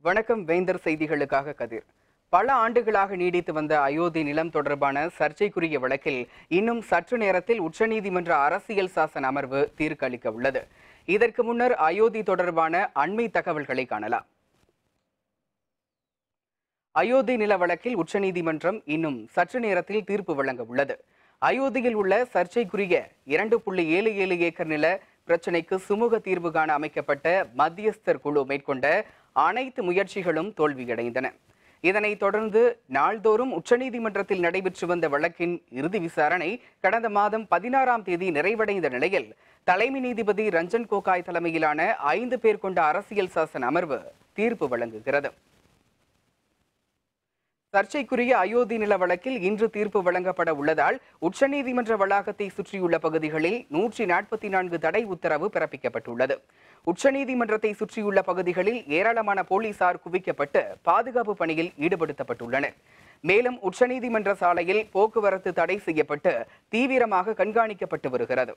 வணக்கம் வேந்தர் செய்திகளுக்காக கதிர் பல ஆண்டுகளாக நீடித்து வந்த அயோத்தி நிலம் தொடர்பான சர்ச்சைக்குரிய வழக்கில் இன்னும் சற்று நேரத்தில் உச்சநீதிமன்ற அரசியல் சாசன அமர்வு தீர்க்கு அளிக்க உள்ளது இதற்கு முன்னர் அயோத்தி தொடர்பான அண்மை தகவல்களை காணலாம் அயோத்தி நில வழக்கில் உச்சநீதிமன்றம் இன்னும் சற்று நேரத்தில் தீர்ப்பு வழங்க உள்ளது அயோத்தியில் உள்ள சர்ச்சைக்குரிய இரண்டு புள்ளி ஏழு ஏழு ஏக்கர் நில பிரச்சினைக்கு சுமூக தீர்வு காண அமைக்கப்பட்ட மத்தியஸ்தர் குழு மேற்கொண்ட அனைத்து முயற்சிகளும் தோல்வியடைந்தன இதனைத் தொடர்ந்து நாள்தோறும் உச்சநீதிமன்றத்தில் நடைபெற்று வந்த வழக்கின் இறுதி விசாரணை கடந்த மாதம் பதினாறாம் தேதி நிறைவடைந்த நிலையில் தலைமை நீதிபதி ரஞ்சன் கோகாய் தலைமையிலான ஐந்து பேர் கொண்ட அரசியல் சாசன அமர்வு தீர்ப்பு வழங்குகிறது சர்ச்சைக்குரிய அயோத்தி நில வழக்கில் இன்று தீர்ப்பு வழங்கப்பட உள்ளதால் உச்சநீதிமன்ற வளாகத்தை சுற்றியுள்ள பகுதிகளில் நூற்றி நாற்பத்தி நான்கு தடை உத்தரவு பிறப்பிக்கப்பட்டுள்ளது உச்சநீதிமன்றத்தை சுற்றியுள்ள பகுதிகளில் ஏராளமான போலீசார் குவிக்கப்பட்டு பாதுகாப்பு பணியில் ஈடுபடுத்தப்பட்டுள்ளனர் மேலும் உச்சநீதிமன்ற சாலையில் போக்குவரத்து தடை செய்யப்பட்டு தீவிரமாக கண்காணிக்கப்பட்டு வருகிறது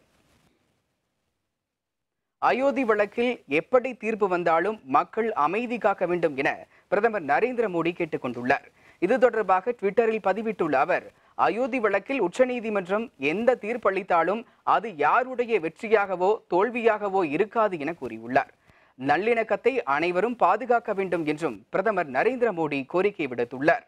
அயோத்தி வழக்கில் எப்படி தீர்ப்பு வந்தாலும் மக்கள் அமைதி காக்க வேண்டும் என பிரதமர் நரேந்திர மோடி கேட்டுக் கொண்டுள்ளார் இது தொடர்பாக ட்விட்டரில் பதிவிட்டுள்ள அவர் அயோத்தி வழக்கில் உச்சநீதிமன்றம் எந்த தீர்ப்பளித்தாலும் அது யாருடைய வெற்றியாகவோ தோல்வியாகவோ இருக்காது என கூறியுள்ளார் நல்லிணக்கத்தை அனைவரும் பாதுகாக்க வேண்டும் என்றும் பிரதமர் நரேந்திர மோடி கோரிக்கை விடுத்துள்ளார்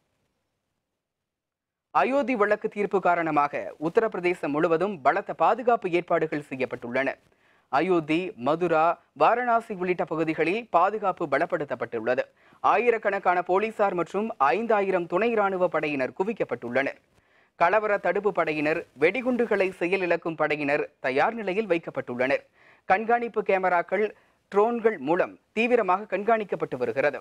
அயோத்தி வழக்கு தீர்ப்பு காரணமாக உத்தரப்பிரதேசம் முழுவதும் பலத்த பாதுகாப்பு ஏற்பாடுகள் செய்யப்பட்டுள்ளன அயோத்தி மதுரா வாரணாசி உள்ளிட்ட பகுதிகளில் பாதுகாப்பு பலப்படுத்தப்பட்டுள்ளது ஆயிரக்கணக்கான போலீசார் மற்றும் ஐந்தாயிரம் துணை ராணுவ படையினர் குவிக்கப்பட்டுள்ளனர் கலவர தடுப்பு படையினர் வெடிகுண்டுகளை செயலிழக்கும் படையினர் தயார் நிலையில் வைக்கப்பட்டுள்ளனர் கண்காணிப்பு கேமராக்கள் ட்ரோன்கள் மூலம் தீவிரமாக கண்காணிக்கப்பட்டு வருகிறது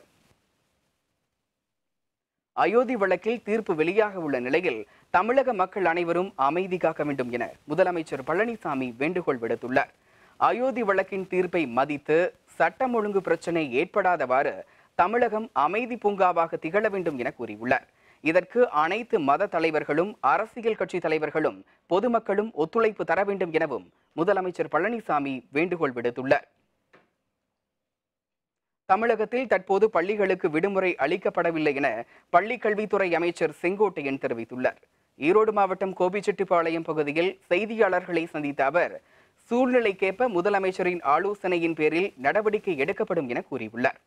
அயோத்தி வழக்கில் தீர்ப்பு வெளியாக உள்ள நிலையில் தமிழக மக்கள் அனைவரும் அமைதி காக்க வேண்டும் என முதலமைச்சர் பழனிசாமி வேண்டுகோள் விடுத்துள்ளார் அயோத்தி வழக்கின் தீர்ப்பை மதித்து சட்டம் ஒழுங்கு பிரச்சினை ஏற்படாதவாறு தமிழகம் அமைதி பூங்காவாக திகழ வேண்டும் என கூறியுள்ளார் இதற்கு அனைத்து மத தலைவர்களும் அரசியல் கட்சி தலைவர்களும் பொதுமக்களும் ஒத்துழைப்பு தர வேண்டும் எனவும் முதலமைச்சர் பழனிசாமி வேண்டுகோள் விடுத்துள்ளார் தமிழகத்தில் தற்போது பள்ளிகளுக்கு விடுமுறை அளிக்கப்படவில்லை என பள்ளிக் கல்வித்துறை அமைச்சர் செங்கோட்டையன் தெரிவித்துள்ளார் ஈரோடு மாவட்டம் கோபிச்செட்டிப்பாளையம் பகுதியில் செய்தியாளர்களை சந்தித்த அவர் சூழ்நிலைக்கேற்ப முதலமைச்சரின் ஆலோசனையின் பேரில் நடவடிக்கை எடுக்கப்படும் என கூறியுள்ளார்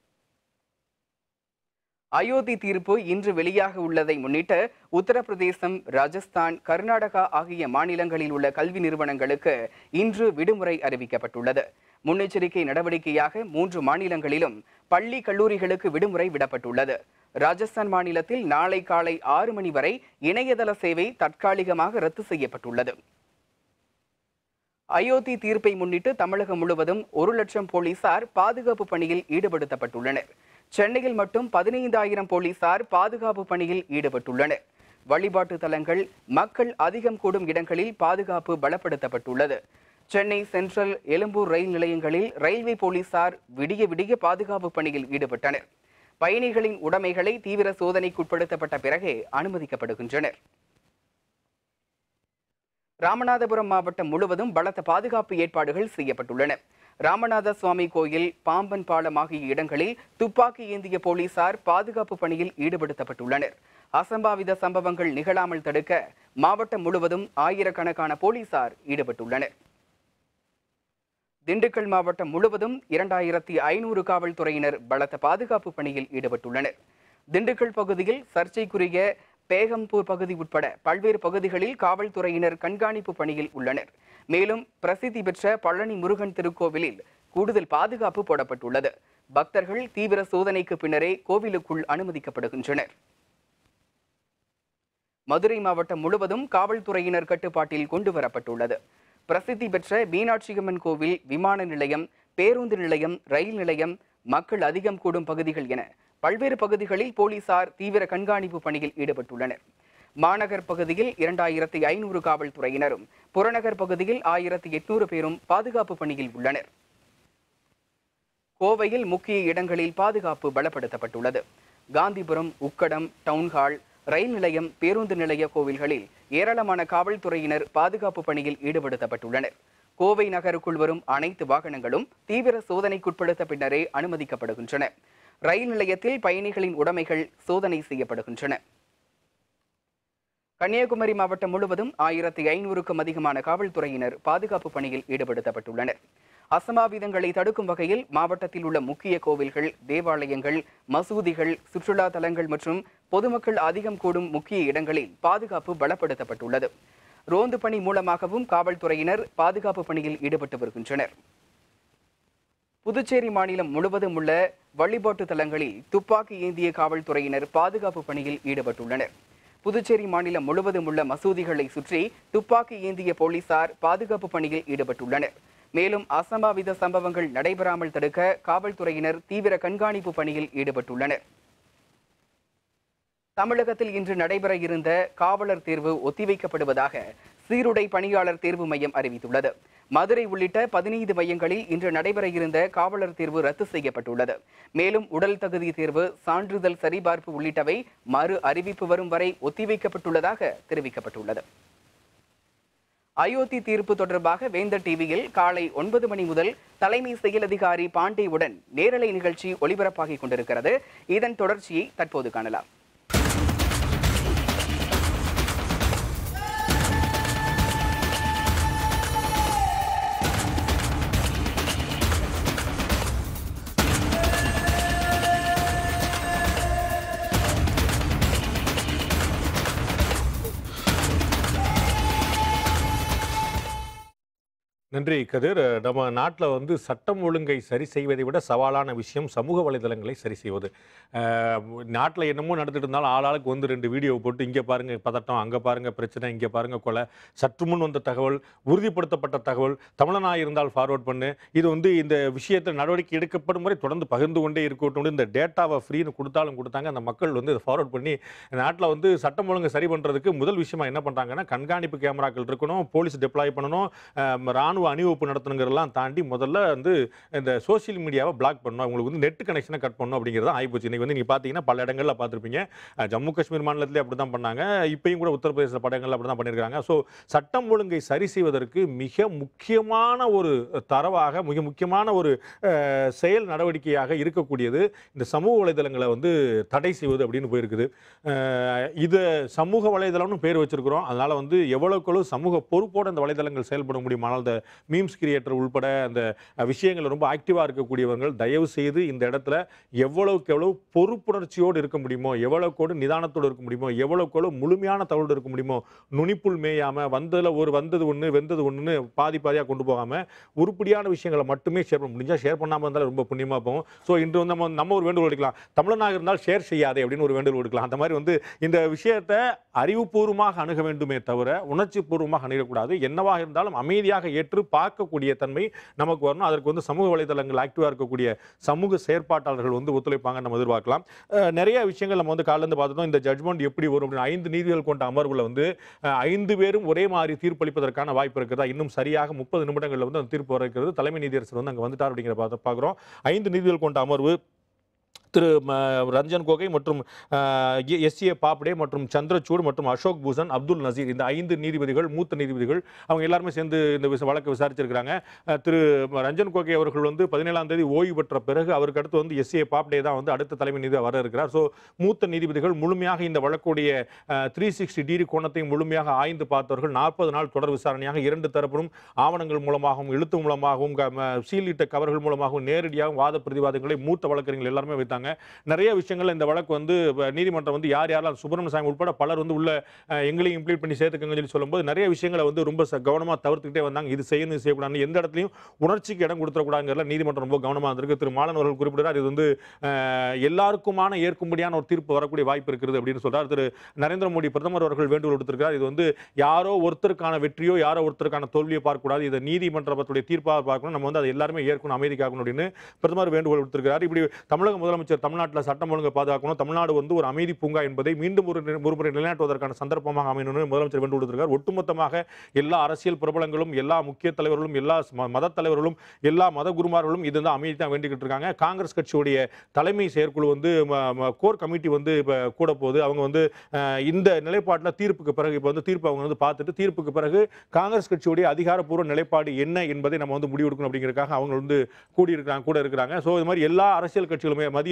அயோத்தி தீர்ப்பு இன்று வெளியாக உள்ளதை முன்னிட்டு உத்தரப்பிரதேசம் ராஜஸ்தான் கர்நாடகா ஆகிய மாநிலங்களில் உள்ள கல்வி நிறுவனங்களுக்கு இன்று விடுமுறை அறிவிக்கப்பட்டுள்ளது முன்னெச்சரிக்கை நடவடிக்கையாக மூன்று மாநிலங்களிலும் பள்ளி கல்லூரிகளுக்கு விடுமுறை விடப்பட்டுள்ளது ராஜஸ்தான் மாநிலத்தில் நாளை காலை ஆறு மணி வரை இணையதள சேவை தற்காலிகமாக ரத்து செய்யப்பட்டுள்ளது அயோத்தி தீர்ப்பை முன்னிட்டு தமிழகம் முழுவதும் ஒரு லட்சம் போலீசார் பாதுகாப்பு பணியில் ஈடுபடுத்தப்பட்டுள்ளனர் சென்னையில் மட்டும் பதினைந்தாயிரம் போலீசார் பாதுகாப்பு பணியில் ஈடுபட்டுள்ளனர் வழிபாட்டு தலங்கள் மக்கள் அதிகம் கூடும் இடங்களில் பாதுகாப்பு பலப்படுத்தப்பட்டுள்ளது சென்னை சென்ட்ரல் எழும்பூர் ரயில் நிலையங்களில் ரயில்வே போலீசார் விடிய விடிய பாதுகாப்பு பணியில் ஈடுபட்டனர் பயணிகளின் உடைமைகளை தீவிர சோதனைக்குட்படுத்தப்பட்ட பிறகே அனுமதிக்கப்படுகின்றனர் ராமநாதபுரம் மாவட்டம் முழுவதும் பலத்த பாதுகாப்பு ஏற்பாடுகள் செய்யப்பட்டுள்ளன ராமநாத சுவாமி கோயில் பாம்பன் பாலம் ஆகிய இடங்களில் துப்பாக்கி ஏந்திய போலீசார் பாதுகாப்பு பணியில் ஈடுபடுத்தப்பட்டுள்ளனர் அசம்பாவித சம்பவங்கள் நிகழாமல் தடுக்க மாவட்டம் முழுவதும் ஆயிரக்கணக்கான போலீசார் ஈடுபட்டுள்ளனர் திண்டுக்கல் மாவட்டம் முழுவதும் இரண்டாயிரத்தி ஐநூறு காவல்துறையினர் பலத்த பாதுகாப்பு பணியில் ஈடுபட்டுள்ளனர் திண்டுக்கல் பகுதியில் சர்ச்சைக்குரிய பேகம்பூர் பகுதி உட்பட பல்வேறு பகுதிகளில் காவல்துறையினர் கண்காணிப்பு பணியில் உள்ளனர் மேலும் பிரசித்தி பெற்ற பழனி முருகன் திருக்கோவிலில் கூடுதல் பாதுகாப்பு போடப்பட்டுள்ளது பக்தர்கள் தீவிர சோதனைக்கு பின்னரே கோவிலுக்குள் அனுமதிக்கப்படுகின்றனர் மதுரை மாவட்டம் முழுவதும் காவல்துறையினர் கட்டுப்பாட்டில் கொண்டு வரப்பட்டுள்ளது பிரசித்தி பெற்ற மீனாட்சியம்மன் கோவில் விமான நிலையம் பேருந்து நிலையம் ரயில் நிலையம் மக்கள் அதிகம் கூடும் பகுதிகள் என பல்வேறு பகுதிகளில் போலீசார் தீவிர கண்காணிப்பு பணியில் ஈடுபட்டுள்ளனர் மாநகர் பகுதியில் இரண்டாயிரத்தி ஐநூறு காவல்துறையினரும் புறநகர் பகுதியில் ஆயிரத்தி எட்நூறு பேரும் பாதுகாப்பு பணியில் உள்ளனர் கோவையில் முக்கிய இடங்களில் பாதுகாப்பு பலப்படுத்தப்பட்டுள்ளது காந்திபுரம் உக்கடம் டவுன்ஹால் ரயில் நிலையம் பேருந்து நிலைய கோவில்களில் ஏராளமான காவல்துறையினர் பாதுகாப்பு பணியில் ஈடுபடுத்தப்பட்டுள்ளனர் கோவை நகருக்குள் வரும் அனைத்து வாகனங்களும் தீவிர சோதனைக்குட்படுத்த பின்னரே அனுமதிக்கப்படுகின்றன ரயில் நிலையத்தில் பயணிகளின் உடைமைகள் சோதனை செய்யப்படுகின்றன கன்னியாகுமரி மாவட்டம் முழுவதும் ஆயிரத்தி ஐநூறுக்கும் அதிகமான காவல்துறையினர் பாதுகாப்பு பணியில் ஈடுபடுத்தப்பட்டுள்ளனர் அசம்பாவிதங்களை தடுக்கும் வகையில் மாவட்டத்தில் உள்ள முக்கிய கோவில்கள் தேவாலயங்கள் மசூதிகள் சுற்றுலா தலங்கள் மற்றும் பொதுமக்கள் அதிகம் கூடும் முக்கிய இடங்களில் பாதுகாப்பு பலப்படுத்தப்பட்டுள்ளது ரோந்து பணி மூலமாகவும் காவல்துறையினர் பாதுகாப்பு பணியில் ஈடுபட்டு வருகின்றனர் புதுச்சேரி மாநிலம் முழுவதும் உள்ள வழிபாட்டு தலங்களில் துப்பாக்கி ஏந்திய காவல்துறையினர் பாதுகாப்பு பணியில் ஈடுபட்டுள்ளனர் புதுச்சேரி மாநிலம் முழுவதும் உள்ள மசூதிகளை சுற்றி துப்பாக்கி ஏந்திய போலீசார் பாதுகாப்பு பணியில் ஈடுபட்டுள்ளனர் மேலும் அசம்பாவித சம்பவங்கள் நடைபெறாமல் தடுக்க காவல்துறையினர் தீவிர கண்காணிப்பு பணியில் ஈடுபட்டுள்ளனர் தமிழகத்தில் இன்று நடைபெற இருந்த காவலர் தேர்வு ஒத்திவைக்கப்படுவதாக சீருடை பணியாளர் தேர்வு மையம் அறிவித்துள்ளது மதுரை உள்ளிட்ட பதினைந்து மையங்களில் இன்று நடைபெற இருந்த காவலர் தேர்வு ரத்து செய்யப்பட்டுள்ளது மேலும் உடல் தகுதி தேர்வு சான்றிதழ் சரிபார்ப்பு உள்ளிட்டவை மறு அறிவிப்பு வரும் வரை ஒத்திவைக்கப்பட்டுள்ளதாக தெரிவிக்கப்பட்டுள்ளது அயோத்தி தீர்ப்பு தொடர்பாக வேந்தர் டிவியில் காலை ஒன்பது மணி முதல் தலைமை செயல் அதிகாரி பாண்டேவுடன் நேரலை நிகழ்ச்சி ஒளிபரப்பாகிக் கொண்டிருக்கிறது இதன் தொடர்ச்சியை தற்போது காணலாம் நன்றி கதிர் நம்ம நாட்டில் வந்து சட்டம் ஒழுங்கை சரி செய்வதை விட சவாலான விஷயம் சமூக வலைதளங்களை சரி செய்வது நாட்டில் என்னமோ நடந்துட்டு இருந்தாலும் ஆளாளுக்கு வந்து ரெண்டு வீடியோ போட்டு இங்கே பாருங்க பதட்டம் அங்கே பாருங்க பிரச்சனை இங்கே பாருங்க கொலை சற்று முன் வந்த தகவல் உறுதிப்படுத்தப்பட்ட தகவல் தமிழனாக இருந்தால் ஃபார்வர்ட் பண்ணு இது வந்து இந்த விஷயத்தில் நடவடிக்கை எடுக்கப்படும் வரை தொடர்ந்து பகிர்ந்து கொண்டே இருக்கட்டும் இந்த டேட்டாவை ஃப்ரீன்னு கொடுத்தாலும் கொடுத்தாங்க அந்த மக்கள் வந்து இதை ஃபார்வர்ட் பண்ணி நாட்டில் வந்து சட்டம் ஒழுங்கை சரி பண்ணுறதுக்கு முதல் விஷயமா என்ன பண்ணுறாங்கன்னா கண்காணிப்பு கேமராக்கள் இருக்கணும் போலீஸ் டெப்ளாய் பண்ணணும் அஹ் ராணுவ அணிவகுப்பு நடத்தணுங்கிறதெல்லாம் தாண்டி முதல்ல வந்து இந்த சோஷியல் மீடியாவை பிளாக் பண்ணணும் அவங்களுக்கு வந்து நெட் கனெக்ஷனை கட் பண்ணணும் அப்படிங்கிறது ஆகிப்போச்சு இன்னைக்கு வந்து நீங்கள் பார்த்தீங்கன்னா பல இடங்களில் பார்த்துருப்பீங்க அஹ் ஜம்மு காஷ்மீர் மாநிலத்திலே அப்படி தான் பண்ணாங்க இப்பயும் கூட உத்தரப்பிரதேச படங்கள் அப்படி தான் பண்ணியிருக்காங்க ஸோ சட்டம் ஒழுங்கை சரி செய்வதற்கு மிக முக்கியமான ஒரு தரவாக மிக முக்கியமான ஒரு அஹ், செயல் நடவடிக்கையாக இருக்கக்கூடியது இந்த சமூக வலைதளங்களை வந்து தடை செய்வது அப்படின்னு போயிருக்குது அஹ், இது சமூக வலைதளம்னு பேர் வச்சிருக்கிறோம் அதனால வந்து எவ்வளவுக்கு சமூக பொறுப்போடு அந்த வலைதளங்கள் செயல்பட முடியுமானால் அந்த மீம்ஸ் கிரியேட்டர் உள்பட அந்த அஹ், விஷயங்கள் ரொம்ப ஆக்டிவாக இருக்கக்கூடியவர்கள் தயவு செய்து இந்த இடத்துல எவ்வளவுக்கு எவ்வளவு பொறுப்புணர்ச்சியோடு இருக்க முடியுமோ எவ்வளவுக்கோடு நிதானத்தோடு இருக்க முடியுமோ எவ்வளவுக்கு எவ்வளவு முழுமையான தகவல் இருக்க முடியுமோ நுனிப்புள் மேயாம வந்ததுல ஒரு வந்தது ஒன்று வெந்தது ஒன்றுன்னு பாதி பாதியாக கொண்டு போகாம உருப்படியான விஷயங்களை மட்டுமே ஷேர் பண்ண முடிஞ்சா ஷேர் பண்ணாமல் இருந்தாலும் ரொம்ப புண்ணியமாக போகும் ஸோ இன்று வந்து நம்ம நம்ம ஒரு வேண்டுகோள் எடுக்கலாம் தமிழனாக இருந்தால் ஷேர் செய்யாதே அப்படின்னு ஒரு வேண்டுகோள் எடுக்கலாம் அந்த மாதிரி வந்து இந்த விஷயத்தை அறிவுபூர்வமாக அணுக வேண்டுமே தவிர உணர்ச்சி பூர்வமாக அணுகக்கூடாது என்னவாக இருந்தாலும் அமைதியாக ஏற்று பார்க்கக்கூடிய தன்மை நமக்கு வரணும் அதற்கு வந்து சமூக வலைதளங்கள் ஆக்டிவாக இருக்கக்கூடிய சமூக செயற்பாட்டாளர்கள் வந்து ஒத்துழைப்பாங்க நம்ம எதிர்பார்க்கலாம் அஹ் நிறைய விஷயங்கள் நம்ம வந்து காலையில இருந்து பார்த்துட்டோம் இந்த ஜட்மெண்ட் எப்படி வரும் அப்படின்னு ஐந்து நீதிகள் கொண்ட அமர்வுல வந்து அஹ், ஐந்து பேரும் ஒரே மாதிரி தீர்ப்பளிப்பதற்கான வாய்ப்பு இருக்கிறதா இன்னும் சரியாக முப்பது நிமிடங்களில் வந்து அந்த தீர்ப்பு வர இருக்கிறது தலைமை நீதியரசர் வந்து அங்கே வந்துட்டார் அப்படிங்கிற பார்த்து பார்க்குறோம் ஐந்து நீதிகள் கொண்ட அமர்வு திரு ம, ரஞ்சன் கோகை மற்றும் எஸ்ஏ பாப்டே மற்றும் சந்திரசூட் மற்றும் அசோக் பூஷன் அப்துல் நசீர் இந்த ஐந்து நீதிபதிகள் மூத்த நீதிபதிகள் அவங்க எல்லாருமே சேர்ந்து இந்த விஷ- வழக்கை விசாரிச்சிருக்கிறாங்க அஹ், திரு ரஞ்சன் கோகே அவர்கள் வந்து பதினேழாம் தேதி ஓய்வு பெற்ற பிறகு அவருக்கு அடுத்து வந்து எஸ்ஏ பாப்டே தான் வந்து அடுத்த தலைமை நீதி வர இருக்கிறார் ஸோ மூத்த நீதிபதிகள் முழுமையாக இந்த வழக்குடைய த்ரீ சிக்ஸ்டி டிகிரி கோணத்தையும் முழுமையாக ஆய்ந்து பார்த்தவர்கள் நாற்பது நாள் தொடர் விசாரணையாக இரண்டு தரப்பிலும் ஆவணங்கள் மூலமாகவும் எழுத்து மூலமாகவும் க- ம- சீலிட்ட கவர்கள் மூலமாகவும் நேரடியாகவும் வாத பிரதிவாதங்களை மூத்த வழக்கறிஞர்கள் எல்லாருமே வைத்தாங்க நிறைய விஷயங்கள் இந்த வழக்கு வந்து வ- நீதிமன்றம் வந்து யார் யாரெல்லாம் சுப்பிரமணிய சாமி உட்பட பலர் வந்து உள்ள அஹ், எங்களையும் இம்ப்ளீட் பண்ணி சேர்த்துக்கங்கன்னு சொல்லி சொல்லும்போது நிறைய விஷயங்களை வந்து ரொம்ப ச- கவனமா தவிர்த்துக்கிட்டே வந்தாங்க இது செய்யணும் இது செய்யக்கூடாது எந்த இடத்துலையும் உணர்ச்சிக்கு இடம் கொடுத்துடக்கூடாதுங்கிறதுல நீதிமன்றம் ரொம்ப கவனமா இருந்திருக்கு திரு மாலன் அவர்கள் குறிப்பிடுறார் இது வந்து அஹ், எல்லாருக்குமான ஏற்கும்படியான ஒரு தீர்ப்பு வரக்கூடிய வாய்ப்பு இருக்கிறது அப்படின்னு சொல்றார் திரு நரேந்திர மோடி பிரதமர் அவர்கள் வேண்டுகோள் விடுத்திருக்கிறார் இது வந்து யாரோ ஒருத்தருக்கான வெற்றியோ யாரோ ஒருத்தருக்கான தோல்வியோ பார்க்கக்கூடாது இதை நீதிமன்றத்துடைய தீர்ப்பாக பார்க்கணும் நம்ம வந்து அதை எல்லாருமே ஏற்கணும் அமைதிக்காகணும் அப்படின்னு பிரதமர் வேண்டுகோள் விடுத்திருக்கிறார் இப்படி தமிழக முதலமைச்சர் தமிழ்நாட்டில் சட்டம் ஒழுங்கை பாதுகாக்கணும் தமிழ்நாடு வந்து ஒரு அமைதி பூங்கா என்பதை மீண்டும் ஒரு நி- ஒருமுறை நிலைநாட்டுவதற்கான சந்தர்ப்பமாக அமையணும்னு முதலமைச்சர் வேண்டுகோள் விடுத்திருக்கார் ஒட்டுமொத்தமாக எல்லா அரசியல் பிரபலங்களும் எல்லா முக்கிய தலைவர்களும் எல்லா ம- மத தலைவர்களும் எல்லா மத குருமார்களும் இதுதான் அமைதி தான் வேண்டிக்கிட்டு இருக்காங்க காங்கிரஸ் கட்சியுடைய தலைமை செயற்குழு வந்து கோர் கமிட்டி வந்து இப்போ கூட போகுது அவங்க வந்து அஹ், இந்த நிலைப்பாட்டில் தீர்ப்புக்கு பிறகு இப்போ வந்து தீர்ப்பு அவங்க வந்து பார்த்துட்டு தீர்ப்புக்கு பிறகு காங்கிரஸ் கட்சியுடைய அதிகாரப்பூர்வ நிலைப்பாடு என்ன என்பதை நம்ம வந்து முடிவெடுக்கணும் அப்படிங்கிறதுக்காக அவங்க வந்து கூடியிருக்கிறாங்க கூட இருக்கிறாங்க ஸோ இது மாதிரி எல்லா அரசியல் கட்சிகளுமே மதிய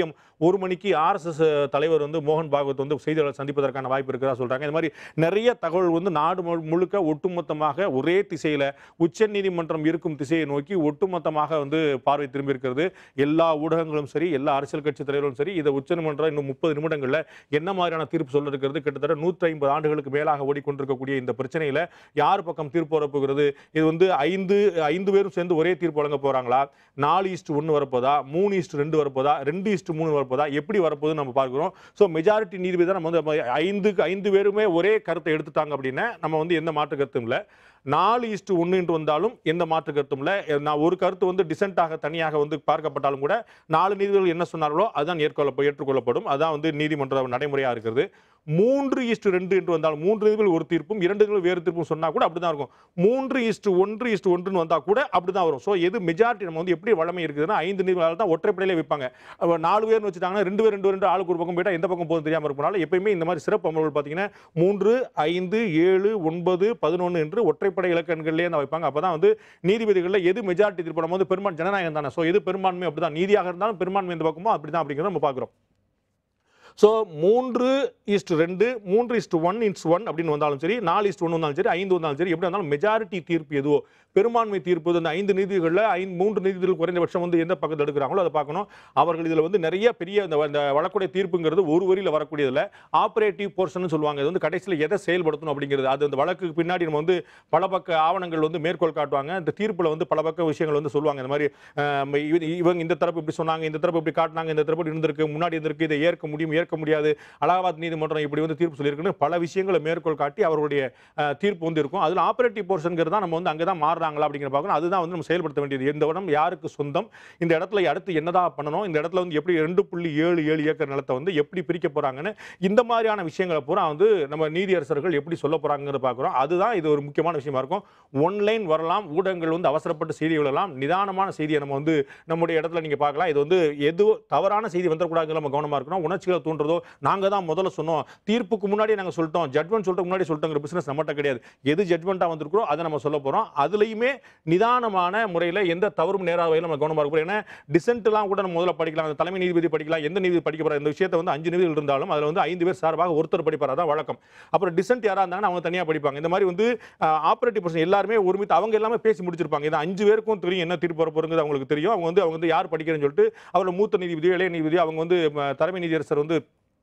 மதியம் ஒரு மணிக்கு ஆர்எஸ்எஸ் தலைவர் வந்து மோகன் பாகவத் வந்து செய்தியாளர் சந்திப்பதற்கான வாய்ப்பு இருக்கிறதா சொல்றாங்க இந்த மாதிரி நிறைய தகவல் வந்து நாடு முழு- முழுக்க ஒட்டுமொத்தமாக ஒரே திசையில உச்சநீதிமன்றம் இருக்கும் திசையை நோக்கி ஒட்டுமொத்தமாக வந்து பார்வை திரும்பி இருக்கிறது எல்லா ஊடகங்களும் சரி எல்லா அரசியல் கட்சி தலைவர்களும் சரி இதை உச்சநீதிமன்றம் இன்னும் முப்பது நிமிடங்கள்ல என்ன மாதிரியான தீர்ப்பு சொல்ல இருக்கிறது கிட்டத்தட்ட நூற்றி ஐம்பது ஆண்டுகளுக்கு மேலாக ஓடிக்கொண்டிருக்கக்கூடிய இந்த பிரச்சனையில யார் பக்கம் தீர்ப்பு வரப்போகிறது இது வந்து ஐந்து ஐந்து பேரும் சேர்ந்து ஒரே தீர்ப்பு வழங்க போறாங்களா நாலு ஈஸ்ட் ஒன்று வரப்போதா மூணு ஈஸ்ட் ரெண்டு வரப்போதா ரெண்டு ஈஸ்ட் மூணு வரப்போதா எப்படி வரப்போகுதுன்னு நம்ம பார்க்கிறோம் ஸோ மெஜாரிட்டி நீதிபதி தான் நம்ம வந்து ஐந்துக்கு ஐந்து பேருமே ஒரே கருத்தை எடுத்துட்டாங்க அப்படின்னா நம்ம வந்து எந்த மாற்று கருத்தும் இல்லை நாலு இஸ்டு ஒன்று வந்தாலும் எந்த மாற்று கருத்தும் இல்லை நான் ஒரு கருத்து வந்து டிசென்ட்டாக தனியாக வந்து பார்க்கப்பட்டாலும் கூட நாலு நீதிபதிகள் என்ன சொன்னார்களோ அதுதான் ஏற்கொள்ள ஏற்றுக்கொள்ளப்படும் அதான் வந்து நீதிமன்ற நடைமுறையாக இருக்கிறது மூன்று இஸ்டு ரெண்டு என்று வந்தாலும் மூன்று நீதிபதிகள் ஒரு தீர்ப்பும் இரண்டு நீதிபதிகள் வேறு தீர்ப்பும் சொன்னா கூட அப்படிதான் இருக்கும் மூன்று இஸ்டு ஒன்று இஸ்டு ஒன்றுன்னு வந்தா கூட அப்படிதான் வரும் ஸோ எது மெஜாரிட்டி நம்ம வந்து எப்படி வளமை இருக்குதுன்னா ஐந்து நீதிபதிகள் தான் ஒற்றைப்படையிலே வைப்பாங்க அப்ப நாலு பேர்னு வச்சுட்டாங்கன்னா ரெண்டு பேர் ரெண்டு பேர் ரெண்டு ஆளுக்கு ஒரு பக்கம் போயிட்டா எந்த பக்கம் போகுது தெரியாம இருப்பனால எப்பயுமே இந்த மாதிரி சிறப்பு அமர்வுகள் பார்த்தீங்கன்னா மூன்று ஐந்து ஏழு ஒன்பது பதினொன்று என்று ஒற்றைப்படை இலக்கணங்களிலே தான் வைப்பாங்க அப்பதான் வந்து நீதிபதிகளில் எது மெஜாரிட்டி தீர்ப்பு நம்ம வந்து பெரும்பான்மை ஜனநாயகம் தானே ஸோ எது பெரும்பான்மை அப்படிதான் நீதியாக இருந்தாலும் பெரும்பான்மை எந்த பக்கமோ அப்படிதான் அப்படிங்கிறத நம்ம பார்க்குறோம் ஸோ மூன்று இஸ்ட் ரெண்டு மூன்று இஸ்ட் ஒன் இஸ்ட் ஒன் அப்படின்னு வந்தாலும் சரி நாலு இஸ்ட் ஒன்று வந்தாலும் சரி ஐந்து வந்தாலும் சரி எப்படி வந்தாலும் மெஜாரிட்டி தீர்ப்பு எதுவோ பெரும்பான்மை தீர்ப்பு வந்து அந்த ஐந்து நீதிகளில் ஐந்து மூன்று நீதிபதிகள் குறைந்தபட்சம் வந்து எந்த பக்கத்தில் எடுக்கிறாங்களோ அதை பார்க்கணும் அவர்கள் இதில் வந்து நிறைய பெரிய இந்த இந்த வழக்குடைய தீர்ப்புங்கிறது ஒரு வரியில் வரக்கூடியதில் ஆப்ரேட்டிவ் போர்ஷன் சொல்லுவாங்க இது வந்து கடைசியில் எதை செயல்படுத்தணும் அப்படிங்கிறது அது அந்த வழக்குக்கு பின்னாடி நம்ம வந்து பல பக்க ஆவணங்கள் வந்து மேற்கோள் காட்டுவாங்க இந்த தீர்ப்பில் வந்து பல பக்க விஷயங்கள் வந்து சொல்லுவாங்க இந்த மாதிரி அஹ், இவ- இவங்க இந்த தரப்பு இப்படி சொன்னாங்க இந்த தரப்பு இப்படி காட்டினாங்க இந்த தரப்பு இப்படி இருந்திருக்கு முன்னாடி இருந்திருக்கு இதை ஏற்க முடியும் ஏற்க முடியாது அலகாபாத் நீதிமன்றம் இப்படி வந்து தீர்ப்பு சொல்லியிருக்குன்னு பல விஷயங்களை மேற்கோள் காட்டி அவருடைய அஹ், தீர்ப்பு வந்து இருக்கும் அதில் ஆப்ரேட்டிவ் போர்ஷன்கிறது தான் நம்ம வந்து அங்கே தான் மாறுறாங்களா அப்படிங்கிற பார்க்கணும் அதுதான் வந்து நம்ம செயல்படுத்த வேண்டியது இந்த இடம் யாருக்கு சொந்தம் இந்த இடத்துல அடுத்து என்னதான் பண்ணணும் இந்த இடத்துல வந்து எப்படி ரெண்டு புள்ளி ஏழு ஏழு ஏக்கர் நிலத்தை வந்து எப்படி பிரிக்க போறாங்கன்னு இந்த மாதிரியான விஷயங்களை பூரா வந்து நம்ம நீதியரசர்கள் எப்படி சொல்ல போறாங்கிறத பார்க்குறோம் அதுதான் இது ஒரு முக்கியமான விஷயமா இருக்கும் ஒன்லைன் வரலாம் ஊடகங்கள் வந்து அவசரப்பட்டு செய்தி விடலாம் நிதானமான செய்தியை நம்ம வந்து நம்முடைய இடத்துல நீங்க பார்க்கலாம் இது வந்து எது தவறான செய்தி வந்துடக்கூடாதுன்னு நம்ம கவனமா இருக்கணும் உணர்ச்சிகளை தூண்டுறதோ நாங்க தான் முதல்ல சொன்னோம் தீர்ப்புக்கு முன்னாடி நாங்க சொல்லிட்டோம் ஜட்மெண்ட் சொல்லிட்டு முன்னாடி சொல்லிட்டோங்கிற பிசினஸ் நம்மகிட்ட கிடையாது எது ஜட்மெண்ட்டாக வந்திருக்கிறோம் அதை நம்ம சொல்ல போறோம் அதுலயுமே நிதானமான முறையில் எந்த தவறும் நேராக வகையில் நம்ம கவனமாக இருக்கும் ஏன்னா டிசென்ட்லாம் கூட நம்ம முதல்ல படிக்கலாம் அந்த தலைமை நீதிபதி படிக்கலாம் எந்த நீதிபதி படிக்க போகிற இந்த விஷயத்தை வந்து அஞ்சு நீதிபதிகள் இருந்தாலும் அதில் வந்து ஐந்து பேர் சார்பாக ஒருத்தர் படிப்பார் அதான் வழக்கம் அப்புறம் டிசென்ட் யாராக இருந்தாங்கன்னா அவங்க தனியாக படிப்பாங்க இந்த மாதிரி வந்து ஆப்ரேட்டிவ் பர்சன் எல்லாருமே ஒருமித்து அவங்க எல்லாமே பேசி முடிச்சிருப்பாங்க இது அஞ்சு பேருக்கும் தெரியும் என்ன தீர்ப்பு வர போகிறது அவங்களுக்கு தெரியும் அவங்க வந்து அவங்க வந்து யார் படிக்கிறேன்னு சொல்லிட்டு அவரோட மூத்த நீதிபதி இளைய நீதிபதி அவங்க வந்து ம, தலைமை நீதியரசர் வந்து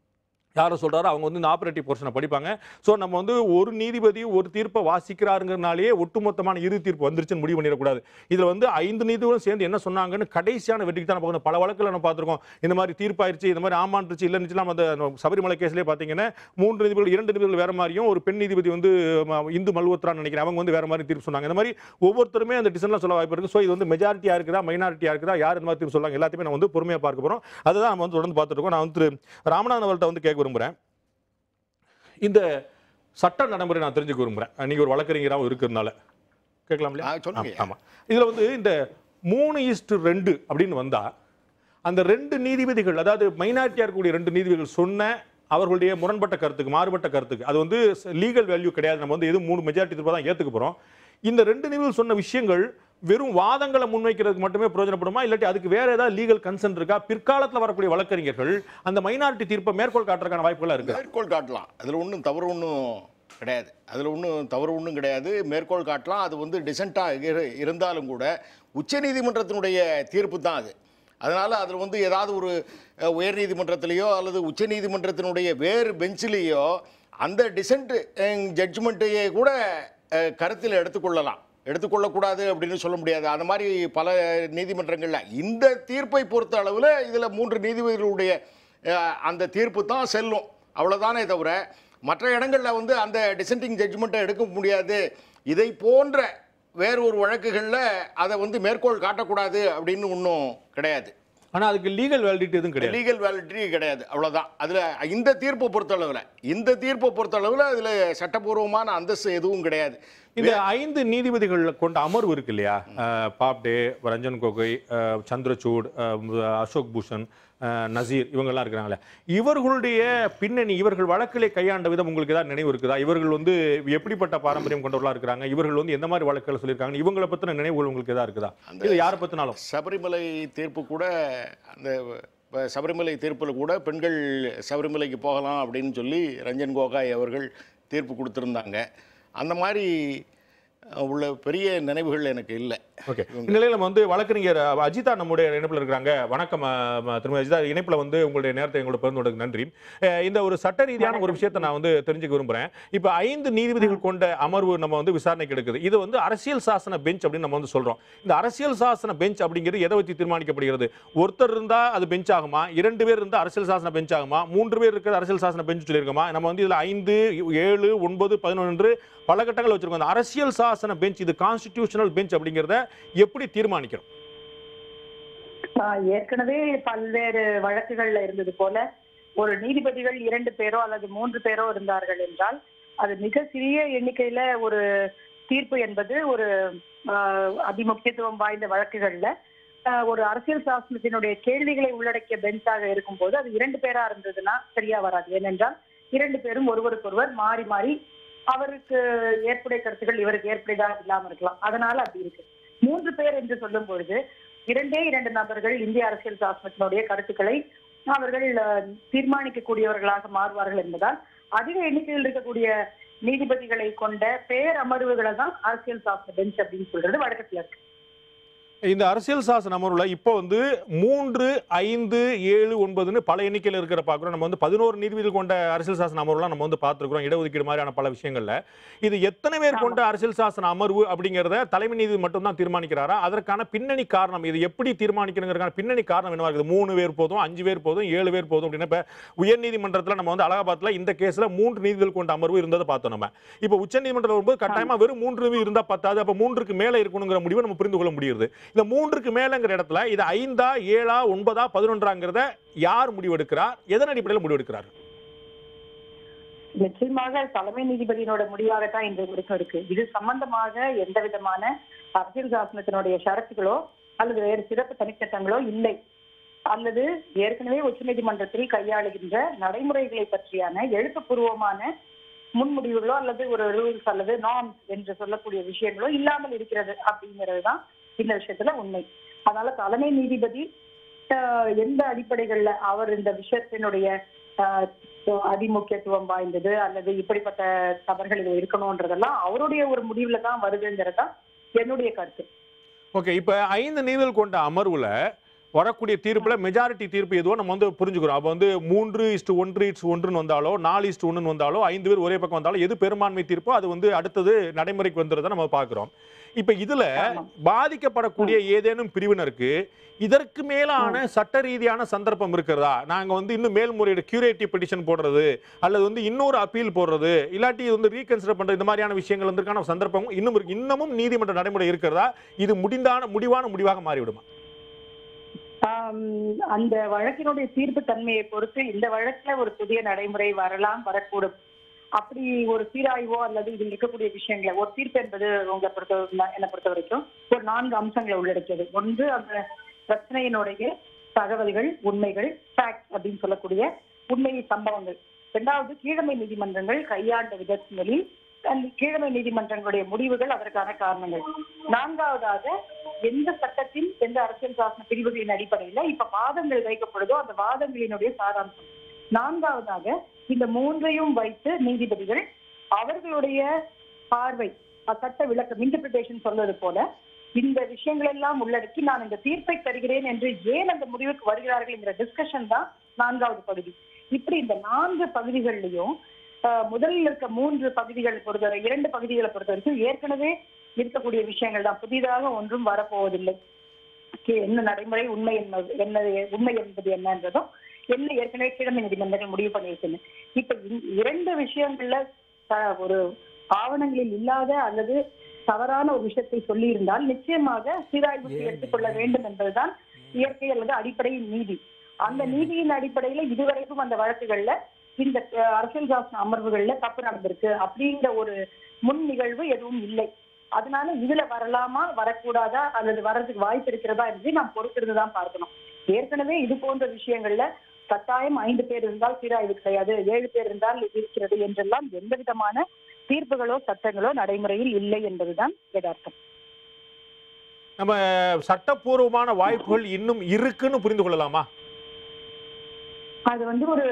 யாரை சொல்றாரோ அவங்க வந்து இந்த ஆப்ரேட்டிவ் போர்ஷனை படிப்பாங்க ஸோ நம்ம வந்து ஒரு நீதிபதி ஒரு தீர்ப்பை வாசிக்கிறாருங்கிறனாலேயே ஒட்டுமொத்தமான இறுதி தீர்ப்பு வந்துருச்சுன்னு முடிவு பண்ணிடக்கூடாது இதில் வந்து ஐந்து நீதிபதிகளும் சேர்ந்து என்ன சொன்னாங்கன்னு கடைசியான வெற்றிக்கு தான் பார்க்கணும் பல வழக்கில் நம்ம பார்த்துருக்கோம் இந்த மாதிரி தீர்ப்பாயிருச்சு இந்த மாதிரி ஆமான்றுச்சு இல்லைன்னு நம்ம அந்த சபரிமலை கேஸ்லேயே பார்த்தீங்கன்னா மூன்று நீதிபதிகள் இரண்டு நீதிபதிகள் வேற மாதிரியும் ஒரு பெண் நீதிபதி வந்து ம, இந்து மல்வோத்ரான்னு நினைக்கிறேன் அவங்க வந்து வேற மாதிரி தீர்ப்பு சொன்னாங்க இந்த மாதிரி ஒவ்வொருத்தருமே அந்த டிசன்லாம் சொல்ல வாய்ப்பு இருக்கு ஸோ இது வந்து மெஜாரிட்டியாக இருக்குதா மைனாரிட்டியாக இருக்குதா யார் இந்த மாதிரி தீர்ப்பு சொல்றாங்க எல்லாத்தையுமே நம்ம வந்து பொறுமையாக பார்க்க போகிறோம் அதுதான் நம்ம வந்து தொடர்ந்து பார்த்துட்டு இருக்கோம் நான் வந்து திரு ராமநாதன் அவர்கள்ட்ட வந்து கேட்க விரும்புகிறேன் இந்த சட்ட நடைமுறை நான் தெரிஞ்சுக்க விரும்புகிறேன் நீங்கள் ஒரு வழக்கறிஞராகவும் இருக்கிறதுனால கேட்கலாம் இல்லையா ஆ, சொல்லுங்க. ஆ, ஆமா இதுல வந்து இந்த மூணு இஸ்டு ரெண்டு அப்படின்னு வந்தா அந்த ரெண்டு நீதிபதிகள் அதாவது மைனாரிட்டியா இருக்கக்கூடிய ரெண்டு நீதிபதிகள் சொன்ன அவர்களுடைய முரண்பட்ட கருத்துக்கு மாறுபட்ட கருத்துக்கு அது வந்து லீகல் வேல்யூ கிடையாது நம்ம வந்து எது மூணு மெஜாரிட்டி திருப்ப தான் ஏத்துக்க போறோம் இந்த ரெண்டு நீதிபதிகள் சொன்ன விஷயங்கள் வெறும் வாதங்களை முன்வைக்கிறதுக்கு மட்டுமே பிரயோஜனப்படுமா இல்லாட்டி அதுக்கு வேற ஏதாவது லீகல் கன்சர்ன் இருக்கா பிற்காலத்துல வரக்கூடிய வழக்கறிஞர்கள் அந்த மைனாரிட்டி தீர்ப்பை மேற்கோள் காட்டுறதுக்கான வாய்ப்புகள் இருக்கு மேற்கோள் காட்டலாம் அதில் ஒன்றும் தவறு ஒன்றும் கிடையாது அதில் ஒன்றும் தவறு ஒன்றும் கிடையாது மேற்கோள் காட்டலாம் அது வந்து டிசென்ட்டாக இருந்தாலும் கூட உச்சநீதிமன்றத்தினுடைய தீர்ப்பு தான் அது அதனால் அதில் வந்து ஏதாவது ஒரு அஹ், உயர்நீதிமன்றத்திலேயோ அல்லது உச்சநீதிமன்றத்தினுடைய வேறு பெஞ்சிலேயோ அந்த டிசென்ட் ஜட்ஜ்மெண்ட்டையே கூட அஹ், கருத்தில் எடுத்துக்கொள்ளலாம் எடுத்துக்கொள்ளக்கூடாது அப்படின்னு சொல்ல முடியாது அந்த மாதிரி பல நீதிமன்றங்களில் இந்த தீர்ப்பை பொறுத்த அளவில் இதில் மூன்று நீதிபதிகளுடைய அஹ், அந்த தீர்ப்பு தான் செல்லும் அவ்வளோதானே தவிர மற்ற இடங்களில் வந்து அந்த டிசென்டிங் ஜட்ஜ்மெண்ட்டை எடுக்க முடியாது இதை போன்ற வேறு ஒரு வழக்குகளில் அதை வந்து மேற்கோள் காட்டக்கூடாது அப்படின்னு ஒன்றும் கிடையாது ஆனா அதுக்கு லீகல் வேலிடிட்டி எதுவும் கிடையாது லீகல் வேலிடிட்டி கிடையாது அவ்வளோதான் அதில் இந்த தீர்ப்பை பொறுத்தளவில் இந்த தீர்ப்பை பொறுத்தளவில் அதில் சட்டபூர்வமான அந்தஸ்து எதுவும் கிடையாது இந்த ஐந்து நீதிபதிகள் கொண்ட அமர்வு இருக்கு இல்லையா அஹ், பாப்டே ரஞ்சன் கோகோய் அஹ், சந்திரசூட் அஹ், அசோக் பூஷன் அஹ், நசீர் இவங்கெல்லாம் இருக்கிறாங்களே இவர்களுடைய பின்னணி இவர்கள் வழக்கிலே கையாண்ட விதம் உங்களுக்கு ஏதாவது நினைவு இருக்குதா இவர்கள் வந்து எப்படிப்பட்ட பாரம்பரியம் கொண்டவர்களா இருக்கிறாங்க இவர்கள் வந்து எந்த மாதிரி வழக்குகள் சொல்லியிருக்காங்க இவங்களை பத்தின நினைவுகள் உங்களுக்கு ஏதாவது இருக்குதா இது யாரை பத்தினாலும் சபரிமலை தீர்ப்பு கூட அந்த இப்போ சபரிமலை தீர்ப்பில் கூட பெண்கள் சபரிமலைக்கு போகலாம் அப்படின்னு சொல்லி ரஞ்சன் கோகாய் அவர்கள் தீர்ப்பு கொடுத்துருந்தாங்க அந்த மாதிரி அஹ், உள்ள பெரிய நினைவுகள் எனக்கு இல்லை ஓகே இந்நிலையில் நம்ம வந்து வழக்கறிஞர் அஜிதா நம்முடைய இணைப்பில் இருக்கிறாங்க வணக்கம் அஹ், ம- திருமதி அஜிதா இணைப்பில் வந்து உங்களுடைய நேரத்தை எங்களோட பகிர்ந்தோட நன்றி அஹ், இந்த ஒரு சட்ட ரீதியான ஒரு விஷயத்தை நான் வந்து தெரிஞ்சுக்க விரும்புகிறேன் இப்போ ஐந்து நீதிபதிகள் கொண்ட அமர்வு நம்ம வந்து விசாரணைக்கு எடுக்குது இது வந்து அரசியல் சாசன பெஞ்ச் அப்படின்னு நம்ம வந்து சொல்றோம் இந்த அரசியல் சாசன பெஞ்ச் அப்படிங்கிறது எதை வச்சு தீர்மானிக்கப்படுகிறது ஒருத்தர் இருந்தா அது பெஞ்ச் ஆகுமா இரண்டு பேர் இருந்தா அரசியல் சாசன பெஞ்ச் ஆகுமா மூன்று பேர் இருக்கிற அரசியல் சாசன பெஞ்ச் சொல்லியிருக்கோமா நம்ம வந்து இதுல ஐந்து ஏழு ஒன்பது பதினொன்று பல கட்டங்கள் வச்சிருக்கோம் அந்த அரசியல் சாசன பெஞ்ச் இது கான்ஸ்டிடியூஷனல் பெஞ்ச் அப்படிங்கிறத எப்படி தீர்மானிக்கிறோம் ஆஹ் ஏற்கனவே பல்வேறு வழக்குகள்ல இருந்தது போல ஒரு நீதிபதிகள் இரண்டு பேரோ அல்லது மூன்று பேரோ இருந்தார்கள் என்றால் அது மிக சிறிய எண்ணிக்கையில ஒரு தீர்ப்பு என்பது ஒரு ஆஹ் அதிமுக்கியத்துவம் வாய்ந்த வழக்குகள்ல ஆஹ் ஒரு அரசியல் சாசனத்தினுடைய கேள்விகளை உள்ளடக்கிய பெஞ்சாக இருக்கும்போது அது இரண்டு பேரா இருந்ததுன்னா சரியா வராது ஏனென்றால் இரண்டு பேரும் ஒருவருக்கொருவர் மாறி மாறி அவருக்கு ஏற்புடைய கருத்துக்கள் இவருக்கு ஏற்புடையதாக இல்லாம இருக்கலாம் அதனால அப்படி இருக்கு மூன்று பேர் என்று சொல்லும் பொழுது இரண்டே இரண்டு நபர்கள் இந்திய அரசியல் சாசனத்தினுடைய கருத்துக்களை அவர்கள் அஹ், தீர்மானிக்கக்கூடியவர்களாக மாறுவார்கள் என்பதால் அதிக எண்ணிக்கையில் இருக்கக்கூடிய நீதிபதிகளை கொண்ட பேரமர்வுகளை தான் அரசியல் சாசன பெஞ்ச் அப்படின்னு சொல்றது வழக்கத்துல இருக்கு இந்த அரசியல் சாசன அமர்வுல இப்போ வந்து மூன்று ஐந்து ஏழு ஒன்பதுன்னு பல எண்ணிக்கையில் இருக்கிற பார்க்குறோம் நம்ம வந்து பதினோரு நீதிபதிகள் கொண்ட அரசியல் சாசன அமர்வுலாம் நம்ம வந்து பார்த்துருக்கிறோம் இடஒதுக்கீடு மாதிரியான பல விஷயங்கள்ல இது எத்தனை பேர் கொண்ட அரசியல் சாசன அமர்வு அப்படிங்கிறத தலைமை நீதி மட்டும் தான் தீர்மானிக்கிறாரா அதற்கான பின்னணி காரணம் இது எப்படி தீர்மானிக்கணுங்கிறதுக்கான பின்னணி காரணம் என்னவா இருக்குது மூணு பேர் போதும் அஞ்சு பேர் போதும் ஏழு பேர் போதும் அப்படின்னு இப்போ உயர்நீதிமன்றத்தில் நம்ம வந்து அலகாபாத்தில் இந்த கேஸ்ல மூன்று நீதிபதிகள் கொண்ட அமர்வு இருந்ததை பார்த்தோம் நம்ம இப்போ உச்சநீதிமன்றம் வரும்போது கட்டாயமா வெறும் மூன்று நீதி இருந்தா பத்தாது அப்ப மூன்றுக்கு மேல இருக்கணுங்கிற முடிவை நம்ம புரிந்து கொள்ள முடியுது இந்த மூன்றுக்கு மேலங்கிற இடத்துல இது ஐந்தா ஏழா ஒன்பதா பதினொன்றாங்கிறத யார் முடிவெடுக்கிறார் எதன் அடிப்படையில் முடிவெடுக்கிறார் நிச்சயமாக தலைமை நீதிபதியினோட முடிவாகத்தான் இன்று வரைக்கும் இருக்கு இது சம்பந்தமாக எந்த விதமான அரசியல் சாசனத்தினுடைய ஷரத்துகளோ அல்லது வேறு சிறப்பு தனிச்சட்டங்களோ இல்லை அல்லது ஏற்கனவே உச்சநீதிமன்றத்தில் கையாளுகின்ற நடைமுறைகளை பற்றியான எழுத்துப்பூர்வமான முன்முடிவுகளோ அல்லது ஒரு ரூல்ஸ் அல்லது நார்ம்ஸ் என்று சொல்லக்கூடிய விஷயங்களோ இல்லாமல் இருக்கிறது அப்படிங்கிறது தான் இந்த விஷயத்துல உண்மை அதனால தலைமை நீதிபதி ஆஹ், எந்த அடிப்படைகள்ல அவர் இந்த விஷயத்தினுடைய ஆஹ், so அதிமுக்கியத்துவம் வாய்ந்தது அல்லது இப்படிப்பட்ட தவறுகள் இது இருக்கணும்ன்றதெல்லாம் அவருடைய ஒரு முடிவுல தான் வருதுங்கிறது தான் என்னுடைய கருத்து ஓகே இப்போ ஐந்து நீதிபதிகள் கொண்ட அமர்வுல வரக்கூடிய தீர்ப்புல மெஜாரிட்டி தீர்ப்பு எதுவோ நம்ம வந்து புரிஞ்சுக்கிறோம் அப்போ வந்து மூன்று இஸ்டு ஒன்று இஸ்டு ஒன்றுன்னு வந்தாலோ நாலு இஸ்டு ஒன்றுன்னு வந்தாலோ ஐந்து பேர் ஒரே பக்கம் வந்தாலோ எது பெரும்பான்மை தீர்ப்போ அது வந்து அடுத்தது நடைமுறைக்கு வந்துறதை நம்ம பார்க்கிறோம் இப்போ இதுல ஆமா. பாதிக்கப்படக்கூடிய ஏதேனும் பிரிவினருக்கு இதற்கு மேலான சட்ட ரீதியான சந்தர்ப்பம் இருக்கிறதா நாங்க வந்து இன்னும் மேல்முறையீடு கியூரேட்டிவ் பெட்டிஷன் போடுறது அல்லது வந்து இன்னொரு அப்பீல் போடுறது இல்லாட்டி இது வந்து ரீகன்சிடர் பண்ற இந்த மாதிரியான விஷயங்கள் வந்திருக்கான சந்தர்ப்பம் இன்னும் இருக்கு இன்னமும் நீதிமன்ற நடைமுறை இருக்கிறதா இது முடிந்தான முடிவான முடிவாக மாறிவிடுமா ஆம், அந்த வழக்கினுடைய தீர்ப்பு தன்மையை பொறுத்து இந்த வழக்குல ஒரு புதிய நடைமுறை வரலாம் வரக்கூடும் அப்படி ஒரு சீராய்வோ அல்லது இதில் இருக்கக்கூடிய விஷயங்களை ஒரு தீர்ப்பு என்பது உங்களை பொறுத்த என்னை பொறுத்த வரைக்கும் ஒரு நான்கு அம்சங்களை உள்ளடக்கியது ஒன்று அந்த பிரச்சனையினுடைய தகவல்கள் உண்மைகள் ஃபேக்ட் அப்படின்னு சொல்லக்கூடிய உண்மை சம்பவங்கள் இரண்டாவது கீழமை நீதிமன்றங்கள் கையாண்ட விதங்களில் அந்த கீழமை நீதிமன்றங்களுடைய முடிவுகள் அதற்கான காரணங்கள் நான்காவதாக எந்த சட்டத்தின் எந்த அரசியல் சாசன பிரிவுகளின் அடிப்படையில இப்ப வாதங்கள் வைக்கப்படுதோ அந்த வாதங்களினுடைய சாராம்சம் நான்காவதாக இந்த மூன்றையும் வைத்து நீதிபதிகள் அவர்களுடைய பார்வை அஹ், சட்ட விளக்கம் இன்டர்பிரிட்டேஷன் சொல்வது போல இந்த விஷயங்கள் எல்லாம் உள்ளடக்கி நான் இந்த தீர்ப்பை தருகிறேன் என்று ஏன் அந்த முடிவுக்கு வருகிறார்கள் என்கிற டிஸ்கஷன் தான் நான்காவது பகுதி இப்படி இந்த நான்கு பகுதிகளிலையும் அஹ், முதலில் இருக்க மூன்று பகுதிகளை பொறுத்தவரை இரண்டு பகுதிகளை பொறுத்த வரைக்கும் ஏற்கனவே இருக்கக்கூடிய விஷயங்கள் தான் புதிதாக ஒன்றும் வரப்போவதில்லை கே- என்ன நடைமுறை உண்மை என்பது என்ன உண்மை என்பது என்னன்றதும் என்ன ஏற்கனவே கிழமை நீதிமன்றங்கள் முடிவு பண்ணியிருக்குன்னு இப்ப இந்த இரண்டு விஷயங்கள்ல த- ஒரு ஆவணங்களில் இல்லாத அல்லது தவறான ஒரு விஷயத்தை சொல்லி இருந்தால் நிச்சயமாக சீராய்வுக்கு எடுத்துக்கொள்ள வேண்டும் என்பதுதான் இயற்கை அல்லது அடிப்படை நீதி அந்த நீதியின் அடிப்படையில இதுவரைக்கும் அந்த வழக்குகள்ல இந்த அஹ், அரசியல் சாசன அமர்வுகள்ல தப்பு நடந்திருக்கு அப்படிங்கிற ஒரு முன் நிகழ்வு எதுவும் இல்லை அதனால இதுல வரலாமா வரக்கூடாதா அல்லது வர்றதுக்கு வாய்ப்பு இருக்கிறதா என்று நாம் பொறுத்திருந்து தான் பார்க்கணும் ஏற்கனவே இது போன்ற விஷயங்கள்ல கட்டாயம் ஐந்து பேர் இருந்தால் சீராய்வு கிடையாது ஏழு பேர் இருந்தால் இது இருக்கிறது என்றெல்லாம் எந்த விதமான தீர்ப்புகளோ சட்டங்களோ நடைமுறையில் இல்லை என்பதுதான் யதார்த்தம் நம்ம சட்டப்பூர்வமான வாய்ப்புகள் இன்னும் இருக்குன்னு புரிந்து கொள்ளலாமா அது வந்து ஒரு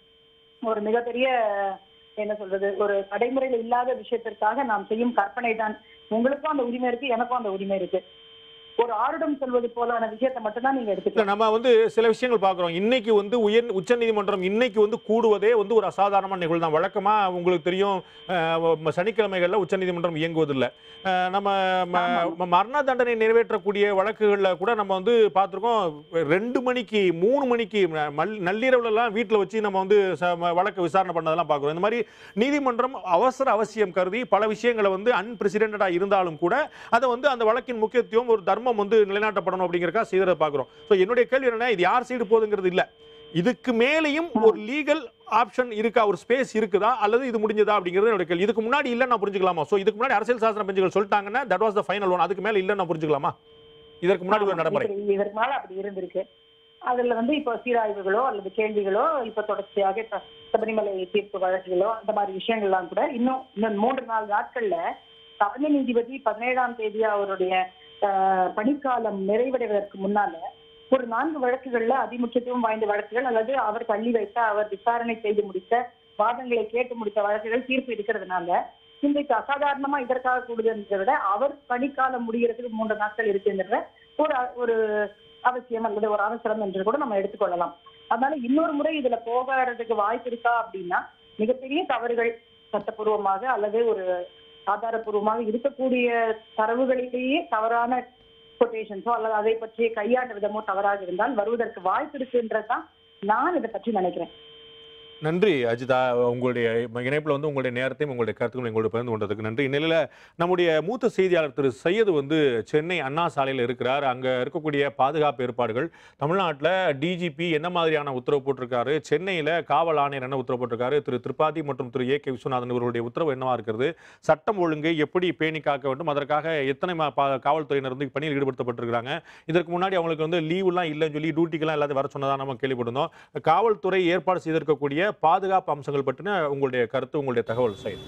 ஒரு மிகப்பெரிய என்ன சொல்றது ஒரு நடைமுறையில் இல்லாத விஷயத்திற்காக நாம் செய்யும் கற்பனை தான் உங்களுக்கும் அந்த உரிமை இருக்கு எனக்கும் அந்த உரிமை இருக்கு ஒரு ஆருடம் சொல்வது போலான விஷயத்தை மட்டும்தான் நீங்க இல்ல எடுத்துக்கலாம் நம்ம வந்து சில விஷயங்கள் பார்க்குறோம் இன்னைக்கு வந்து உயர் உச்சநீதிமன்றம் இன்னைக்கு வந்து கூடுவதே வந்து ஒரு அசாதாரணமான நிகழ்வு தான் வழக்கமா உங்களுக்கு தெரியும் அஹ், சனிக்கிழமைகள்ல உச்சநீதிமன்றம் இயங்குவதில்லை அஹ், நம்ம ம- ம- மரண தண்டனை நிறைவேற்றக்கூடிய வழக்குகளில் கூட நம்ம வந்து பார்த்துருக்கோம் ரெண்டு மணிக்கு மூணு மணிக்கு ம- மல்- நள்ளிரவுலலாம் வீட்டில் வச்சு நம்ம வந்து ச- ம- வழக்கு விசாரணை பண்ணதெல்லாம் பார்க்குறோம் இந்த மாதிரி நீதிமன்றம் அவசர அவசியம் கருதி பல விஷயங்களை வந்து அன்பிரசிடென்டா இருந்தாலும் கூட அதை வந்து அந்த வழக்கின் முக்கியத்துவம் ஒரு தர்மம் வந்து நிலைநாட்டப்படணும் அப்படிங்கிறக்கா செய்ததை பார்க்குறோம் ஸோ என்னுடைய கேள்வி என்னன்னா இது யார் சைடு போகுதுங்கிறது இல்லை இதுக்கு மேலேயும் ஒரு லீகல் ஆப்ஷன் இருக்கா ஒரு ஸ்பேஸ் இருக்குதா அல்லது இது முடிஞ்சதா அப்படிங்கிறது என்னோட கேள்வி இதுக்கு முன்னாடி இல்லை நான் புரிஞ்சுக்கலாமா ஸோ இதுக்கு முன்னாடி அரசியல் சாசன பெஞ்சுகள் சொல்லிட்டாங்கன்னா that was the final one அதுக்கு மேலே இல்லை நான் புரிஞ்சுக்கலாமா இதற்கு முன்னாடி ஒரு நடைமுறை இப்படி இதற்கு மேல அப்படி இருந்திருக்கு அதுல வந்து இப்போ சீராய்வுகளோ அல்லது கேள்விகளோ இப்ப தொடர்ச்சியாக இப்ப சபரிமலை தீர்ப்பு வழக்குகளோ அந்த மாதிரி விஷயங்கள்லாம் கூட இன்னும் இன்னும் மூன்று நாலு நாட்கள்ல தலைமை நீதிபதி பதினேழாம் தேதி அவருடைய ஆஹ், பணிக்காலம் நிறைவடைவதற்கு முன்னால ஒரு நான்கு வழக்குகள்ல அதிமுக்கியத்துவம் வாய்ந்த வழக்குகள் அல்லது அவர் தள்ளி வைத்த அவர் விசாரணை செய்து முடித்த வாதங்களை கேட்டு முடித்த வழக்குகள் தீர்ப்பு இருக்கிறதுனால இன்றைக்கு அசாதாரணமா இதற்காக கூடுதல்ன்றதை விட அவர் பணிக்காலம் முடிகிறதுக்கு மூன்று நாட்கள் இருக்குங்கிற ஒரு ஒரு அவசியம் அல்லது ஒரு அவசரம் என்று கூட நம்ம எடுத்துக்கொள்ளலாம் அதனால இன்னொரு முறை இதுல போகிறதுக்கு வாய்ப்பு இருக்கா அப்படின்னா மிகப்பெரிய தவறுகள் சட்டப்பூர்வமாக அல்லது ஒரு ஆதாரப்பூர்வமாக இருக்கக்கூடிய தரவுகளிலேயே தவறான கொட்டேஷன்ஸோ அல்லது அதை பற்றி கையாண்ட விதமோ தவறாக இருந்தால் வருவதற்கு வாய்ப்பு இருக்குன்றதுதான் நான் இதை பற்றி நினைக்கிறேன் நன்றி அஜிதா உங்களுடைய இணைப்பில் வந்து உங்களுடைய நேரத்தையும் உங்களுடைய கருத்துக்களும் எங்களோட பகிர்ந்து கொண்டதுக்கு நன்றி இந்நிலையில் நம்முடைய மூத்த செய்தியாளர் திரு சையது வந்து சென்னை அண்ணா சாலையில் இருக்கிறார் அங்கே இருக்கக்கூடிய பாதுகாப்பு ஏற்பாடுகள் தமிழ்நாட்டில் டிஜிபி என்ன மாதிரியான உத்தரவு போட்டிருக்காரு சென்னையில் காவல் ஆணையர் என்ன உத்தரவு போட்டிருக்காரு திரு திரிபாதி மற்றும் திரு ஏ கே விஸ்வநாதன் இவருடைய உத்தரவு என்னவா இருக்கிறது சட்டம் ஒழுங்கை எப்படி பேணி காக்க வேண்டும் அதற்காக எத்தனை ம- பா- காவல்துறையினர் வந்து பணியில் ஈடுபடுத்தப்பட்டிருக்காங்க இதற்கு முன்னாடி அவங்களுக்கு வந்து லீவுலாம் இல்லைன்னு சொல்லி டியூட்டிக்கெல்லாம் எல்லாத்தையும் வர சொன்னதாக நம்ம கேள்விப்பட்டிருந்தோம் காவல்துறை ஏற்பாடு செய்திருக்கக்கூடிய பாதுகாப்பு அம்சங்கள் பற்றின உங்களுடைய கருத்து உங்களுடைய தகவல் சைடு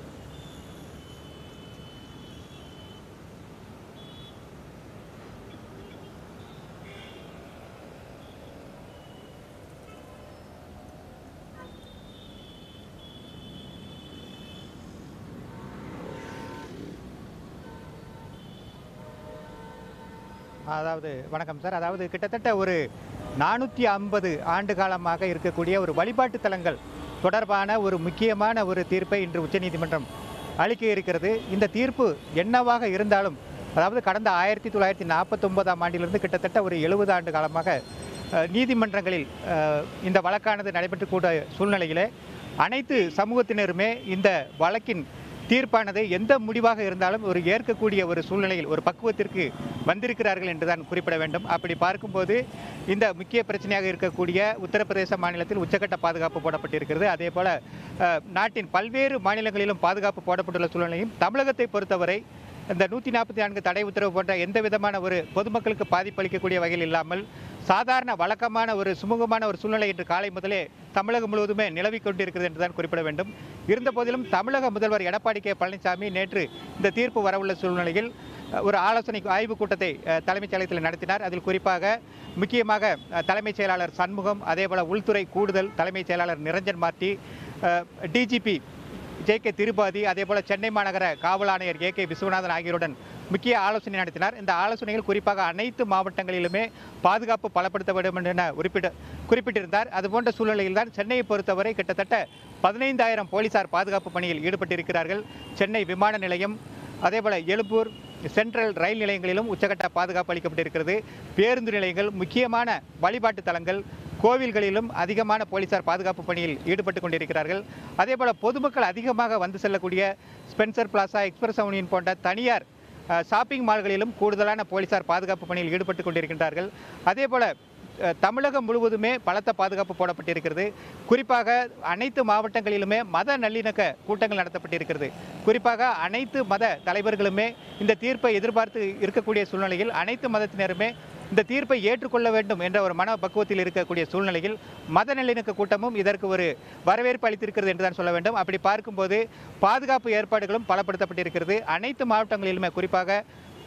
அதாவது வணக்கம் சார் அதாவது கிட்டத்தட்ட ஒரு நானூற்றி ஐம்பது ஆண்டு காலமாக இருக்கக்கூடிய ஒரு வழிபாட்டு தலங்கள் தொடர்பான ஒரு முக்கியமான ஒரு தீர்ப்பை இன்று உச்சநீதிமன்றம் அளிக்க இருக்கிறது இந்த தீர்ப்பு என்னவாக இருந்தாலும் அதாவது கடந்த ஆயிரத்தி தொள்ளாயிரத்தி நாற்பத்தொன்பதாம் ஆண்டிலிருந்து கிட்டத்தட்ட ஒரு எழுபது ஆண்டு காலமாக அஹ், நீதிமன்றங்களில் அஹ், இந்த வழக்கானது நடைபெற்று கூட சூழ்நிலையிலே அனைத்து சமூகத்தினருமே இந்த வழக்கின் தீர்ப்பானது எந்த முடிவாக இருந்தாலும் ஒரு ஏற்கக்கூடிய ஒரு சூழ்நிலையில் ஒரு பக்குவத்திற்கு வந்திருக்கிறார்கள் என்றுதான் குறிப்பிட வேண்டும் அப்படி பார்க்கும்போது இந்த முக்கிய பிரச்சனையாக இருக்கக்கூடிய உத்தரப்பிரதேச மாநிலத்தில் உச்சக்கட்ட பாதுகாப்பு போடப்பட்டிருக்கிறது அதே போல அஹ், நாட்டின் பல்வேறு மாநிலங்களிலும் பாதுகாப்பு போடப்பட்டுள்ள சூழ்நிலையும் தமிழகத்தை பொறுத்தவரை இந்த நூற்றி நாற்பத்தி நான்கு தடை உத்தரவு போன்ற எந்த விதமான ஒரு பொதுமக்களுக்கு பாதிப்பளிக்கக்கூடிய வகையில் இல்லாமல் சாதாரண வழக்கமான ஒரு சுமூகமான ஒரு சூழ்நிலை இன்று காலை முதலே தமிழகம் முழுவதுமே நிலவிக் கொண்டிருக்கிறது என்றுதான் குறிப்பிட வேண்டும் இருந்த போதிலும் தமிழக முதல்வர் எடப்பாடி கே பழனிசாமி நேற்று இந்த தீர்ப்பு வரவுள்ள சூழ்நிலையில் அஹ், ஒரு ஆலோசனை ஆய்வுக் கூட்டத்தை அஹ், தலைமைச் செயலகத்தில் நடத்தினார் அதில் குறிப்பாக முக்கியமாக அஹ், தலைமைச் செயலாளர் சண்முகம் அதேபோல உள்துறை கூடுதல் தலைமைச் செயலாளர் Niranjan Mardi DGP J K Tripathi அதேபோல சென்னை மாநகர காவல் ஆணையர் ஏ கே விஸ்வநாதன் ஆகியோருடன் முக்கிய ஆலோசனை நடத்தினார் இந்த ஆலோசனைகள் குறிப்பாக அனைத்து மாவட்டங்களிலுமே பாதுகாப்பு பலப்படுத்த வேண்டும் என குறிப்பிட்டு குறிப்பிட்டிருந்தார் அதுபோன்ற சூழ்நிலையில் தான் சென்னையை பொறுத்தவரை கிட்டத்தட்ட பதினைந்தாயிரம் போலீசார் பாதுகாப்பு பணியில் ஈடுபட்டிருக்கிறார்கள் சென்னை விமான நிலையம் அதேபோல எழும்பூர் சென்ட்ரல் ரயில் நிலையங்களிலும் உச்சகட்ட பாதுகாப்பு அளிக்கப்பட்டிருக்கிறது பேருந்து நிலையங்கள் முக்கியமான வழிபாட்டு தலங்கள் கோவில்களிலும் அதிகமான போலீசார் பாதுகாப்பு பணியில் ஈடுபட்டு கொண்டிருக்கிறார்கள் அதேபோல பொதுமக்கள் அதிகமாக வந்து செல்லக்கூடிய ஸ்பென்சர் பிளாசா எக்ஸ்பிரஸ் அவனியன் போன்ற தனியார் அஹ், ஷாப்பிங் மால்களிலும் கூடுதலான போலீசார் பாதுகாப்பு பணியில் ஈடுபட்டு கொண்டிருக்கின்றார்கள் அதேபோல அஹ், தமிழகம் முழுவதுமே பலத்த பாதுகாப்பு போடப்பட்டிருக்கிறது குறிப்பாக அனைத்து மாவட்டங்களிலுமே மத நல்லிணக்க கூட்டங்கள் நடத்தப்பட்டிருக்கிறது குறிப்பாக அனைத்து மத தலைவர்களுமே இந்த தீர்ப்பை எதிர்பார்த்து இருக்கக்கூடிய சூழ்நிலையில் அனைத்து மதத்தினருமே இந்த தீர்ப்பை ஏற்றுக்கொள்ள வேண்டும் என்ற ஒரு மன பக்குவத்தில் இருக்கக்கூடிய சூழ்நிலையில் மத நல்லிணக்க கூட்டமும் இதற்கு ஒரு வரவேற்பு அளித்திருக்கிறது என்று தான் சொல்ல வேண்டும் அப்படி பார்க்கும்போது பாதுகாப்பு ஏற்பாடுகளும் பலப்படுத்தப்பட்டிருக்கிறது அனைத்து மாவட்டங்களிலுமே குறிப்பாக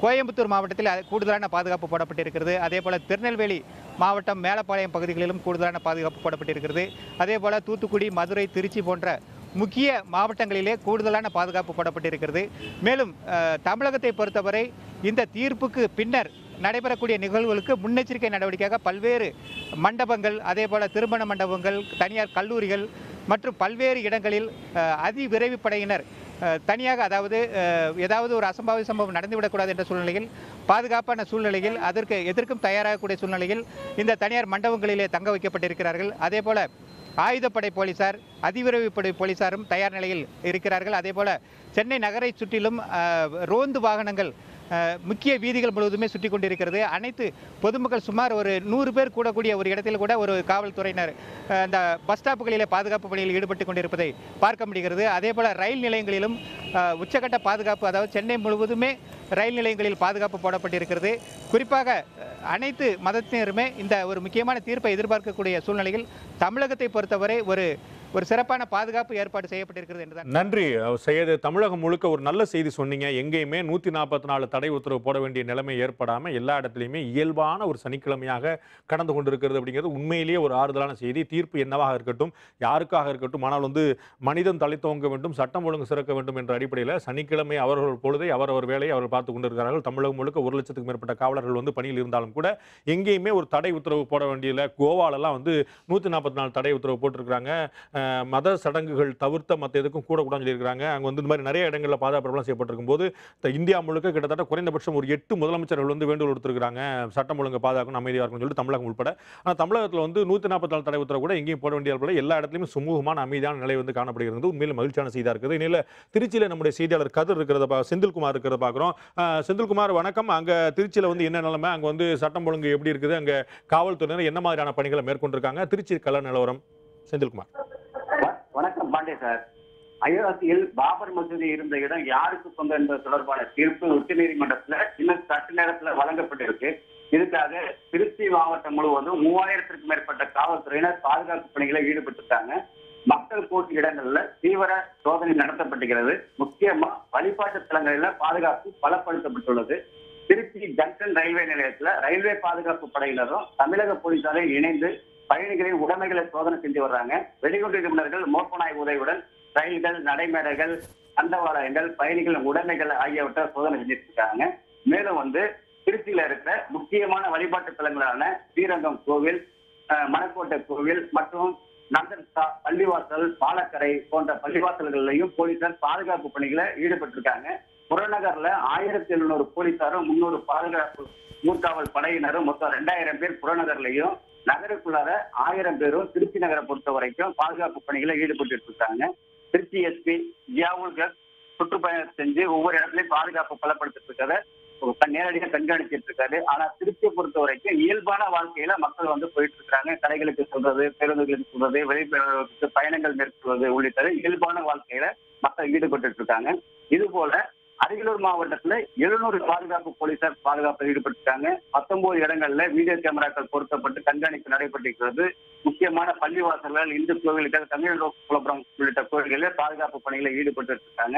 கோயம்புத்தூர் மாவட்டத்தில் அது கூடுதலான பாதுகாப்பு போடப்பட்டிருக்கிறது அதே போல் திருநெல்வேலி மாவட்டம் மேலப்பாளையம் பகுதிகளிலும் கூடுதலான பாதுகாப்பு போடப்பட்டிருக்கிறது அதே போல் தூத்துக்குடி மதுரை திருச்சி போன்ற முக்கிய மாவட்டங்களிலே கூடுதலான பாதுகாப்பு போடப்பட்டிருக்கிறது மேலும் அஹ், தமிழகத்தை பொறுத்தவரை இந்த தீர்ப்புக்கு பின்னர் நடைபெறக்கூடிய நிகழ்வுகளுக்கு முன்னெச்சரிக்கை நடவடிக்கையாக பல்வேறு மண்டபங்கள் அதே போல திருமண மண்டபங்கள் தனியார் கல்லூரிகள் மற்றும் பல்வேறு இடங்களில் அஹ், அதிவிரைவு படையினர் அஹ், தனியாக அதாவது அஹ், ஏதாவது ஒரு அசம்பாவித சம்பவம் நடந்துவிடக்கூடாது என்ற சூழ்நிலையில் பாதுகாப்பான சூழ்நிலையில் அதற்கு எதற்கும் தயாராகக்கூடிய சூழ்நிலையில் இந்த தனியார் மண்டபங்களிலே தங்க வைக்கப்பட்டிருக்கிறார்கள் அதே போல ஆயுதப்படை போலீசார் அதிவிரைவு படை போலீசாரும் தயார் நிலையில் இருக்கிறார்கள் அதே போல சென்னை நகரை சுற்றிலும் அஹ், ரோந்து வாகனங்கள் அஹ், முக்கிய வீதிகள் முழுவதுமே சுற்றி கொண்டிருக்கிறது அனைத்து பொதுமக்கள் சுமார் ஒரு நூறு பேர் கூடக்கூடிய ஒரு இடத்தில் கூட ஒரு காவல்துறையினர் அஹ், அந்த பஸ் ஸ்டாப்புகளிலே பாதுகாப்பு பணியில் ஈடுபட்டு கொண்டிருப்பதை பார்க்க முடிகிறது அதே போல ரயில் நிலையங்களிலும் அஹ், உச்சக்கட்ட பாதுகாப்பு அதாவது சென்னை முழுவதுமே ரயில் நிலையங்களில் பாதுகாப்பு போடப்பட்டிருக்கிறது குறிப்பாக அஹ், அனைத்து மதத்தினருமே இந்த ஒரு முக்கியமான தீர்ப்பை எதிர்பார்க்கக்கூடிய சூழ்நிலையில் தமிழகத்தை பொறுத்தவரை ஒரு ஒரு சிறப்பான பாதுகாப்பு ஏற்பாடு செய்யப்பட்டிருக்கிறது என்றுதான் நன்றி செய்யது தமிழகம் முழுக்க ஒரு நல்ல செய்தி சொன்னீங்க எங்கேயுமே நூற்றி நாற்பத்தி நாலு தடை உத்தரவு போட வேண்டிய நிலைமை ஏற்படாமல் எல்லா இடத்துலையுமே இயல்பான ஒரு சனிக்கிழமையாக கடந்து கொண்டிருக்கிறது அப்படிங்கிறது உண்மையிலேயே ஒரு ஆறுதலான செய்தி தீர்ப்பு என்னவாக இருக்கட்டும் யாருக்காக இருக்கட்டும் ஆனால் வந்து மனிதன் தலை தோங்க வேண்டும் சட்டம் ஒழுங்கு சிறக்க வேண்டும் என்ற அடிப்படையில் சனிக்கிழமை அவர்கள் பொழுதை அவரவர் வேலையை அவர்கள் பார்த்து கொண்டிருக்கிறார்கள் தமிழகம் முழுக்க ஒரு லட்சத்துக்கு மேற்பட்ட காவலர்கள் வந்து பணியில் இருந்தாலும் கூட எங்கேயுமே ஒரு தடை உத்தரவு போட வேண்டியதில்லை கோவாலெல்லாம் வந்து நூற்றி நாற்பத்தி நாலு தடை உத்தரவு போட்டிருக்கிறாங்க அஹ், மத சடங்குகள் தவிர்த்த மற்ற எதுக்கும் கூட கூடாதுன்னு சொல்லியிருக்காங்க அங்கே வந்து இந்த மாதிரி நிறைய இடங்களில் பாதுகாப்பு செய்யப்பட்டிருக்கும் போது த- இந்தியா முழுக்க கிட்டத்தட்ட குறைந்தபட்சம் ஒரு எட்டு முதலமைச்சர்கள் வந்து வேண்டுகோள் கொடுத்துருக்காங்க சட்டம் ஒழுங்கு பாதுகாக்கணும் அமைதியாக இருக்கணும்னு சொல்லிட்டு தமிழகம் உட்பட ஆனால் தமிழகத்தில் வந்து நூற்றி நாற்பத்தி நாலு தடை உத்தரவு கூட எங்கேயும் போட வேண்டிய போல எல்லா இடத்துலையுமே சுமூகமான அமைதியான நிலை வந்து காணப்படுகிறது உண்மையில மகிழ்ச்சியான செய்தியாக இருக்குது இனியில் திருச்சியில் நம்முடைய செய்தியாளர் கதிர் இருக்கிறத பா செந்தில்குமார் இருக்கிறத பார்க்குறோம் செந்தில்குமார் வணக்கம் அங்கே திருச்சியில் வந்து என்ன நிலைமை அங்கே வந்து சட்டம் ஒழுங்கு எப்படி இருக்குது அங்கே காவல்துறையினர் என்ன மாதிரியான பணிகளை மேற்கொண்டிருக்காங்க திருச்சி கல நிலவரம் செந்தில்குமார் வ- வணக்கம் பாண்டே சார் அயோத்தியில் பாபர் மசூதி இருந்த இடம் யாருக்கு சொந்தம் என்பது தொடர்பான தீர்ப்பு உச்சநீதிமன்றத்துல இன்னும் சற்று நேரத்துல வழங்கப்பட்டிருக்கு இதுக்காக திருச்சி மாவட்டம் முழுவதும் மூவாயிரத்திற்கும் மேற்பட்ட காவல்துறையினர் பாதுகாப்பு பணிகளை ஈடுபட்டிருக்காங்க மக்கள் கூட்டு இடங்கள்ல தீவிர சோதனை நடத்தப்பட்டிருக்கிறது முக்கியமா வழிபாட்டு தலங்களில பாதுகாப்பு பலப்படுத்தப்பட்டுள்ளது திருச்சி ஜங்ஷன் ரயில்வே நிலையத்துல ரயில்வே பாதுகாப்பு படையினரும் தமிழக போலீசாரும் இணைந்து பயணிகளின் உடைமைகளை சோதனை செஞ்சு வர்றாங்க வெடிகுண்டு நிபுணர்கள் மோப்பநாய் உதவியுடன் ரயில்கள் நடைமேடைகள் தண்டவாளங்கள் பயணிகளின் உடைமைகள் ஆகியவற்றை சோதனை செஞ்சுட்டு இருக்காங்க மேலும் வந்து திருச்சியில இருக்கிற முக்கியமான வழிபாட்டு தலங்களான ஸ்ரீரங்கம் கோவில் அஹ், மணக்கோட்டை கோவில் மற்றும் நந்தன் சா- பள்ளிவாசல் பாலக்கரை போன்ற பள்ளிவாசல்கள்லையும் போலீசார் பாதுகாப்பு பணிகளை ஈடுபட்டிருக்காங்க புறநகர்ல ஆயிரத்தி எழுநூறு போலீசாரும் முன்னூறு பாதுகாப்பு ஊர்காவல் படையினரும் மொத்தம் ரெண்டாயிரம் பேர் புறநகர்லையும் நகருக்குள்ளார ஆயிரம் பேரும் திருச்சி நகரை பொறுத்த வரைக்கும் பாதுகாப்பு பணிகளை ஈடுபட்டு இருக்காங்க திருச்சி எஸ்பி ஜியாவுல்கர் சுற்றுப்பயணம் செஞ்சு ஒவ்வொரு இடத்துலயும் பாதுகாப்பு பலப்படுத்திட்டு இருக்காரு நேரடியாக கண்காணிச்சிட்டு இருக்காரு ஆனா திருச்சியை பொறுத்த வரைக்கும் இயல்பான வாழ்க்கையில மக்கள் வந்து போயிட்டு இருக்காங்க கடைகளுக்கு சொல்றது பேருந்துகளுக்கு சொல்றது வெளிப்ப பயணங்கள் மேற்கொள்வது உள்ளிட்டது இயல்பான வாழ்க்கையில மக்கள் ஈடுபட்டு இருக்காங்க இது போல அரியலூர் மாவட்டத்துல எழுநூறு பாதுகாப்பு போலீசார் பாதுகாப்பில் ஈடுபட்டிருக்காங்க பத்தொன்பது இடங்கள்ல வீடியோ கேமராக்கள் பொருத்தப்பட்டு கண்காணிப்பு நடைபெற்றிருக்கிறது முக்கியமான பள்ளிவாசல்கள் இந்து கோவில்கள் தமிழ் குலபுரம் உள்ளிட்ட கோவில்களில் பாதுகாப்பு பணிகளில் ஈடுபட்டு இருக்காங்க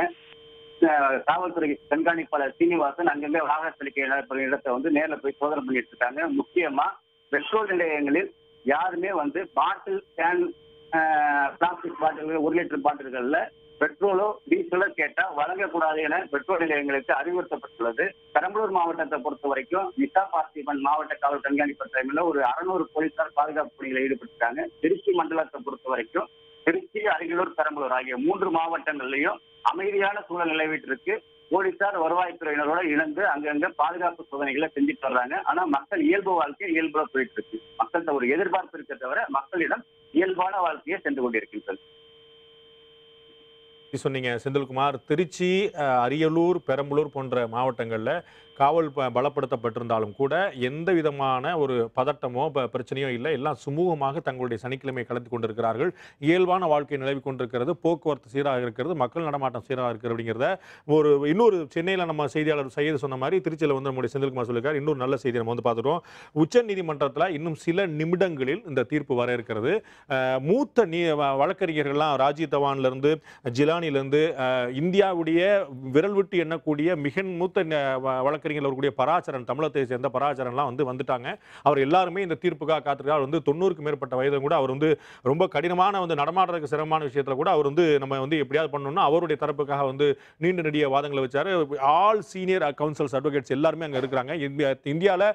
அஹ் காவல்துறை கண்காணிப்பாளர் சீனிவாசன் அங்கங்கே வாகன தணிக்கை நடைபெறும் இடத்தை வந்து நேர்ல போய் சோதனை பண்ணிட்டு இருக்காங்க முக்கியமா பெட்ரோல் நிலையங்களில் யாருமே வந்து பாட்டில் கேன் பிளாஸ்டிக் பாட்டில்கள் ஒரு லிட்டர் பாட்டில்கள்ல பெட்ரோலோ டீசலோ கேட்டா வழங்கக்கூடாது என பெட்ரோல் நிலையங்களுக்கு அறிவுறுத்தப்பட்டுள்ளது பெரம்பலூர் மாவட்டத்தை பொறுத்த வரைக்கும் விசா பார்த்திபன் மாவட்ட காவல் கண்காணிப்பு தலைமையில ஒரு அறுநூறு போலீசார் பாதுகாப்பு பணிகளில் ஈடுபட்டிருக்காங்க திருச்சி மண்டலத்தை பொறுத்த வரைக்கும் திருச்சி அரியலூர் பெரம்பலூர் ஆகிய மூன்று மாவட்டங்கள்லயும் அமைதியான சூழல் நிலவிட்டிருக்கு போலீசார் வருவாய்த்துறையினரோட இணைந்து அங்கங்க பாதுகாப்பு சோதனைகளை செஞ்சுட்டு வர்றாங்க ஆனா மக்கள் இயல்பு வாழ்க்கை இயல்புல போயிட்டு இருக்கு மக்கள்கிட்ட ஒரு எதிர்பார்ப்பு இருக்க தவிர மக்களிடம் இயல்பான வாழ்க்கையை சென்று கொண்டிருக்கின்றது சொன்னீங்க செந்தில்குமார் திருச்சி அஹ், அரியலூர் பெரம்பலூர் போன்ற மாவட்டங்களில் காவல் ப- பலப்படுத்தப்பட்டிருந்தாலும் கூட எந்த விதமான ஒரு பதட்டமோ ப- பிரச்சனையோ இல்லை எல்லாம் சுமூகமாக தங்களுடைய சனிக்கிழமை கலந்து கொண்டிருக்கிறார்கள் இயல்பான வாழ்க்கை நிலவி கொண்டிருக்கிறது போக்குவரத்து சீராக இருக்கிறது மக்கள் நடமாட்டம் சீராக இருக்கிறது அப்படிங்கிறத ஒரு இன்னொரு சென்னையில் நம்ம செய்தியாளர் சையது சொன்ன மாதிரி திருச்சியில் வந்து நம்முடைய செந்தில்குமார் சொல்லியிருக்கார் இன்னொரு நல்ல செய்தி நம்ம வந்து பார்த்துட்டோம் உச்ச நீதிமன்றத்தில் இன்னும் சில நிமிடங்களில் இந்த தீர்ப்பு வர இருக்கிறது அஹ், மூத்த நீ வ- வழக்கறிஞர்கள்லாம் ராஜீவ் தவான்லேருந்து ஜிலானி அத்வானிலேருந்து இந்தியாவுடைய விரல் விட்டு எண்ணக்கூடிய மிக மூத்த ந- வ- வழக்கறிஞர் இருக்கக்கூடிய பராசரன் தமிழகத்தை சேர்ந்த பராசரன்லாம் வந்து வந்துட்டாங்க அவர் எல்லாருமே இந்த தீர்ப்புக்காக காத்திருக்கார் அவர் வந்து தொண்ணூறுக்கு மேற்பட்ட வயது கூட அவர் வந்து ரொம்ப கடினமான வந்து நடமாடுறதுக்கு சிரமமான விஷயத்தில் கூட அவர் வந்து நம்ம வந்து எப்படியாவது பண்ணணும்னா அவருடைய தரப்புக்காக வந்து நீண்ட நெடிய வாதங்களை வச்சாரு ஆல் சீனியர் கவுன்சில்ஸ் அட்வொகேட்ஸ் எல்லாருமே அங்கே இருக்கிறாங்க இந்தியா இந்தியாவில்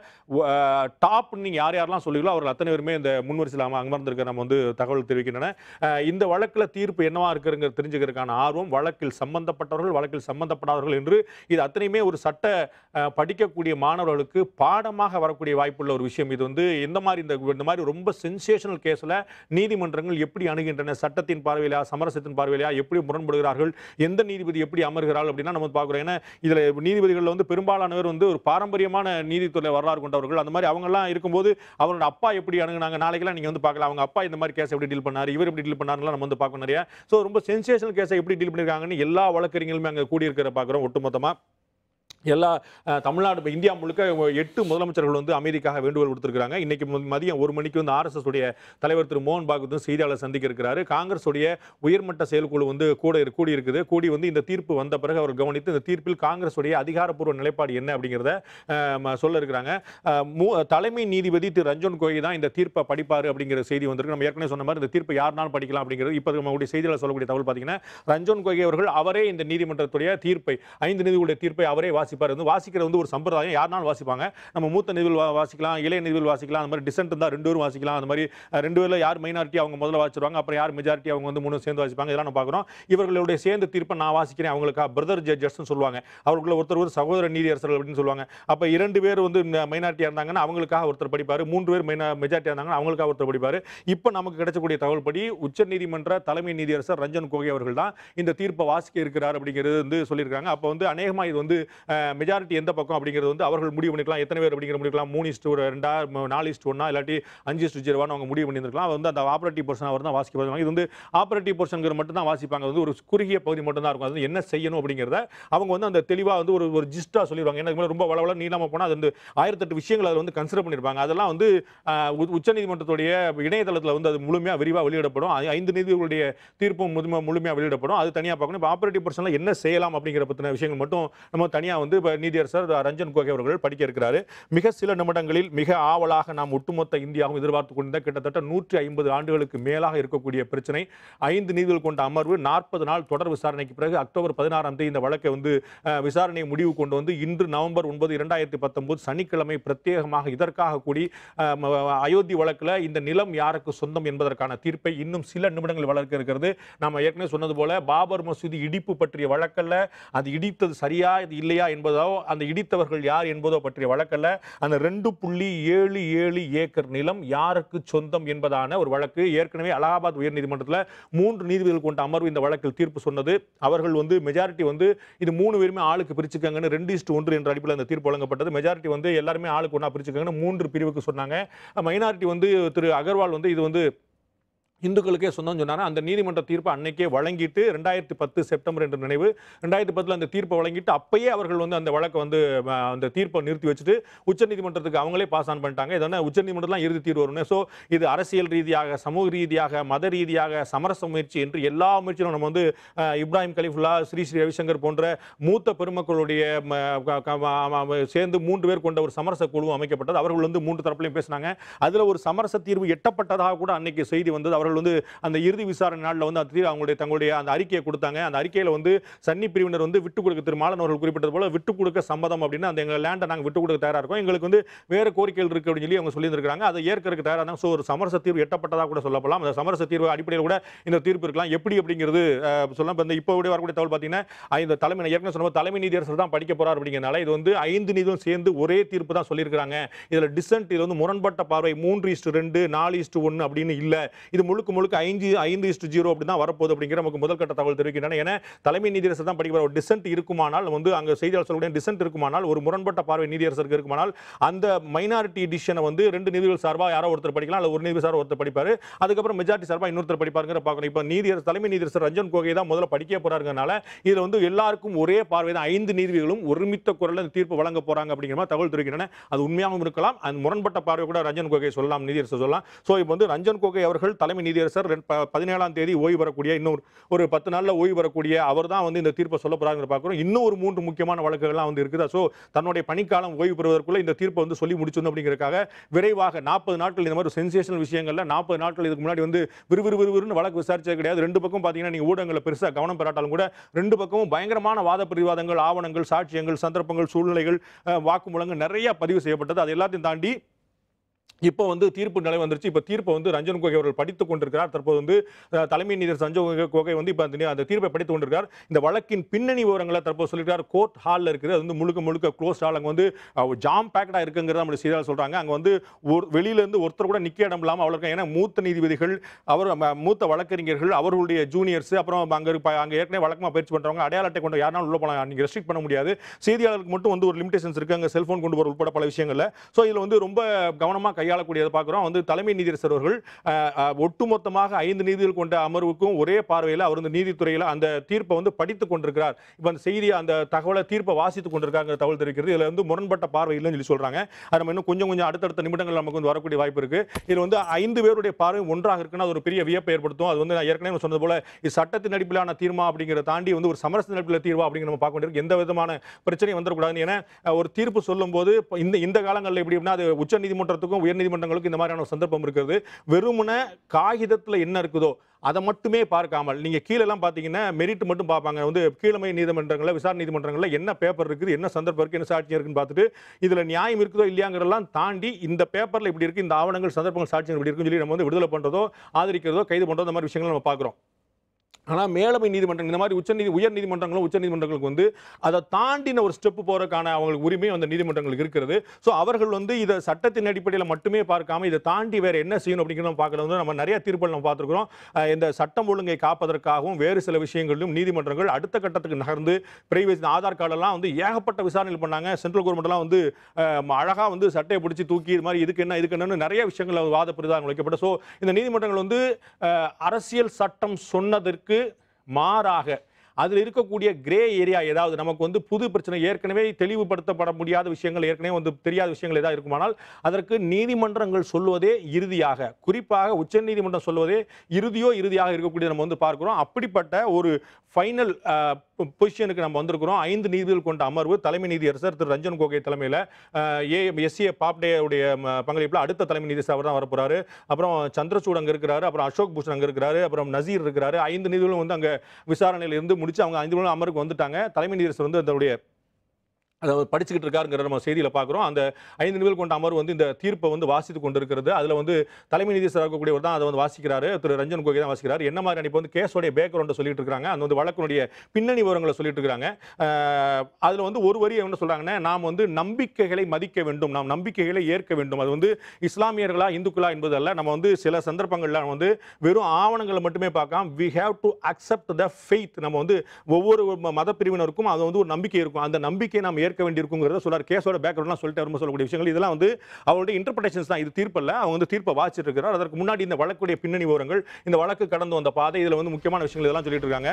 டாப் நீங்கள் யார் யாரெல்லாம் சொல்லுவீங்களோ அவர்கள் அத்தனை பேருமே இந்த முன்வரிசையில் அம- அமர்ந்திருக்க நம்ம வந்து தகவல் தெரிவிக்கின்றன அஹ் இந்த வழக்கில் தீர்ப்பு என்னவா இருக்குங்கிற தெரிஞ்சுக்கிறதுக்கான ஆர்வம் வழக்கில் சம்பந்தப்பட்டவர்கள் வழக்கில் சம்பந்தப்படாதவர்கள் என்று இது அத்தனையுமே ஒரு சட்ட அஹ், படிக்கக்கூடிய மாணவர்களுக்கு பாடமாக வரக்கூடிய வாய்ப்புள்ள ஒரு விஷயம் இது வந்து எந்த மாதிரி இந்த இந்த மாதிரி ரொம்ப சென்சேஷனல் கேஸில் நீதிமன்றங்கள் எப்படி அணுகின்றன சட்டத்தின் பார்வையிலா சமரசத்தின் பார்வையிலா எப்படி முரண்படுகிறார்கள் எந்த நீதிபதி எப்படி அமர்கிறார்கள் அப்படின்னா நம்ம பார்க்குறோம் ஏன்னா இதில் நீதிபதிகளில் வந்து பெரும்பாலானவர் வந்து ஒரு பாரம்பரியமான நீதித்துறை வரலாறு கொண்டவர்கள் அந்த மாதிரி அவங்கெல்லாம் இருக்கும்போது அவரோட அப்பா எப்படி அணுகுனாங்க நாளைக்கெல்லாம் நீங்கள் வந்து பார்க்கலாம் அவங்க அப்பா இந்த மாதிரி கேஸ் எப்படி டீல் பண்ணார் இவர் எப்படி டீல் பண்ணாருலாம் நம்ம வந்து பார்க்கணும் நிறைய ஸோ ரொம்ப சென்சேஷனல் கேஸை எப்படி டீல் பண்ணியிருக்காங்கன்னு எல்லா வழக்கறிஞர்களுமே அங்கே கூடியிருக்கிற பார்க்குறோம் ஒட்டுமொத்தமாக எல்லா அஹ், தமிழ்நாடு இப்ப இந்தியா முழுக்க எட்டு முதலமைச்சர்கள் வந்து அமைதிக்காக வேண்டுகோள் கொடுத்திருக்காங்க இன்னைக்கு ம- மதியம் ஒரு மணிக்கு வந்து ஆர்எஸ்எஸ் உடைய தலைவர் திரு மோகன் பாகவத் வந்து செய்தியாளர் சந்திக்க இருக்கிறாரு காங்கிரஸ் உடைய உயர்மட்ட செயற்குழு வந்து கூட இரு- கூடி இருக்குது கூடி வந்து இந்த தீர்ப்பு வந்த பிறகு அவர் கவனித்து இந்த தீர்ப்பில் காங்கிரஸ் உடைய அதிகாரப்பூர்வ நிலைப்பாடு என்ன அப்படிங்கிறத அஹ், ம- சொல்ல இருக்கிறாங்க அஹ், மூ- தலைமை நீதிபதி திரு ரஞ்சன் கோகோய் தான் இந்த தீர்ப்பை படிப்பாரு அப்படிங்கிற செய்தி வந்திருக்கு நம்ம ஏற்கனவே சொன்ன மாதிரி இந்த தீர்ப்பை யாருனாலும் படிக்கலாம் அப்படிங்கிறது இப்போ நம்மளுடைய செய்தியாளர் சொல்லக்கூடிய தகவல் பார்த்தீங்கன்னா ரஞ்சன் கோகோய் அவர்கள் அவரே இந்த நீதிமன்றத்துடைய தீர்ப்பை ஐந்து நீதிகளுடைய தீர்ப்பை அவரே வாசிப்பார் வந்து வாசிக்கிற வந்து ஒரு சம்பிரதாயம் யாருனாலும் வாசிப்பாங்க நம்ம மூத்த நீதிபதி வா- வாசிக்கலாம் இளைய நீதிபதி வாசிக்கலாம் அந்த மாதிரி டிசென்ட் இருந்தால் ரெண்டு பேரும் வாசிக்கலாம் அந்த மாதிரி அஹ், ரெண்டு பேரில் யார் மைனாரிட்டி அவங்க முதல்ல வாசிச்சிருவாங்க அப்புறம் யார் மெஜாரிட்டி அவங்க வந்து மூணு சேர்ந்து வாசிப்பாங்க இதெல்லாம் நம்ம பார்க்குறோம் இவர்களுடைய சேர்ந்து தீர்ப்பை நான் வாசிக்கிறேன் அவங்களுக்கா பிரதர் ஜட்ஜஸ்னு சொல்லுவாங்க அவர்களுக்குள்ள ஒருத்தர் ஒரு சகோதர நீதியரசர்கள் அப்படின்னு சொல்லுவாங்க அப்போ இரண்டு பேர் வந்து மைனாரிட்டியாக இருந்தாங்கன்னா அவங்களுக்காக ஒருத்தர் படிப்பார் மூன்று பேர் மைனா மெஜாரிட்டியாக இருந்தாங்கன்னா அவங்களுக்காக ஒருத்தர் படிப்பார் இப்போ நமக்கு கிடைச்சக்கூடிய தகவல் படி உச்சநீதிமன்ற தலைமை நீதியரசர் ரஞ்சன் கோகோய் அவர்கள் தான் இந்த தீர்ப்பை வாசிக்க இருக்கிறார் அப்படிங்கிறது வந்து சொல்லியிருக்காங்க அப்போ வந்து அநேகமாக இது வந்து மெஜாரிட்டி எந்த பக்கம் அப்படிங்கிறது வந்து அவர்கள் முடிவு பண்ணிக்கலாம் எத்தனை பேர் அப்படிங்கிற முடிக்கலாம் மூணு இஸ்டு ஒரு ரெண்டா ம- நாலு இஸ்டு ஒன்றா இல்லாட்டி அஞ்சு இஸ்டு ஜீரோவான்னு அவங்க முடிவு பண்ணியிருக்கலாம் அது வந்து அந்த ஆப்ரேட்டிவ் பர்சன் அவர் தான் வாசிக்க போகிறாங்க இது வந்து ஆப்ரேட்டிவ் பர்சன்கிற மட்டும் தான் வாசிப்பாங்க அது வந்து ஒரு குறுகிய பகுதி மட்டும் தான் இருக்கும் அது வந்து என்ன செய்யணும் அப்படிங்கிறத அவங்க வந்து அந்த தெளிவாக வந்து ஒரு ஒரு ஜிஸ்டாக சொல்லிடுவாங்க ஏன்னா இது மாதிரி ரொம்ப வளவள நீளமாக போனால் அது வந்து ஆயிரத்தெட்டு விஷயங்கள் அதில் வந்து கன்சிடர் பண்ணியிருப்பாங்க அதெல்லாம் வந்து ஆஹ், உ- உச்சநீதிமன்றத்துடைய இணையதளத்தில் வந்து அது முழுமையாக விரிவாக வெளியிடப்படும் ஐ- ஐந்து நீதிகளுடைய தீர்ப்பும் முழுமை முழுமையாக வெளியிடப்படும் அது தனியாக பார்க்கணும் இப்போ ஆப்ரேட்டிவ் பர்சனில் என்ன செய்யலாம் அப்படிங்கிற பற்றின விஷயங்கள் மட்டும் நம்ம தனியாக வந்து இப்போ நீதியரசர் ரஞ்சன் கோகே அவர்கள் படிக்க இருக்கிறாரு மிக சில நிமிடங்களில் மிக ஆவலாக நாம் ஒட்டுமொத்த இந்தியாவும் எதிர்பார்த்து கொண்டிருந்த கிட்டத்தட்ட நூற்றி ஐம்பது ஆண்டுகளுக்கு மேலாக இருக்கக்கூடிய பிரச்சனை ஐந்து நீதிகள் கொண்ட அமர்வு நாற்பது நாள் தொடர் விசாரணைக்கு பிறகு அக்டோபர் பதினாறாம் தேதி இந்த வழக்கை வந்து அஹ், விசாரணை முடிவு கொண்டு வந்து இன்று நவம்பர் ஒன்பது இரண்டாயிரத்தி பத்தொன்பது சனிக்கிழமை பிரத்யேகமாக இதற்காக கூடி அஹ், ம- அயோத்தி வழக்கில் இந்த நிலம் யாருக்கு சொந்தம் என்பதற்கான தீர்ப்பை இன்னும் சில நிமிடங்கள் வளர்க்க இருக்கிறது நாம ஏற்கனவே சொன்னது போல பாபர் மசூதி இடிப்பு பற்றிய வழக்கல்ல அது இடித்தது சரியா இது இல்லையா என்பதோ அந்த இடித்தவர்கள் யார் என்பதோ பற்றிய வழக்கல்ல அந்த ரெண்டு புள்ளி ஏழு ஏழு ஏக்கர் நிலம் யாருக்கு சொந்தம் என்பதான ஒரு வழக்கு ஏற்கனவே அலகாபாத் உயர்நீதிமன்றத்தில் மூன்று நீதிபதிகள் கொண்ட அமர்வு இந்த வழக்கில் தீர்ப்பு சொன்னது அவர்கள் வந்து மெஜாரிட்டி வந்து இது மூணு பேருமே ஆளுக்கு பிரிச்சுக்கங்கன்னு ரெண்டு இஸ்டு ஒன்று என்ற அடிப்பில் அந்த தீர்ப்பு வழங்கப்பட்டது மெஜாரிட்டி வந்து எல்லாருமே ஆளுக்கு ஒன்றா பிரிச்சுக்கங்கன்னு மூன்று பிரிவுக்கு சொன்னாங்க மைனாரிட்டி வந்து திரு அகர்வால் வந்து இது வந்து இந்துக்களுக்கே சொந்தம் சொன்னாங்க அந்த நீதிமன்ற தீர்ப்பை அன்னைக்கே வழங்கிட்டு ரெண்டாயிரத்தி பத்து செப்டம்பர் என்ற நினைவு ரெண்டாயிரத்தி பத்தில் அந்த தீர்ப்பை வழங்கிட்டு அப்பயே அவர்கள் வந்து அந்த வழக்கை வந்து அஹ், அந்த தீர்ப்பை நிறுத்தி வச்சுட்டு உச்சநீதிமன்றத்துக்கு அவங்களே பாஸ் ஆன் பண்ணிட்டாங்க இதனால் உச்சநீதிமன்றத்தில் இறுதி தீர்வு வரும்னு ஸோ இது அரசியல் ரீதியாக சமூக ரீதியாக மத ரீதியாக சமரச முயற்சி என்று எல்லா முயற்சியிலும் நம்ம வந்து அஹ், இப்ராஹிம் கலிஃபுல்லா ஸ்ரீ ஸ்ரீ ரவிசங்கர் போன்ற மூத்த பெருமக்களுடைய ம, க- க- ம- ம- சேர்ந்து மூன்று பேர் கொண்ட ஒரு சமரச குழு அமைக்கப்பட்டது அவர்கள் வந்து மூன்று தரப்புலையும் பேசினாங்க அதில் ஒரு சமரச தீர்வு எட்டப்பட்டதாக கூட அன்னைக்கு செய்தி வந்தது அவர்கள் வந்து அந்த இறுதி விசாரணை நாளில் வந்து அந்த தீர்வு அவங்களுடைய தங்களுடைய அந்த அறிக்கையை கொடுத்தாங்க அந்த அறிக்கையில் வந்து சன்னி பிரிவினர் வந்து விட்டு கொடுக்க திரு மாலன் அவர்கள் குறிப்பிட்டது போல விட்டு கொடுக்க சம்மதம் அப்படின்னு அந்த எங்கள் லேண்டை நாங்கள் விட்டு கொடுக்க தயாராக இருக்கோம் எங்களுக்கு வந்து வேறு கோரிக்கைகள் இருக்கு அப்படின்னு சொல்லி அவங்க சொல்லியிருக்காங்க அதை ஏற்கிறதுக்கு தயாராக இருந்தாங்க ஸோ ஒரு சமரச தீர்வு எட்டப்பட்டதாக கூட சொல்லப்படலாம் அந்த சமரச தீர்வு அடிப்படையில் கூட இந்த தீர்ப்பு இருக்கலாம் எப்படி அப்படிங்கிறது அஹ், சொல்லலாம் இப்போ இந்த இப்போ கூட வரக்கூடிய தகவல் பார்த்தீங்கன்னா அஹ், இந்த தலைமை நான் ஏற்கனவே சொன்ன தலைமை நீதியரசர் தான் படிக்க போறார் அப்படிங்கிறனால இது வந்து ஐந்து நீதியும் சேர்ந்து ஒரே தீர்ப்பு தான் சொல்லியிருக்காங்க இதில் டிசன்ட் இது வந்து முரண்பட்ட பார்வை மூன்று இஸ்டு ரெண்டு நாலு இஸ்டு ஒன்று அப்படின்னு இல்லை இது முழுக்க முழுக்க ஐந்து ஐந்து இஸ்டு ஜீரோ அப்படி தான் வரப்போகுது அப்படிங்கிற நமக்கு முதல் கட்ட தகவல் தெரிவிக்கின்றன ஏன்னா தலைமை நீதியரசர் தான் படிக்கிற ஒரு டிசன்ட் இருக்குமானால் வந்து அங்கே செய்தியாளர் சொல்லக்கூடிய டிசன்ட் இருக்குமானால் ஒரு முரண்பட்ட பார்வை நீதியரசருக்கு இருக்குமானால் அந்த மைனாரிட்டி டிசிஷனை வந்து ரெண்டு நீதிகள் சார்பாக யாரோ ஒருத்தர் படிக்கலாம் அல்ல ஒரு நீதி சார் ஒருத்தர் படிப்பார் அதுக்கப்புறம் மெஜாரிட்டி சார்பாக இன்னொருத்தர் படிப்பாருங்கிற பார்க்கணும் இப்போ நீதியரசர் தலைமை நீதியரசர் ரஞ்சன் கோகை தான் முதல்ல படிக்க போறாருங்கனால இதில் வந்து எல்லாருக்கும் ஒரே பார்வை தான் ஐந்து நீதிபதிகளும் ஒருமித்த குரலில் இந்த தீர்ப்பு வழங்க போறாங்க அப்படிங்கிற மாதிரி தகவல் தெரிவிக்கின்றன அது உண்மையாகவும் இருக்கலாம் அந்த முரண்பட்ட பார்வை கூட ரஞ்சன் கோகை சொல்லலாம் நீதியரசர் சொல்லலாம் ஸோ இப்போ வந்து ரஞ்சன் கோகை அவர்கள் தலைமை நீதியரசர் ரெண்டு- ப- பதினேழாம் தேதி ஓய்வு பெறக்கூடிய இன்னொரு ஒரு பத்து நாள்ல ஓய்வு பெறக்கூடிய அவர் தான் வந்து இந்த தீர்ப்பை சொல்ல போறாங்க பார்க்குறோம் இன்னும் ஒரு மூன்று முக்கியமான வழக்குகள்லாம் வந்து இருக்குது ஸோ தன்னுடைய பணிக்காலம் ஓய்வு பெறுவதற்குள்ள இந்த தீர்ப்பை வந்து சொல்லி முடிச்சிடணும் அப்படிங்கிறதுக்காக விரைவாக நாற்பது நாட்கள் இந்த மாதிரி சென்சேஷனல் விஷயங்கள்ல நாற்பது நாட்கள் இதுக்கு முன்னாடி வந்து விறுவிறு விறுவிறுன்னு வழக்கு விசாரிச்சது கிடையாது ரெண்டு பக்கம் பார்த்தீங்கன்னா நீங்க ஊடகங்களை பெருசாக கவனம் பெறாட்டாலும் கூட ரெண்டு பக்கமும் பயங்கரமான வாத பிரதிவாதங்கள் ஆவணங்கள் சாட்சியங்கள் சந்தர்ப்பங்கள் சூழ்நிலைகள் அஹ், வாக்குமூலங்கள் நிறைய பதிவு செய்யப்பட்டது அது எல்லாத்தையும் தாண்டி இப்போ வந்து தீர்ப்பு நிலை வந்துருச்சு இப்போ தீர்ப்பை வந்து ரஞ்சன் கோகை அவர்கள் படித்துக் கொண்டிருக்கிறார் தற்போது வந்து அஹ், தலைமை நீதிபதி சஞ்சய் கோகை வந்து இப்போ அந்த அந்த தீர்ப்பை படித்துக் கொண்டிருக்கார் இந்த வழக்கின் பின்னணி விவரங்களை தற்போது சொல்லியிருக்கார் கோர்ட் ஹாலில் இருக்குது அது வந்து முழுக்க முழுக்க க்ளோஸ் ஹால் அங்கே வந்து ஜாம் பேக்கடாக இருக்குங்கிறத நம்ம செய்தியாளர் சொல்கிறாங்க அங்கே வந்து ஒரு வெளியிலேருந்து ஒருத்தர் கூட நிற்க இடம் இல்லாமல் அவ்வளோ ஏன்னா மூத்த நீதிபதிகள் அவர் ம- மூத்த வழக்கறிஞர்கள் அவர்களுடைய ஜூனியர்ஸ் அப்புறம் அங்கே இருப்ப அங்கே ஏற்கனவே வழக்கமாக பயிற்சி பண்ணுறவங்க அடையாள அட்டை கொண்டு யாருனாலும் உள்ள போகலாம் நீங்கள் ரெஸ்ட்ரிக்ட் பண்ண முடியாது செய்தியாளருக்கு மட்டும் வந்து ஒரு லிமிடேஷன்ஸ் இருக்குது அங்கே செல்ஃபோன் கொண்டு வர உட்பட பல விஷயங்கள்ல ஸோ இதில் வந்து ரொம்ப கவனமாக கையாளக்கூடியதை பார்க்குறோம் வந்து தலைமை நீதியரசர் அவர்கள் அஹ், அஹ், ஒட்டுமொத்தமாக ஐந்து நீதிகள் கொண்ட அமர்வுக்கும் ஒரே பார்வையில் அவர் வந்து நீதித்துறையில் அந்த தீர்ப்பை வந்து படித்துக் கொண்டிருக்கிறார் இப்போ அந்த செய்தி அந்த தகவலை தீர்ப்பை வாசித்துக் கொண்டிருக்காங்க தகவல் தெரிவிக்கிறது இதில் வந்து முரண்பட்ட பார்வை இல்லைன்னு சொல்லி சொல்றாங்க அது நம்ம இன்னும் கொஞ்சம் கொஞ்சம் அடுத்தடுத்த நிமிடங்கள் நமக்கு வந்து வரக்கூடிய வாய்ப்பு இருக்கு இதில் வந்து ஐந்து பேருடைய பார்வை ஒன்றாக இருக்குன்னா அது ஒரு பெரிய வியப்பை ஏற்படுத்தும் அது வந்து நான் ஏற்கனவே சொன்னது போல இது சட்டத்தின் அடிப்படையிலான தீர்மா அப்படிங்கிறத தாண்டி வந்து ஒரு சமரசத்தின் அடிப்படையில் தீர்வா அப்படிங்கிற நம்ம பார்க்க வேண்டியிருக்கு எந்த விதமான பிரச்சனையும் வந்துடக்கூடாது ஏன்னா அஹ், ஒரு தீர்ப்பு சொல்லும்போது இப்ப இந்த இந்த காலங்களில் எப்படி அப்படின்னா அது உச்ச நீதிமன்றத்துக்கும் உயர் நீதிமன்றங்களுக்கும் இந்த மாதிரியான ஒரு சந்தர்ப்பம் இருக்கிறது வெறுமனே காகிதத்தில் என்ன இருக்குதோ அதை மட்டுமே பார்க்காமல் நீங்கள் கீழெல்லாம் பார்த்தீங்கன்னா மெரிட் மட்டும் பார்ப்பாங்க வந்து கீழமை நீதிமன்றங்களில் விசாரணை நீதிமன்றங்களில் என்ன பேப்பர் இருக்குது என்ன சந்தர்ப்பம் இருக்குது என்ன சாட்சியம் இருக்குன்னு பார்த்துட்டு இதில் நியாயம் இருக்குதோ இல்லையாங்கிறதெல்லாம் தாண்டி இந்த பேப்பரில் இப்படி இருக்குது இந்த ஆவணங்கள் சந்தர்ப்பங்கள் சாட்சியம் இப்படி இருக்குன்னு சொல்லி நம்ம வந்து விடுதலை பண்ணுறதோ ஆதரிக்கிறதோ கைது பண்ணுறதோ இந்த மாதிரி விஷயங்களை நம்ம பார்க்குறோம் ஆனால் மேலமை நீதிமன்றம் இந்த மாதிரி உச்ச நீதி உயர் நீதிமன்றங்களும் உச்ச நீதிமன்றங்களுக்கு வந்து அதை தாண்டின ஒரு ஸ்டெப் போறதுக்கான அவங்களுக்கு உரிமை அந்த நீதிமன்றங்களுக்கு இருக்கிறது ஸோ அவர்கள் வந்து இதை சட்டத்தின் அடிப்படையில் மட்டுமே பார்க்காம இதை தாண்டி வேற என்ன செய்யணும் அப்படிங்கிறத பார்க்கறது வந்து நம்ம நிறைய தீர்ப்புகள் நம்ம பார்த்துருக்கிறோம் அஹ் இந்த சட்டம் ஒழுங்கை காப்பதற்காகவும் வேறு சில விஷயங்களிலும் நீதிமன்றங்கள் அடுத்த கட்டத்துக்கு நகர்ந்து பிரைவேசி ஆதார் கார்டெல்லாம் வந்து ஏகப்பட்ட விசாரணைகள் பண்ணாங்க சென்ட்ரல் கவர்மெண்ட்லாம் வந்து அஹ், அழகா வந்து சட்டையை பிடிச்சி தூக்கி இது மாதிரி இதுக்கு என்ன இதுக்கு என்னன்னு நிறைய விஷயங்கள் வாத பிரதானம் வைக்கப்பட்ட ஸோ இந்த நீதிமன்றங்கள் வந்து அஹ், அரசியல் சட்டம் சொன்னதற்கு மாறாக அதில் இருக்கக்கூடிய கிரே ஏரியா ஏதாவது நமக்கு வந்து புது பிரச்சனை ஏற்கனவே தெளிவுபடுத்தப்பட முடியாத விஷயங்கள் ஏற்கனவே வந்து தெரியாத விஷயங்கள் ஏதாவது இருக்குமானால் அதற்கு நீதிமன்றங்கள் சொல்வதே இறுதியாக குறிப்பாக உச்சநீதிமன்றம் சொல்வதே இறுதியோ இறுதியாக இருக்கக்கூடிய நம்ம வந்து பார்க்கிறோம் அப்படிப்பட்ட ஒரு ஃபைனல் பொசிஷனுக்கு நம்ம வந்திருக்கிறோம் ஐந்து நீதிகள் கொண்ட அமர்வு தலைமை நீதியரசர் திரு ரஞ்சன் கோகை தலைமையில் ஏ எஸ்ஏ பாப்டேவுடைய பங்களிப்பில் அடுத்த தலைமை நீதியரசர் அவர் தான் வரப்போறாரு அப்புறம் சந்திரசூட் அங்கே இருக்கிறாரு அப்புறம் அசோக் பூஷன் அங்கே இருக்கிறாரு அப்புறம் நசீர் இருக்கிறாரு ஐந்து நீதிகளும் வந்து அங்கே விசாரணையில் இருந்து முடிச்சு அவங்க ஐந்து பேரும் அமர்வுக்கு வந்துட்டாங்க தலைமை நீதியரசர் வந்து அதனுடைய அதாவது படிச்சுக்கிட்டு இருக்காருங்கிற நம்ம செய்தியில் பார்க்குறோம் அந்த ஐந்து நிமிடம் கொண்ட அமர்வு வந்து இந்த தீர்ப்பை வந்து வாசித்து கொண்டிருக்கிறது அதில் வந்து தலைமை நீதியரசர் இருக்கக்கூடியவர் தான் அதை வந்து வாசிக்கிறாரு திரு ரஞ்சன் கோகை தான் வாசிக்கிறார் என்ன மாதிரி இப்போ வந்து கேஸோடைய பேக்ரவுண்டை சொல்லிட்டு இருக்காங்க அந்த வந்து வழக்கினுடைய பின்னணி விவரங்களை சொல்லிட்டு இருக்காங்க அதில் வந்து ஒரு வரி என்ன சொல்றாங்கன்னா நாம் வந்து நம்பிக்கைகளை மதிக்க வேண்டும் நாம் நம்பிக்கைகளை ஏற்க வேண்டும் அது வந்து இஸ்லாமியர்களா இந்துக்களா என்பதல்ல நம்ம வந்து சில சந்தர்ப்பங்களில் நம்ம வந்து வெறும் ஆவணங்களை மட்டுமே பார்க்காம we have to accept the faith நம்ம வந்து ஒவ்வொரு ம- மத பிரிவினருக்கும் அது வந்து ஒரு நம்பிக்கை இருக்கும் அந்த நம்பிக்கையை நாம் ஏற்க வேண்டியிருக்குங்கிறத சொல்றார் கேஸோட பேக்ரவுண்ட்லாம் சொல்லிட்டு வரும்போது சொல்லக்கூடிய விஷயங்கள் இதெல்லாம் வந்து அவருடைய இன்டர்பிரேஷன்ஸ் தான் இது தீர்ப்பல்ல அவங்க வந்து தீர்ப்பை வாசிட்டு இருக்கிறார் அதற்கு முன்னாடி இந்த வழக்குடைய பின்னணி விவரங்கள் இந்த வழக்கு கடந்து வந்த பாதை இதில் வந்து முக்கியமான விஷயங்கள் இதெல்லாம் சொல்லிட்டு இருக்காங்க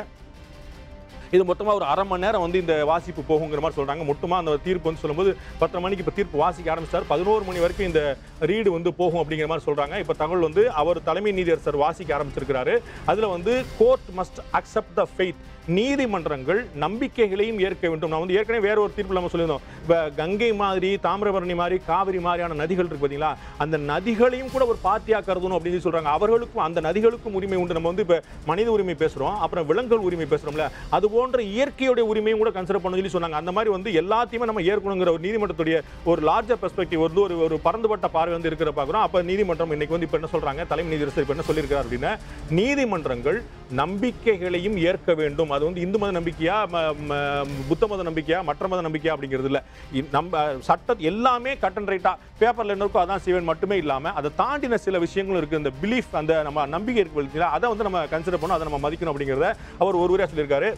இது மொத்தமாக ஒரு அரை மணி நேரம் வந்து இந்த வாசிப்பு போகுங்கிற மாதிரி சொல்றாங்க மொத்தமாக அந்த தீர்ப்பு வந்து சொல்லும்போது பத்தரை மணிக்கு இப்போ தீர்ப்பு வாசிக்க ஆரம்பிச்சார் பதினோரு மணி வரைக்கும் இந்த ரீடு வந்து போகும் அப்படிங்கிற மாதிரி சொல்றாங்க இப்போ தகவல் வந்து அவர் தலைமை நீதியரசர் வாசிக்க ஆரம்பிச்சிருக்கிறாரு அதில் வந்து court must accept the faith நீதிமன்றங்கள் நம்பிக்கைகளையும் ஏற்க வேண்டும் நான் வந்து ஏற்கனவே வேற ஒரு தீர்ப்பு நம்ம சொல்லியிருந்தோம் இப்போ கங்கை மாதிரி தாமிரபரணி மாதிரி காவிரி மாதிரியான நதிகள் இருக்கு பார்த்தீங்களா அந்த நதிகளையும் கூட ஒரு பாத்தியா கருதணும் அப்படின்னு சொல்லி சொல்றாங்க அவர்களுக்கும் அந்த நதிகளுக்கும் உரிமை உண்டு நம்ம வந்து இப்போ மனித உரிமை பேசுறோம் அப்புறம் விலங்குகள் உரிமை பேசுறோம்ல அது போன்ற இயற்கையுடைய உரிமையும் கூட கன்சிடர் பண்ண சொல்லி சொன்னாங்க அந்த மாதிரி வந்து எல்லாத்தையுமே நம்ம ஏற்கணுங்கிற ஒரு நீதிமன்றத்துடைய ஒரு லார்ஜர் பெர்ஸ்பெக்டிவ் வந்து ஒரு ஒரு பரந்துபட்ட பார்வை வந்து இருக்கிற பார்க்குறோம் அப்போ நீதிமன்றம் இன்னைக்கு வந்து இப்போ என்ன சொல்றாங்க தலைமை நீதியரசர் இப்போ என்ன சொல்லியிருக்காரு அப்படின்னா நீதிமன்றங்கள் நம்பிக்கைகளையும் ஏற்க வேண்டும் அது வந்து இந்து மத நம்பிக்கையா ம- ம- புத்த மத நம்பிக்கையா மற்ற மத நம்பிக்கையா அப்படிங்கிறது இல்ல இ- நம்ம சட்ட எல்லாமே கட் அண்ட் ரைட்டா பேப்பர்ல என்ன இருக்கோ அதான் செய்வேன் மட்டுமே இல்லாம அதை தாண்டின சில விஷயங்களும் இருக்கு இந்த பிலீஃப் அந்த நம்ம நம்பிக்கை இருக்கு பார்த்தீங்களா அதை வந்து நம்ம கன்சிடர் பண்ணணும் அதை நம்ம மதிக்கணும் அப்படிங்கிறத அவர் ஒரு உரையா சொல்லியிருக்காரு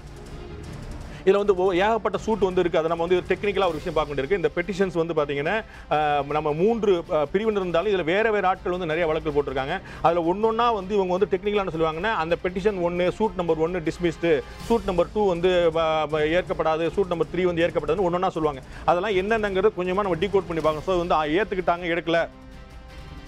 இதில் வந்து ஒவ்வொரு- ஏகப்பட்ட சூட் வந்து இருக்குது அதை நம்ம வந்து டெக்னிக்கலாக ஒரு விஷயம் பார்க்க வேண்டியிருக்கு இந்த பெட்டிஷன்ஸ் வந்து பார்த்தீங்கன்னா அஹ், நம்ம மூன்று அஹ், பிரிவினர் இருந்தாலும் இதில் வேற வேற ஆட்கள் வந்து நிறைய வழக்குகள் போட்டிருக்காங்க அதில் ஒன்னொன்னா வந்து இவங்க வந்து டெக்னிக்கலான சொல்லுவாங்கன்னா அந்த பெட்டிஷன் ஒன்று சூட் நம்பர் ஒன்று டிஸ்மிஸ்டு சூட் நம்பர் டூ வந்து வ- வ- ஏற்கப்படாது சூட் நம்பர் த்ரீ வந்து ஏற்கப்படாதுன்னு ஒன்றொன்னா சொல்லுவாங்க அதெல்லாம் என்னென்னங்கிறது கொஞ்சமாக நம்ம டீகோட் பண்ணி பார்க்கணும் ஸோ வந்து ஆ, ஏற்றுக்கிட்டாங்க எடுக்கல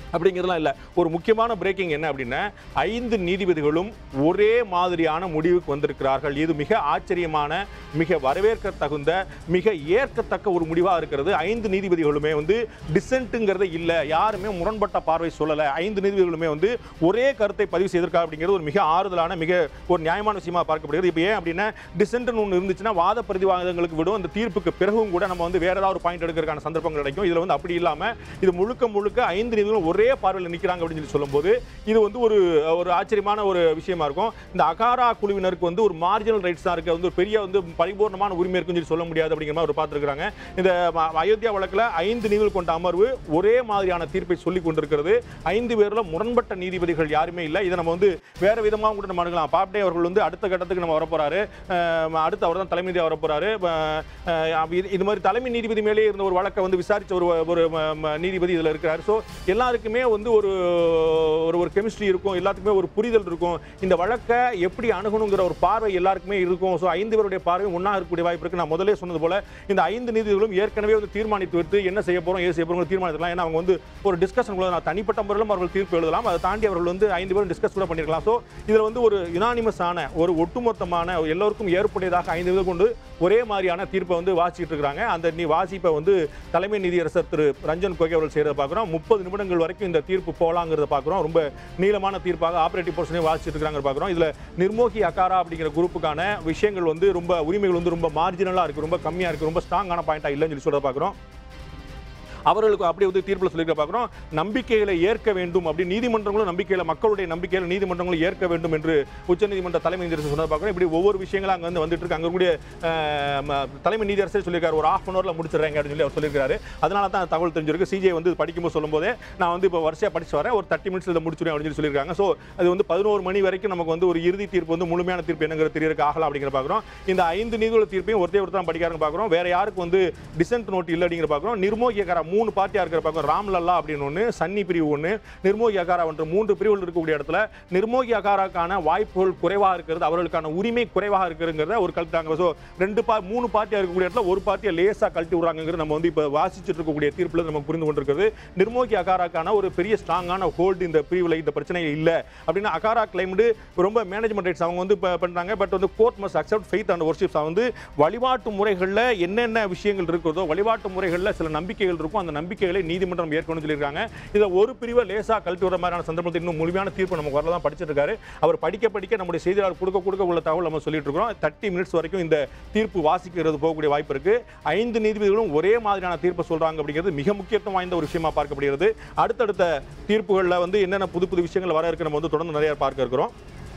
அப்படிங்கிறதுலாம் இல்லை ஒரு முக்கியமான பிரேக்கிங் என்ன அப்படின்னா ஐந்து நீதிபதிகளும் ஒரே மாதிரியான முடிவுக்கு வந்திருக்கிறார்கள் இது மிக ஆச்சரியமான மிக வரவேற்க தகுந்த மிக ஏற்கத்தக்க ஒரு முடிவாக இருக்கிறது ஐந்து நீதிபதிகளுமே வந்து டிசென்ட்டுங்கிறத இல்லை யாருமே முரண்பட்ட பார்வை சொல்லலை ஐந்து நீதிபதிகளுமே வந்து ஒரே கருத்தை பதிவு செய்திருக்காங்க அப்படிங்கிறது ஒரு மிக ஆறுதலான மிக ஒரு நியாயமான விஷயமா பார்க்கப்படுகிறது இப்போ ஏன் அப்படின்னா டிசென்ட்னு ஒன்று இருந்துச்சுன்னா வாத பிரதிவாதங்களுக்கு விடும் அந்த தீர்ப்புக்கு பிறகும் கூட நம்ம வந்து வேற ஏதாவது ஒரு பாயிண்ட் எடுக்கிறதுக்கான சந்தர்ப்பங்கள் கிடைக்கும் இதில் வந்து அப்படி இல்லாமல் இது முழுக்க முழுக்க ஐந்து நீதிகளும் ஒரே பார்வையில் நிற்கிறாங்க அப்படின்னு சொல்லி சொல்லும்போது இது வந்து ஒரு ஒரு ஆச்சரியமான ஒரு விஷயமா இருக்கும் இந்த அகாரா குழுவினருக்கு வந்து ஒரு மார்ஜினல் ரைட்ஸ் தான் இருக்கு வந்து ஒரு பெரிய வந்து பரிபூர்ணமான உரிமை இருக்குன்னு சொல்லி சொல்ல முடியாது அப்படிங்கிற மாதிரி ஒரு பார்த்துருக்காங்க இந்த ம- அயோத்தியா வழக்கில் ஐந்து நீதிகள் கொண்ட அமர்வு ஒரே மாதிரியான தீர்ப்பை சொல்லி கொண்டிருக்கிறது ஐந்து பேர்ல முரண்பட்ட நீதிபதிகள் யாருமே இல்லை இதை நம்ம வந்து வேற விதமாக கூட நம்ம அணுகலாம் பாப்டே அவர்கள் வந்து அடுத்த கட்டத்துக்கு நம்ம வரப்போறாரு அஹ் அடுத்து அவர் தான் தலைமை நீதியாக வரப்போறாரு அஹ் அஹ் இது- இது மாதிரி தலைமை நீதிபதி மேலே இருந்த ஒரு வழக்கை வந்து விசாரிச்ச ஒரு ஒரு ம- ம- நீதிபதி இதில் இருக்கிறார் ஸோ எல்லாருக்குமே வந்து ஒரு ஒரு ஒரு கெமிஸ்ட்ரி இருக்கும் எல்லாத்துக்குமே ஒரு புரிதல் இருக்கும் இந்த வழக்கை எப்படி அணுகணுங்கிற ஒரு பார்வை எல்லாருக்குமே இருக்கும் ஸோ ஐந்து பேருடைய பார்வை ஒன்றா இருக்கக்கூடிய வாய்ப்பு இருக்கு நான் முதலே சொன்னது போல இந்த ஐந்து நீதிகளும் ஏற்கனவே வந்து தீர்மானித்து விட்டு என்ன செய்ய போறோம் ஏது செய்ய போறோம் தீர்மானிக்கலாம் ஏன்னா அவங்க வந்து ஒரு டிஸ்கஷன் கூட நான் தனிப்பட்ட முறையிலும் அவர்கள் தீர்ப்பு எழுதலாம் அதை தாண்டி அவர்கள் வந்து ஐந்து பேரும் டிஸ்கஸ் கூட பண்ணிருக்கலாம் ஸோ இதில் வந்து ஒரு யுனானிமஸான ஒரு ஒட்டுமொத்தமான எல்லோருக்கும் ஏற்புடையதாக ஐந்து பேர் கொண்டு ஒரே மாதிரியான தீர்ப்பை வந்து வாசிக்கிட்டு இருக்காங்க அந்த நீ வாசிப்பை வந்து தலைமை நீதியரசர் திரு ரஞ்சன் கோகே அவர்கள் செய்கிறத பார்க்குறோம் முப்பது நிமிடங்கள் வரைக்கும் இந்த தீர்ப்பு போகலாங்கிறத பார்க்குறோம் ரொம்ப நீளமான தீர்ப்பாக ஆப்ரேட்டிவ் போர்ஷனே வாசிச்சுட்டு இருக்காங்க பார்க்குறோம் இதில் நிர்மோகி அகாரா அப்படிங்கிற குரூப்புக்கான விஷயங்கள் வந்து ரொம்ப உரிமைகள் வந்து ரொம்ப மார்ஜினலாக இருக்குது ரொம்ப கம்மியாக இருக்குது ரொம்ப ஸ்ட்ராங்கான பாயிண்டாக இல்லைன்னு சொல்லி சொல்கிறத பார்க்குறோம் அவர்களுக்கு அப்படியே வந்து தீர்ப்பில் சொல்லியிருக்க பார்க்குறோம் நம்பிக்கைகளை ஏற்க வேண்டும் அப்படி நீதிமன்றங்களும் நம்பிக்கையில மக்களுடைய நம்பிக்கையில நீதிமன்றங்களும் ஏற்க வேண்டும் என்று உச்சநீதிமன்ற தலைமை நீதியரசர் சொன்னதை பார்க்குறோம் இப்படி ஒவ்வொரு விஷயங்களும் அங்கே வந்து வந்துட்டு இருக்கு அங்கே கூடிய தலைமை நீதியரசர் சொல்லியிருக்காரு ஒரு ஆஃப் அன் ஹவரில் முடிச்சிடுறாங்க அப்படின்னு சொல்லி அவர் சொல்லியிருக்காரு அதனால தான் அந்த தகவல் தெரிஞ்சிருக்கு சிஜே வந்து படிக்கும்போது சொல்லும்போதே நான் வந்து இப்போ வரிசையாக படிச்சு வரேன் ஒரு தேர்ட்டி மினிட்ஸ் இதை முடிச்சிடுவேன் அப்படின்னு சொல்லி சொல்லியிருக்காங்க ஸோ அது வந்து பதினோரு மணி வரைக்கும் நமக்கு வந்து ஒரு இறுதி தீர்ப்பு வந்து முழுமையான தீர்ப்பு என்னங்கிற தெரியறதுக்கு ஆகலாம் அப்படிங்கிற பார்க்குறோம் இந்த ஐந்து நீதிபதி தீர்ப்பையும் ஒருத்தர் ஒருத்தர் படிக்காருங்க பார்க்குறோம் வேற யாருக்கு வந்து டிசென்ட் நோட் இல்லை அப்படிங்கிற பார்க்குறோம் நிர்மோகியக்காரா மூணு பார்ட்டியாக இருக்கிற பார்க்குறோம் ராம்லல்லா அப்படின்னு ஒன்று சன்னி பிரிவு ஒன்று நிர்மோகி அகாரா ஒன்று மூன்று பிரிவுகள் இருக்கக்கூடிய இடத்துல நிர்மோகி அகாராக்கான வாய்ப்புகள் குறைவாக இருக்கிறது அவர்களுக்கான உரிமை குறைவாக இருக்குங்கிறத ஒரு கழுத்தாங்க ஸோ ரெண்டு பா மூணு பார்ட்டியாக இருக்கக்கூடிய இடத்துல ஒரு பார்ட்டியை லேசாக கழட்டி விடுறாங்கிறது நம்ம வந்து இப்போ வாசிச்சுட்டு இருக்கக்கூடிய தீர்ப்பில் நம்ம புரிந்து கொண்டிருக்கிறது நிர்மோகி அகாராக்கான ஒரு பெரிய ஸ்ட்ராங்கான ஹோல்டு இந்த பிரிவில் இந்த பிரச்சனை இல்லை அப்படின்னா அகாரா கிளைம்டு ரொம்ப மேனேஜ்மெண்ட் ரைட்ஸ் அவங்க வந்து இப்போ பண்ணுறாங்க பட் வந்து court must accept faith and worships வந்து வழிபாட்டு முறைகளில் என்னென்ன விஷயங்கள் இருக்கிறதோ வழிபாட்டு முறைகளில் சில நம்பிக்கைகள் இருக்கும் அந்த நம்பிக்கைகளை நீதிமன்றம் ஏற்கனவே சொல்லியிருக்காங்க இதில் ஒரு பிரிவை லேசாக கழட்டி விடுற மாதிரியான சந்தர்ப்பத்தில் இன்னும் முழுமையான தீர்ப்பு நமக்கு வரலாம் படிச்சிட்டு இருக்காரு அவர் படிக்க படிக்க நம்முடைய செய்தியாளர் கொடுக்க கொடுக்க உள்ள தகவல் நம்ம சொல்லிட்டு இருக்கிறோம் தேர்ட்டி மினிட்ஸ் வரைக்கும் இந்த தீர்ப்பு வாசிக்கிறது போகக்கூடிய வாய்ப்பு இருக்கு ஐந்து நீதிபதிகளும் ஒரே மாதிரியான தீர்ப்பை சொல்றாங்க அப்படிங்கிறது மிக முக்கியத்துவம் வாய்ந்த ஒரு விஷயமா பார்க்கப்படுகிறது அடுத்தடுத்த தீர்ப்புகளில் வந்து என்னென்ன புது புது விஷயங்கள் வர இருக்கு நம்ம வந்து தொடர்ந்து நிறைய பார்க்க இருக்கிறோம்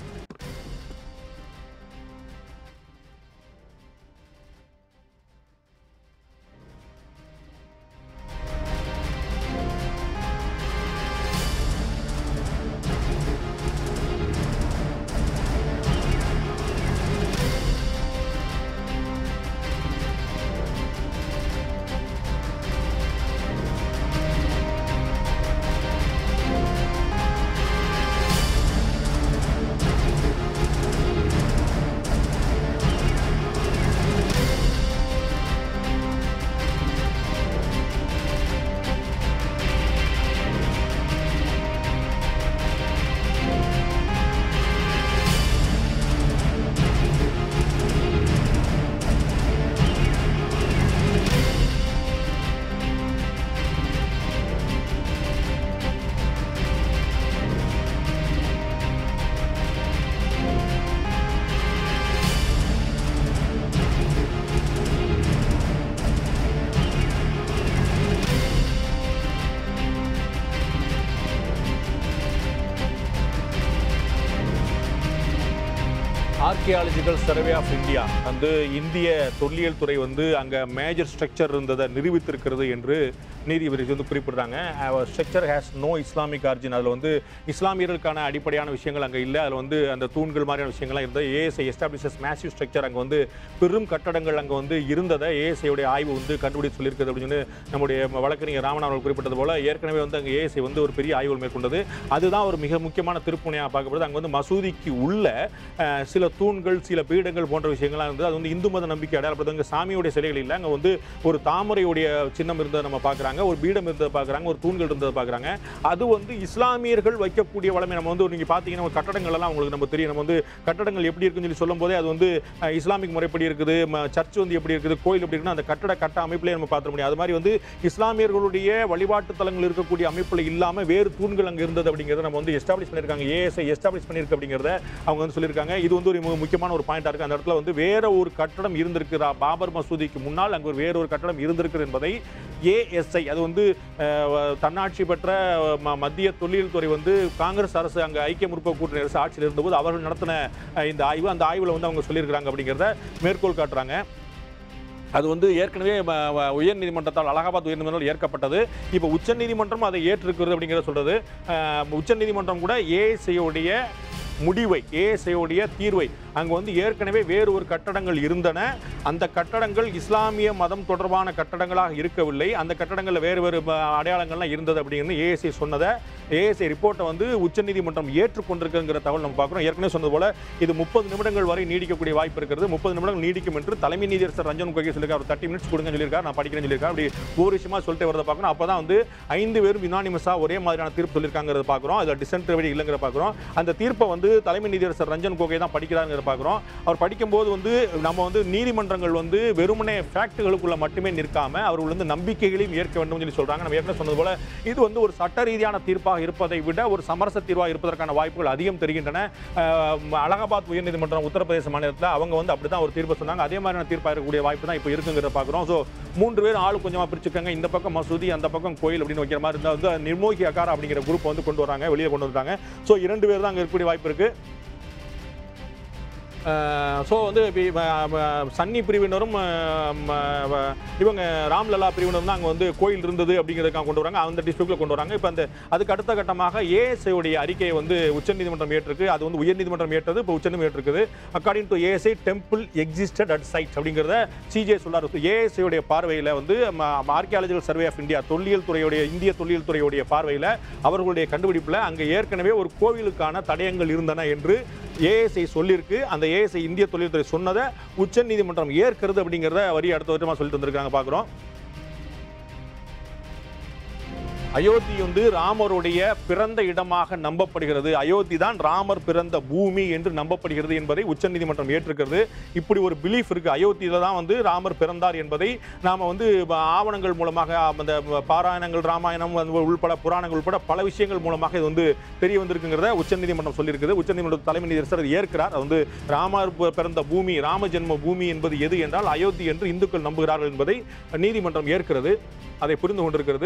ஆர்கியாலஜிக்கல் சர்வே ஆஃப் இந்தியா வந்து இந்திய தொல்லியல் துறை வந்து அங்கே மேஜர் ஸ்ட்ரக்சர் இருந்ததை நிரூபித்திருக்கிறது என்று நீதிபதி வந்து குறிப்பிடுறாங்க structure has no Islamic origin அதில் வந்து இஸ்லாமியர்களுக்கான அடிப்படையான விஷயங்கள் அங்கே இல்லை அதில் வந்து அந்த தூண்கள் மாதிரியான விஷயங்கள்லாம் இருந்தது ஏஎஸ்ஐ எஸ்டாப்ளிஷஸ் மேசிவ் ஸ்ட்ரக்சர் அங்கே வந்து பெரும் கட்டடங்கள் அங்கே வந்து இருந்ததை ஏஎஸ்ஐயுடைய ஆய்வு வந்து கண்டுபிடிச்சு சொல்லியிருக்குது அப்படின்னு நம்முடைய வழக்கறிஞர் ராமன் அவர்கள் குறிப்பிட்டது போல ஏற்கனவே வந்து அங்கே ஏஎஸ்ஐ வந்து ஒரு பெரிய ஆய்வுகள் மேற்கொண்டது அதுதான் ஒரு மிக முக்கியமான திருப்புனையாக பார்க்கப்படுது அங்கே வந்து மசூதிக்கு உள்ள அஹ், சில தூண்கள் தூண்கள் சில பீடங்கள் போன்ற விஷயங்கள்லாம் இருந்தது அது வந்து இந்து மத நம்பிக்கை அடையாளப்படுத்துங்க சாமியுடைய சிலைகள் இல்லை அங்கே வந்து ஒரு தாமரையுடைய சின்னம் இருந்ததை நம்ம பார்க்குறாங்க ஒரு பீடம் இருந்ததை பார்க்குறாங்க ஒரு தூண்கள் இருந்ததை பார்க்குறாங்க அது வந்து இஸ்லாமியர்கள் வைக்கக்கூடிய வளமை நம்ம வந்து நீங்கள் பார்த்தீங்கன்னா ஒரு கட்டடங்கள் எல்லாம் உங்களுக்கு நம்ம தெரியும் நம்ம வந்து கட்டடங்கள் எப்படி இருக்குன்னு சொல்லி சொல்லும் போதே அது வந்து அஹ், இஸ்லாமிக் முறைப்படி இருக்குது சர்ச் வந்து எப்படி இருக்குது கோயில் எப்படி இருக்குன்னு அந்த கட்டட கட்ட அமைப்பிலே நம்ம பார்த்துட முடியும் அது மாதிரி வந்து இஸ்லாமியர்களுடைய வழிபாட்டு தலங்கள் இருக்கக்கூடிய அமைப்பில் இல்லாமல் வேறு தூண்கள் அங்கே இருந்தது அப்படிங்கிறத நம்ம வந்து எஸ்டாப்ளிஷ் பண்ணியிருக்காங்க ஏஎஸ்ஐ எஸ்டாப்ளிஷ் பண்ணியிருக்கு அப்படிங்கிறத அவங்க வந்து சொல்லியிருக்காங்க இது வந்து ஒரு மு- முக்கியமான ஒரு பாயிண்டாக இருக்குது அந்த இடத்துல வந்து வேற ஒரு கட்டடம் இருந்திருக்கிறா பாபர் மசூதிக்கு முன்னால் அங்கே ஒரு வேற ஒரு கட்டடம் இருந்திருக்கிறது என்பதை ஏஎஸ்ஐ அது வந்து அஹ், தன்னாட்சி பெற்ற ம- மத்திய தொழில்துறை வந்து காங்கிரஸ் அரசு அங்கே ஐக்கிய முற்போக்கு கூட்டணி அரசு ஆட்சியில் இருந்தபோது அவர்கள் நடத்தின அஹ், இந்த ஆய்வு அந்த ஆய்வில் வந்து அவங்க சொல்லியிருக்கிறாங்க அப்படிங்கிறத மேற்கோள் காட்டுறாங்க அது வந்து ஏற்கனவே ம- வ- உயர்நீதிமன்றத்தால் அலகாபாத் உயர்நீதிமன்றம் ஏற்கப்பட்டது இப்போ உச்சநீதிமன்றம் அதை ஏற்றிருக்கிறது அப்படிங்கிறத சொல்றது அஹ், உச்சநீதிமன்றம் கூட ஏஎஸ்ஐயோடைய முடிவை ஏஎஸ்ஐயோடைய தீர்வை அங்கே வந்து ஏற்கனவே வேறு ஒரு கட்டடங்கள் இருந்தன அந்த கட்டடங்கள் இஸ்லாமிய மதம் தொடர்பான கட்டடங்களாக இருக்கவில்லை அந்த கட்டடங்களில் வேறு வேறு ம- அடையாளங்கள்லாம் இருந்தது அப்படின்னு ஏஎஸ்ஐ சொன்னதை ஏஎஸ்ஐ ரிப்போர்ட்டை வந்து உச்சநீதிமன்றம் ஏற்றுக்கொண்டிருக்குங்கிற தகவல் நம்ம பார்க்குறோம் ஏற்கனவே சொன்னது போல இது முப்பது நிமிடங்கள் வரை நீடிக்கக்கூடிய வாய்ப்பு இருக்கிறது முப்பது நிமிடங்கள் நீடிக்கும் என்று தலைமை நீதியரசர் ரஞ்சன் கோகே சொல்லியிருக்காரு ஒரு தேர்ட்டி மினிட்ஸ் கொடுங்க சொல்லியிருக்காரு நான் படிக்கிறேன்னு சொல்லியிருக்காரு அப்படி ஒவ்வொரு விஷயமா சொல்லிட்டு வரதை பார்க்கணும் அப்போ தான் வந்து ஐந்து பேரும் யுனானிமஸாக ஒரே மாதிரியான தீர்ப்பு சொல்லியிருக்காங்கிறத பார்க்குறோம் அதில் டிசென்ட் இல்லைங்கிற பார்க்குறோம் அந்த தீர்ப்பை வந்து தலைமை நீதியரசர் ரஞ்சன் கோகே தான் படிக்கிறாருங்கிற பார்க்குறோம் அவர் படிக்கும்போது வந்து நம்ம வந்து நீதிமன்றங்கள் வந்து வெறுமனே ஃபேக்ட்டுகளுக்குள்ள மட்டுமே நிற்காம அவர்கள் வந்து நம்பிக்கைகளையும் ஏற்க வேண்டும் சொல்லி சொல்றாங்க நம்ம ஏற்கனவே சொன்னது போல இது வந்து ஒரு சட்ட ரீதியான தீர்ப்பாக இருப்பதை விட ஒரு சமரச தீர்வாக இருப்பதற்கான வாய்ப்புகள் அதிகம் தெரிகின்றன அஹ், அலகாபாத் உயர்நீதிமன்றம் உத்தரப்பிரதேச மாநிலத்தில் அவங்க வந்து அப்படி தான் ஒரு தீர்ப்பு சொன்னாங்க அதே மாதிரியான தீர்ப்பாக இருக்கக்கூடிய வாய்ப்பு தான் இப்போ இருக்குங்கிறத பார்க்குறோம் ஸோ மூன்று பேர் ஆளு கொஞ்சமாக பிரிச்சுக்கோங்க இந்த பக்கம் மசூதி அந்த பக்கம் கோயில் அப்படின்னு வைக்கிற மாதிரி இருந்தால் வந்து நிர்மோகி அகாரா அப்படிங்கிற குரூப் வந்து கொண்டு வராங்க வெளியே கொண்டு வந்துட்டாங்க ஸோ இரண்டு பேர் தான் அங்கே இருக்கக்கூடிய வாய்ப்பு இருக்கு ஸோ வந்து இப்ப, ம- ம- சன்னி பிரிவினரும் அஹ், ம- வ- இவங்க ராம்லல்லா பிரிவினரும் தான் அங்கே வந்து கோயில் இருந்தது அப்படிங்கிறதுக்காக கொண்டு வராங்க அந்த டிஸ்ட்ரிக்டில் கொண்டு வராங்க இப்போ அந்த அதுக்கு அடுத்த கட்டமாக ஏஎஸ்ஐ உடைய அறிக்கையை வந்து உச்சநீதிமன்றம் ஏற்றிருக்கு அது வந்து உயர்நீதிமன்றம் ஏற்றது இப்போ உச்சநீதிமன்றம் ஏற்றிருக்குது according to ASI temple existed at site அப்படிங்கிறத சிஜே சொல்லார் ஏஎஸ்ஐ உடைய பார்வையில் வந்து ஆர்கியாலஜிக்கல் சர்வே ஆஃப் இந்தியா தொல்லியல் துறையுடைய இந்திய தொல்லியல் துறையுடைய பார்வையில் அவர்களுடைய கண்டுபிடிப்பில் அங்கே ஏற்கனவே ஒரு கோவிலுக்கான தடயங்கள் இருந்தன என்று ஏஎஸ்ஐ சொல்லியிருக்கு அந்த ஏஎஸ்ஐ இந்திய தொழில்துறை சொன்னதை உச்சநீதிமன்றம் ஏற்கிறது அப்படிங்கிறத வரி அடுத்த வருஷமா சொல்லிட்டு வந்திருக்காங்க பார்க்குறோம் அயோத்தி வந்து ராமருடைய பிறந்த இடமாக நம்பப்படுகிறது அயோத்தி தான் ராமர் பிறந்த பூமி என்று நம்பப்படுகிறது என்பதை உச்சநீதிமன்றம் ஏற்றுக்கிறது இப்படி ஒரு பிலீஃப் இருக்கு அயோத்தியில தான் வந்து ராமர் பிறந்தார் என்பதை நாம வந்து ப- ஆவணங்கள் மூலமாக அந்த பாராயணங்கள் ராமாயணம் வந்து உள்பட புராணங்கள் உள்பட பல விஷயங்கள் மூலமாக இது வந்து தெரிய வந்திருக்குங்கிறத உச்சநீதிமன்றம் சொல்லியிருக்குது உச்சநீதிமன்ற தலைமை நீதியரசர் அதை ஏற்கிறார் அது வந்து ராமர் பி- பிறந்த பூமி ராம ஜென்ம பூமி என்பது எது என்றால் அயோத்தி என்று இந்துக்கள் நம்புகிறார்கள் என்பதை நீதிமன்றம் ஏற்கிறது அதை புரிந்து கொண்டிருக்கிறது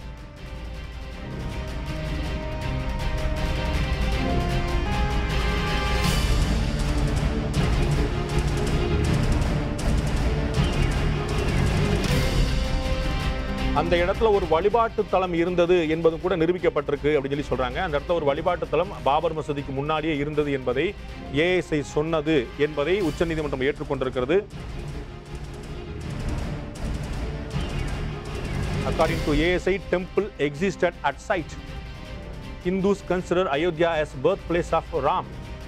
அந்த இடத்துல ஒரு வழிபாட்டு தலம் இருந்தது என்பதும் கூட நிரூபிக்கப்பட்டிருக்கு அப்படின்னு சொல்லி சொல்றாங்க அந்த இடத்துல ஒரு வழிபாட்டு தலம் பாபர் மசூதிக்கு முன்னாடியே இருந்தது என்பதை ஏஎஸ்ஐ சொன்னது என்பதை உச்சநீதிமன்றம் ஏற்றுக்கொண்டிருக்கிறது According to ASI, temple existed at site. Hindus consider Ayodhya as birthplace of Ram.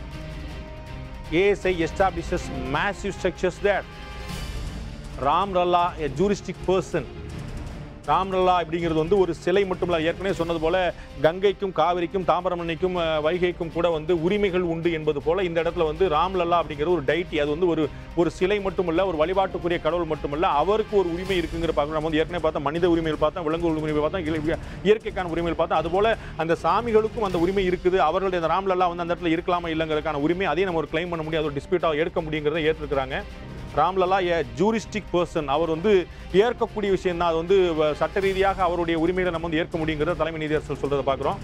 ASI establishes massive structures there. Ram Lalla, a juristic person, ராம்லல்லா அப்படிங்கிறது வந்து ஒரு சிலை மட்டும் இல்லை ஏற்கனவே சொன்னது போல கங்கைக்கும் காவிரிக்கும் தாமிரமணிக்கும் அஹ், வைகைக்கும் கூட வந்து உரிமைகள் உண்டு என்பது போல இந்த இடத்துல வந்து ராம்லல்லா அப்படிங்கிறது ஒரு டைட்டி அது வந்து ஒரு ஒரு சிலை மட்டுமல்ல ஒரு வழிபாட்டுக்குரிய கடவுள் மட்டுமல்ல அவருக்கு ஒரு உரிமை இருக்குங்கிற பார்க்கணும் நம்ம வந்து ஏற்கனவே பார்த்தா மனித உரிமைகள் பார்த்தா விலங்கு உரிமை பார்த்தா இல- இயற்கைக்கான உரிமைகள் பார்த்தா அதுபோல அந்த சாமிகளுக்கும் அந்த உரிமை இருக்குது அவர்களுடைய அந்த ராம்லல்லா வந்து அந்த இடத்துல இருக்கலாமா இல்லைங்கிறதுக்கான உரிமை அதையும் நம்ம ஒரு கிளைம் பண்ண முடியும் அது ஒரு டிஸ்பியூட்டாக எடுக்க முடியுங்கிறத ஏற்றுக்கிறாங்க ராம்லல்லா ஏ ஜூரிஸ்டிக் பர்சன் அவர் வந்து ஏற்கக்கூடிய விஷயம் தான் அது வந்து வ- சட்ட ரீதியாக அவருடைய உரிமைகளை நம்ம வந்து ஏற்க முடியுங்கிறத தலைமை நீதியரசர் சொல்றதை பார்க்குறோம்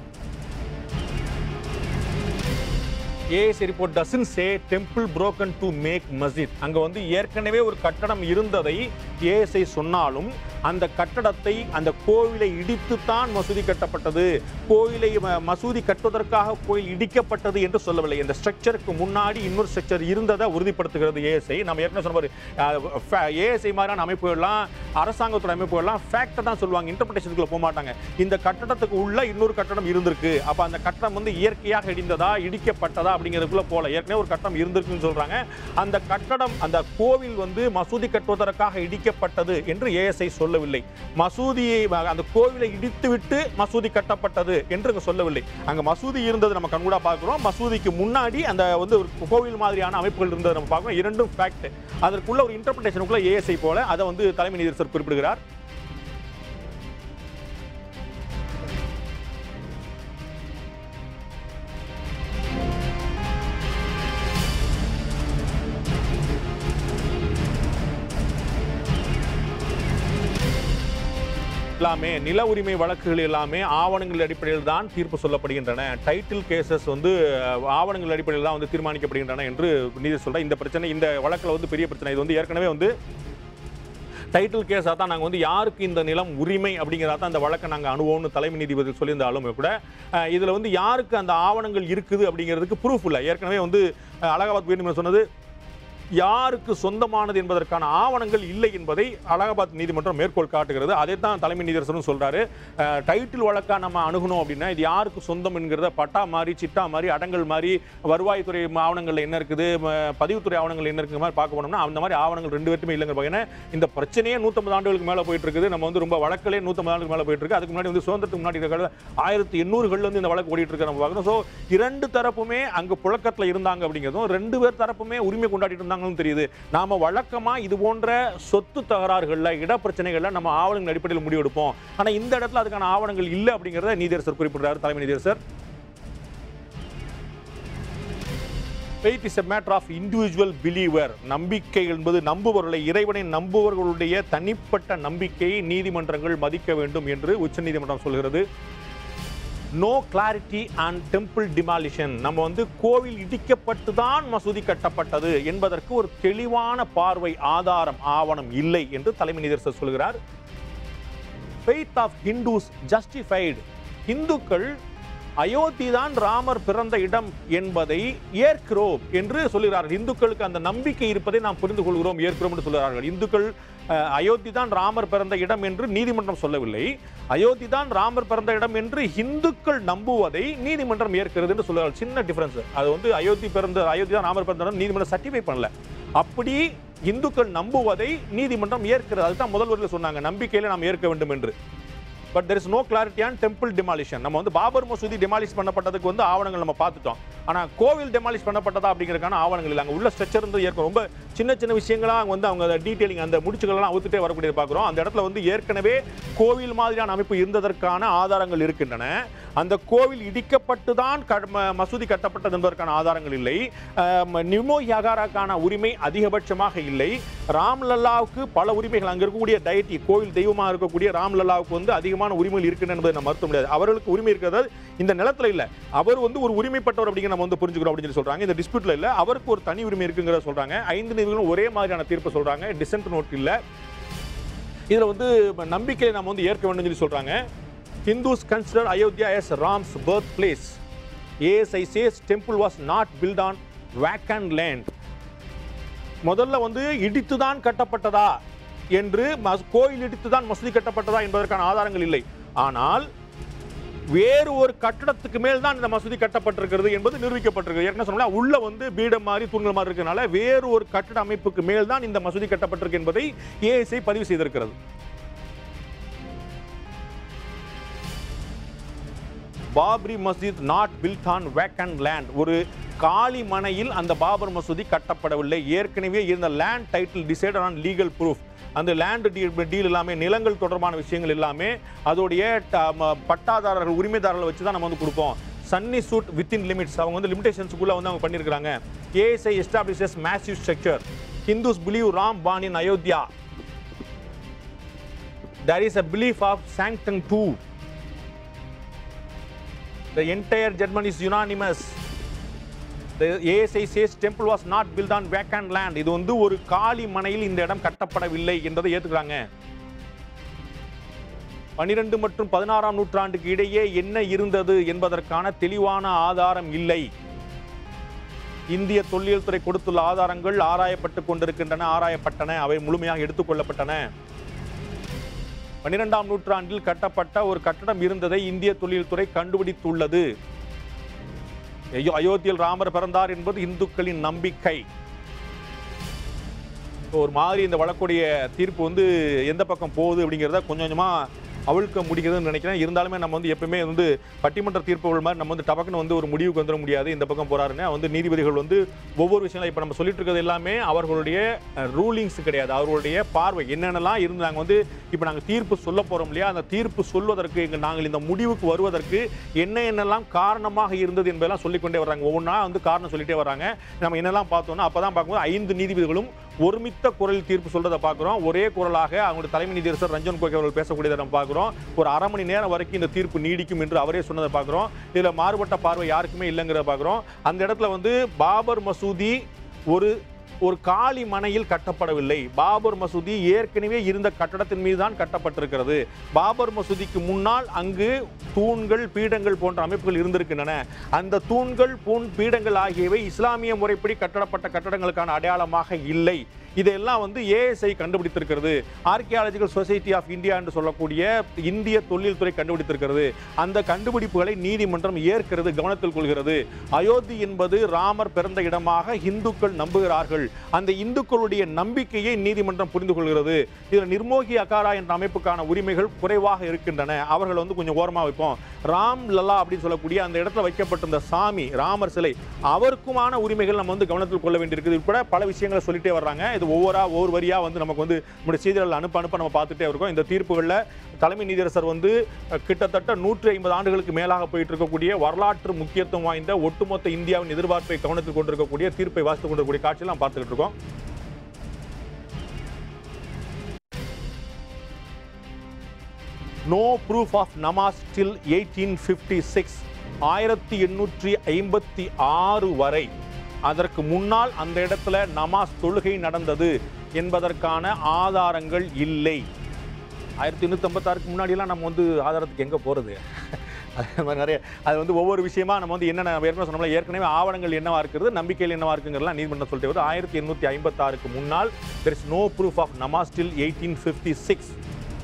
ASI report doesn't say temple broken to make masjid அங்க வந்து ஏற்கனவே ஒரு கட்டடம் இருந்ததை ஏஎஸ்ஐ சொன்னாலும் அந்த கட்டடத்தை அந்த கோவிலை இடித்துத்தான் மசூதி கட்டப்பட்டது கோயிலை ம- மசூதி கட்டுவதற்காக கோயில் இடிக்கப்பட்டது என்று சொல்லவில்லை இந்த ஸ்ட்ரக்சருக்கு முன்னாடி இன்னொரு ஸ்ட்ரக்சர் இருந்ததை உறுதிப்படுத்துகிறது ஏஎஸ்ஐ நம்ம ஏற்கனவே சொன்ன ஏஎஸ்ஐ மாதிரியான அமைப்புகள்லாம் அரசாங்கத்தோட அமைப்புகள்லாம் ஃபேக்டை தான் சொல்லுவாங்க இன்டர்பிரேஷனுக்குள்ள போக மாட்டாங்க இந்த கட்டடத்துக்கு உள்ள இன்னொரு கட்டடம் இருந்திருக்கு அப்ப அந்த கட்டடம் வந்து இயற்கையாக இடிந்ததா இடிக்கப்பட்டதா அப்படிங்கிறதுக்குள்ள போல ஏற்கனவே ஒரு கட்டடம் இருந்திருக்குன்னு சொல்றாங்க அந்த கட்டடம் அந்த கோவில் வந்து மசூதி கட்டுவதற்காக இடிக்கப்பட்டது என்று ஏஎஸ்ஐ சொல்லவில்லை மசூதியை அந்த கோவிலை இடித்துவிட்டு மசூதி கட்டப்பட்டது என்று அங்க சொல்லவில்லை அங்க மசூதி இருந்தது நம்ம கண்கூடா பார்க்கிறோம் மசூதிக்கு முன்னாடி அந்த வந்து ஒரு கோவில் மாதிரியான அமைப்புகள் இருந்தது நம்ம பார்க்கிறோம் இரண்டும் ஃபேக்ட் அதற்குள்ள ஒரு இன்டர்பிரேஷனுக்குள்ள ஏஎஸ்ஐ போல அதை வந்து தலைமை நீதிபதி குறிப்பிடுகிறார் எல்லாமே நில உரிமை வழக்குகள் எல்லாமே ஆவணங்கள் அடிப்படையில் தான் தீர்ப்பு சொல்லப்படுகின்றன டைட்டில் கேசஸ் வந்து அஹ், ஆவணங்கள் அடிப்படையில் தான் வந்து தீர்மானிக்கப்படுகின்றன என்று நீதி சொல்ற இந்த பிரச்சனை இந்த வழக்கில் வந்து பெரிய பிரச்சனை இது வந்து ஏற்கனவே வந்து டைட்டில் கேஸாக தான் நாங்கள் வந்து யாருக்கு இந்த நிலம் உரிமை அப்படிங்கிறதா தான் அந்த வழக்கை நாங்கள் அனுபவம்னு தலைமை நீதிபதி சொல்லியிருந்தாலும் கூட இதில் வந்து யாருக்கு அந்த ஆவணங்கள் இருக்குது அப்படிங்கிறதுக்கு ப்ரூஃப் இல்லை ஏற்கனவே வந்து அஹ், அலகாபாத் உயர்நீதிமன்றம் சொன்னது யாருக்கு சொந்தமானது என்பதற்கான ஆவணங்கள் இல்லை என்பதை அலகாபாத் நீதிமன்றம் மேற்கோள் காட்டுகிறது அதை தான் தலைமை நீதிபதியும் சொல்றாரு அஹ், டைட்டில் வழக்கா நம்ம அணுகணும் அப்படின்னா இது யாருக்கு சொந்தம் என்கிறத பட்டா மாதிரி சிட்டா மாதிரி அடங்கல் மாதிரி வருவாய்த்துறை ஆவணங்கள்ல என்ன இருக்குது ம- பதிவுத்துறை ஆவணங்கள் என்ன இருக்குங்கிற மாதிரி பார்க்க போனோம்னா அந்த மாதிரி ஆவணங்கள் ரெண்டு பேருமே இல்லைங்கிற பகையின இந்த பிரச்சனையே நூற்றம்பது ஆண்டுகளுக்கு மேலே போயிட்டு இருக்குது நம்ம வந்து ரொம்ப வழக்கிலே நூற்றம்பது ஆண்டுக்கு மேலே போயிட்டு இருக்கு அதுக்கு முன்னாடி வந்து சுதந்திரத்துக்கு முன்னாடி இருக்கிற ஆயிரத்தி எண்ணூறுகள்ல இருந்து இந்த வழக்கு ஓடிட்டு இருக்கு நம்ம பார்க்கணும் ஸோ இரண்டு தரப்புமே அங்க புழக்கத்துல இருந்தாங்க அப்படிங்கிறதும் ரெண்டு பேர் தரப்புமே உரிமை கொண்டாடிட்டு இருந்தாங்களும் தெரியுது நாம வழக்கமா இது போன்ற சொத்து தகராறுகள்ல இட பிரச்சனைகள்ல நம்ம ஆவணங்கள் அடிப்படையில் முடிவெடுப்போம் ஆனா இந்த இடத்துல அதுக்கான ஆவணங்கள் இல்லை அப்படிங்கிறத நீதியரசர் குறிப்பிடுறாரு தலைமை நீதியரசர் faith is a matter of individual believer நம்பிக்கை என்பது நம்புபவர்களை இறைவனை நம்புபவர்களுடைய தனிப்பட்ட நம்பிக்கையை நீதிமன்றங்கள் மதிக்க வேண்டும் என்று உச்சநீதிமன்றம் சொல்கிறது no clarity and temple demolition நம்ம வந்து கோவில் இடிக்கப்பட்டு தான் மசூதி கட்டப்பட்டது என்பதற்கு ஒரு தெளிவான பார்வை ஆதாரம் ஆவணம் இல்லை என்று தலைமை நீதிபதி சொல்கிறார் ஃபெய்த் ஆஃப் ஹிந்துஸ் ஜஸ்டிஃபைடு இந்துக்கள் அயோத்தி தான் ராமர் பிறந்த இடம் என்பதை ஏற்கிறோம் என்று சொல்கிறார்கள் இந்துக்களுக்கு அந்த நம்பிக்கை இருப்பதை நாம் புரிந்து கொள்கிறோம் ஏற்கிறோம் என்று சொல்கிறார்கள் இந்துக்கள் அஹ், அயோத்தி தான் ராமர் பிறந்த இடம் என்று நீதிமன்றம் சொல்லவில்லை அயோத்தி தான் ராமர் பிறந்த இடம் என்று இந்துக்கள் நம்புவதை நீதிமன்றம் ஏற்கிறது என்று சொல்கிறார்கள் சின்ன டிஃபரன்ஸ் அது வந்து அயோத்தி பிறந்த அயோத்தி தான் ராமர் பிறந்த இடம் நீதிமன்றம் சர்டிஃபை பண்ணல அப்படி இந்துக்கள் நம்புவதை நீதிமன்றம் ஏற்கிறது அதுதான் முதல் வரியில் சொன்னாங்க நம்பிக்கையில நாம் ஏற்க வேண்டும் என்று but there is no clarity on temple demolition நம்ம வந்து பாபர் மசூதி டெமாலிஷ் பண்ணப்பட்டதுக்கு வந்து ஆவணங்கள் நம்ம பார்த்துட்டோம் ஆனால் கோவில் டெமாலிஷ் பண்ணப்பட்டதா அப்படிங்கிறதுக்கான ஆவணங்கள் இல்லை அங்கே உள்ள ஸ்ட்ரக்சர் இருந்து ஏற்க ரொம்ப சின்ன சின்ன விஷயங்களா அங்க வந்து அவங்க டீட்டெயிலிங் அந்த முடிச்சுகளெல்லாம் அவுத்துட்டே வரக்கூடியதை பார்க்குறோம் அந்த இடத்துல வந்து ஏற்கனவே கோவில் மாதிரியான அமைப்பு இருந்ததற்கான ஆதாரங்கள் இருக்கின்றன அந்த கோவில் இடிக்கப்பட்டு தான் க- ம- மசூதி கட்டப்பட்டது என்பதற்கான ஆதாரங்கள் இல்லை அஹ், நிமோ யகாராக்கான உரிமை அதிகபட்சமாக இல்லை ராம்லல்லாவுக்கு பல உரிமைகள் அங்கே இருக்கக்கூடிய டயட்டி கோவில் தெய்வமாக இருக்கக்கூடிய ராம்லல்லாவுக்கு வந்து அதிகமான உரிமைகள் இருக்குன்னு என்பதை நம்ம மறுத்த முடியாது அவர்களுக்கு உரிமை இருக்கிறது இந்த நிலத்துல இல்ல அவர் வந்து ஒரு உரிமைப்பட்டவர் அப்படிங்கிற நம்ம வந்து புரிஞ்சுக்கிறோம் அப்படின்னு சொல்லி சொல்றாங்க இந்த டிஸ்பியூட்ல இல்ல அவருக்கு ஒரு தனி உரிமை இருக்குங்கிறத சொல்றாங்க ஐந்து நீதிகளும் ஒரே மாதிரியான தீர்ப்பு சொல்றாங்க டிசென்ட் நோட் இல்ல இதுல வந்து நம்பிக்கையை நம்ம வந்து ஏற்க வேண்டும் சொல்லி சொல்றாங்க Hindus consider Ayodhya as Ram's birth place ASI says temple was not built on vacant land முதல்ல வந்து இடித்துதான் கட்டப்பட்டதா என்று மஸ்- கோயில் இடித்துதான் மசூதி கட்டப்பட்டதா என்பதற்கான ஆதாரங்கள் இல்லை ஆனால் வேறு ஒரு கட்டடத்துக்கு மேல் தான் இந்த மசூதி கட்டப்பட்டிருக்கிறது என்பது நிரூபிக்கப்பட்டிருக்கு ஏற்கனவே சொன்னா உள்ள வந்து பீடம் மாதிரி தூண்கள் மாதிரி இருக்கனால வேறு ஒரு கட்டட அமைப்புக்கு மேல் தான் இந்த மசூதி கட்டப்பட்டிருக்கு என்பதை ஏஎஸ்ஐ பதிவு செய்திருக்கிறது Babri Masjid not built on vacant land ஒரு காலி மனையில் அந்த பாபர் மசூதி கட்டப்படவில்லை ஏற்கனவே இருந்த land title decide on legal proof அந்த லேண்ட் டீல் டீல் எல்லாமே நிலங்கள் தொடர்பான விஷயங்கள் எல்லாமே அதோடைய ட- ம- பட்டாதாரர்கள் உரிமைதாரர்களை வச்சு தான் நம்ம வந்து கொடுப்போம் சன்னி சூட் வித்தின் லிமிட்ஸ் அவங்க வந்து லிமிடேஷன்ஸுக்குள்ள வந்து அவங்க பண்ணியிருக்காங்க ASI establishes massive structure Hindus believe Ram born in Ayodhya there is a belief of sanctum too The entire German is unanimous. The ASI says temple was not built on vacant land. இது வந்து ஒரு காலி மனையில் இந்த இடம் கட்டப்படவில்லை என்பதை ஏத்துக்கிறாங்க பனிரெண்டு மற்றும் பதினாறாம் நூற்றாண்டுக்கு இடையே என்ன இருந்தது என்பதற்கான தெளிவான ஆதாரம் இல்லை இந்திய தொல்லியல் துறை கொடுத்துள்ள ஆதாரங்கள் ஆராயப்பட்டு கொண்டிருக்கின்றன ஆராயப்பட்டன அவை முழுமையாக எடுத்துக்கொள்ளப்பட்டன பன்னிரெண்டாம் நூற்றாண்டில் கட்டப்பட்ட ஒரு கட்டடம் இருந்ததை இந்திய தொல்லியல் துறை கண்டுபிடித்துள்ளது ஐயோ அயோத்தியில் ராமர் பிறந்தார் என்பது இந்துக்களின் நம்பிக்கை ஒரு மாதிரி இந்த வழக்குடைய தீர்ப்பு வந்து எந்த பக்கம் போகுது அப்படிங்கிறத கொஞ்சம் கொஞ்சமாக அவிழ்க்க முடிகிறதுன்னு நினைக்கிறேன் இருந்தாலுமே நம்ம வந்து எப்பவுமே வந்து பட்டிமன்ற தீர்ப்புகள் மாதிரி நம்ம வந்து டபக்குன்னு வந்து ஒரு முடிவுக்கு வந்துட முடியாது இந்த பக்கம் போறாருன்னு வந்து நீதிபதிகள் வந்து ஒவ்வொரு விஷயங்களும் இப்போ நம்ம சொல்லிட்டு இருக்கிறது எல்லாமே அவர்களுடைய ரூலிங்ஸ் கிடையாது அவர்களுடைய பார்வை என்னென்னலாம் இருந்து நாங்கள் வந்து இப்போ நாங்கள் தீர்ப்பு சொல்ல போகிறோம் இல்லையா அந்த தீர்ப்பு சொல்வதற்கு எங்கள் நாங்கள் இந்த முடிவுக்கு வருவதற்கு என்ன என்னெல்லாம் காரணமாக இருந்தது என்பதெல்லாம் சொல்லிக்கொண்டே வர்றாங்க ஒவ்வொன்றா வந்து காரணம் சொல்லிட்டே வர்றாங்க நம்ம என்னெல்லாம் பார்த்தோம்னா அப்போ தான் பார்க்கும்போது ஐந்து நீதிபதிகளும் ஒருமித்த குரல் தீர்ப்பு சொல்றதை பார்க்குறோம் ஒரே குரலாக அவங்களுடைய தலைமை நீதியரசர் ரஞ்சன் கோகே அவர்கள் பேசக்கூடியதை நம்ம பார்க்குறோம் ஒரு அரை மணி நேரம் வரைக்கும் இந்த தீர்ப்பு நீடிக்கும் என்று அவரே சொன்னதை பார்க்குறோம் இதில் மாறுபட்ட பார்வை யாருக்குமே இல்லைங்கிறத பார்க்குறோம் அந்த இடத்துல வந்து பாபர் மசூதி ஒரு ஒரு காலி மனையில் கட்டப்படவில்லை பாபர் மசூதி ஏற்கனவே இருந்த கட்டடத்தின் மீது தான் கட்டப்பட்டிருக்கிறது பாபர் மசூதிக்கு முன்னால் அங்கு தூண்கள் பீடங்கள் போன்ற அமைப்புகள் இருந்திருக்கின்றன அந்த தூண்கள் பூண் பீடங்கள் ஆகியவை இஸ்லாமிய முறைப்படி கட்டப்பட்ட கட்டடங்களுக்கான அடையாளமாக இல்லை இதெல்லாம் வந்து ஏஎஸ்ஐ கண்டுபிடித்திருக்கிறது ஆர்கியாலஜிக்கல் சொசைட்டி ஆஃப் இந்தியா என்று சொல்லக்கூடிய இந்திய தொழில் துறை கண்டுபிடித்திருக்கிறது அந்த கண்டுபிடிப்புகளை நீதிமன்றம் ஏற்கிறது கவனத்தில் கொள்கிறது அயோத்தி என்பது ராமர் பிறந்த இடமாக இந்துக்கள் நம்புகிறார்கள் அந்த இந்துக்களுடைய நம்பிக்கையை நீதிமன்றம் புரிந்து கொள்கிறது இதில் நிர்மோகி அகாரா என்ற அமைப்புக்கான உரிமைகள் குறைவாக இருக்கின்றன அவர்கள் வந்து கொஞ்சம் ஓரமாக வைப்போம் ராம் லல்லா அப்படின்னு சொல்லக்கூடிய அந்த இடத்துல வைக்கப்பட்டிருந்த சாமி ராமர் சிலை அவருக்குமான உரிமைகள் நம்ம வந்து கவனத்தில் கொள்ள வேண்டியிருக்குது உட்பட பல விஷயங்களை சொல்லிட்டே வர்றாங்க இது ஒவ்வொரு ஒவ்வொரு வரியா வந்து நமக்கு வந்து நம்முடைய செய்திகள் அனுப்ப அனுப்ப நம்ம பார்த்துட்டே இருக்கோம் இந்த தீர்ப்புகளில் தலைமை நீதியரசர் வந்து அஹ், கிட்டத்தட்ட நூற்றி ஐம்பது ஆண்டுகளுக்கு மேலாக போயிட்டு இருக்கக்கூடிய வரலாற்று முக்கியத்துவம் வாய்ந்த ஒட்டுமொத்த இந்தியாவின் எதிர்பார்ப்பை கவனத்தில் கொண்டிருக்கக்கூடிய தீர்ப்பை வாசித்துக் கொண்டிருக்கக்கூடிய காட்சியில் நாம் பார்த்துக்கிட்டு இருக்கோம் no proof of namaz till eighteen fifty six ஆயிரத்தி எண்ணூற்றி ஐம்பத்தி ஆறு வரை அதற்கு முன்னால் அந்த இடத்துல நமாஸ் தொழுகை நடந்தது என்பதற்கான ஆதாரங்கள் இல்லை ஆயிரத்தி எண்ணூற்றி ஐம்பத்தாறுக்கு முன்னாடியெல்லாம் நம்ம வந்து ஆதாரத்துக்கு எங்கே போகிறது அது மாதிரி நிறைய அது வந்து ஒவ்வொரு விஷயமா நம்ம வந்து என்னென்ன ஏற்கனவே சொன்னோம்ல ஏற்கனவே ஆவணங்கள் என்னவா இருக்கிறது நம்பிக்கையில் என்னவா இருக்குங்கிறலாம் நீதிமன்றம் சொல்லிட்டு வருது ஆயிரத்தி எண்ணூற்றி ஐம்பத்தாறுக்கு முன்னால் there is no proof of namaz till eighteen fifty six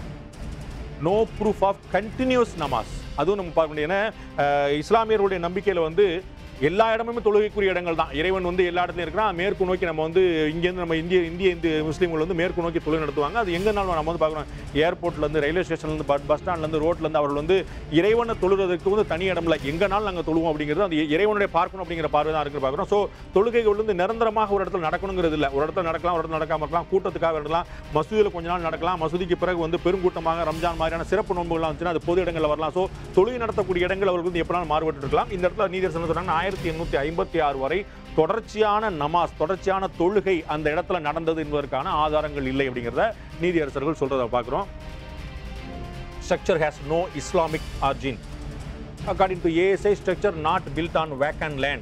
no proof of continuous namaz அதுவும் நம்ம பார்க்க முடியும் ஏன்னா அஹ், இஸ்லாமியர்களுடைய நம்பிக்கையில் வந்து எல்லா இடமுமே தொழுகைக்குரிய இடங்கள் தான் இறைவன் வந்து எல்லா இடத்துலையும் இருக்கிறான் மேற்கு நோக்கி நம்ம வந்து இங்கேருந்து நம்ம இந்திய இந்திய இந்து முஸ்லீம்கள் வந்து மேற்கு நோக்கி தொழில் நடத்துவாங்க அது எங்கேனாலும் நம்ம வந்து பார்க்குறோம் ஏர்போர்ட்லேருந்து ரயில்வே ஸ்டேஷன்லேருந்து பஸ் பஸ் ஸ்டாண்ட்லேருந்து ரோட்லேருந்து அவர்கள் வந்து இறைவனை தொழுறதுக்கு வந்து தனி இடம்ல எங்கேனாலும் நாங்கள் தொழுவோம் அப்படிங்கிறது அந்த இறைவனுடைய பார்க்கணும் அப்படிங்கிற பார்வை தான் இருக்கு பார்க்குறோம் ஸோ தொழுகைகள் வந்து நிரந்தரமாக ஒரு இடத்துல நடக்கணுங்கிறது இல்லை ஒரு இடத்துல நடக்கலாம் ஒரு இடத்துல நடக்காம இருக்கலாம் கூட்டத்துக்காக இருக்கலாம் மசூதியில் கொஞ்ச நாள் நடக்கலாம் மசூதிக்கு பிறகு வந்து பெருங்கூட்டமாக ரம்ஜான் மாதிரியான சிறப்பு நோன்புகள்லாம் வந்துச்சுன்னா அது பொது இடங்களில் வரலாம் ஸோ தொழுகை நடத்தக்கூடிய இடங்கள் அவர்கள் வந்து எப்படினாலும் மாறுபட்டு இருக்கலாம் இந்த இடத்துல நீதியரசர் என்ன சொன்னாங்க ஆயிரத்தி எண்ணூற்றி ஐம்பத்தி ஆறு வரை தொடர்ச்சியான நமாஸ் தொடர்ச்சியான தொழுகை அந்த இடத்துல நடந்தது என்பதற்கான ஆதாரங்கள் இல்லை அப்படிங்கிறத நீதியரசர்கள் சொல்றதை பார்க்குறோம் structure has no Islamic origin. According to ASI, structure not built on vacant land.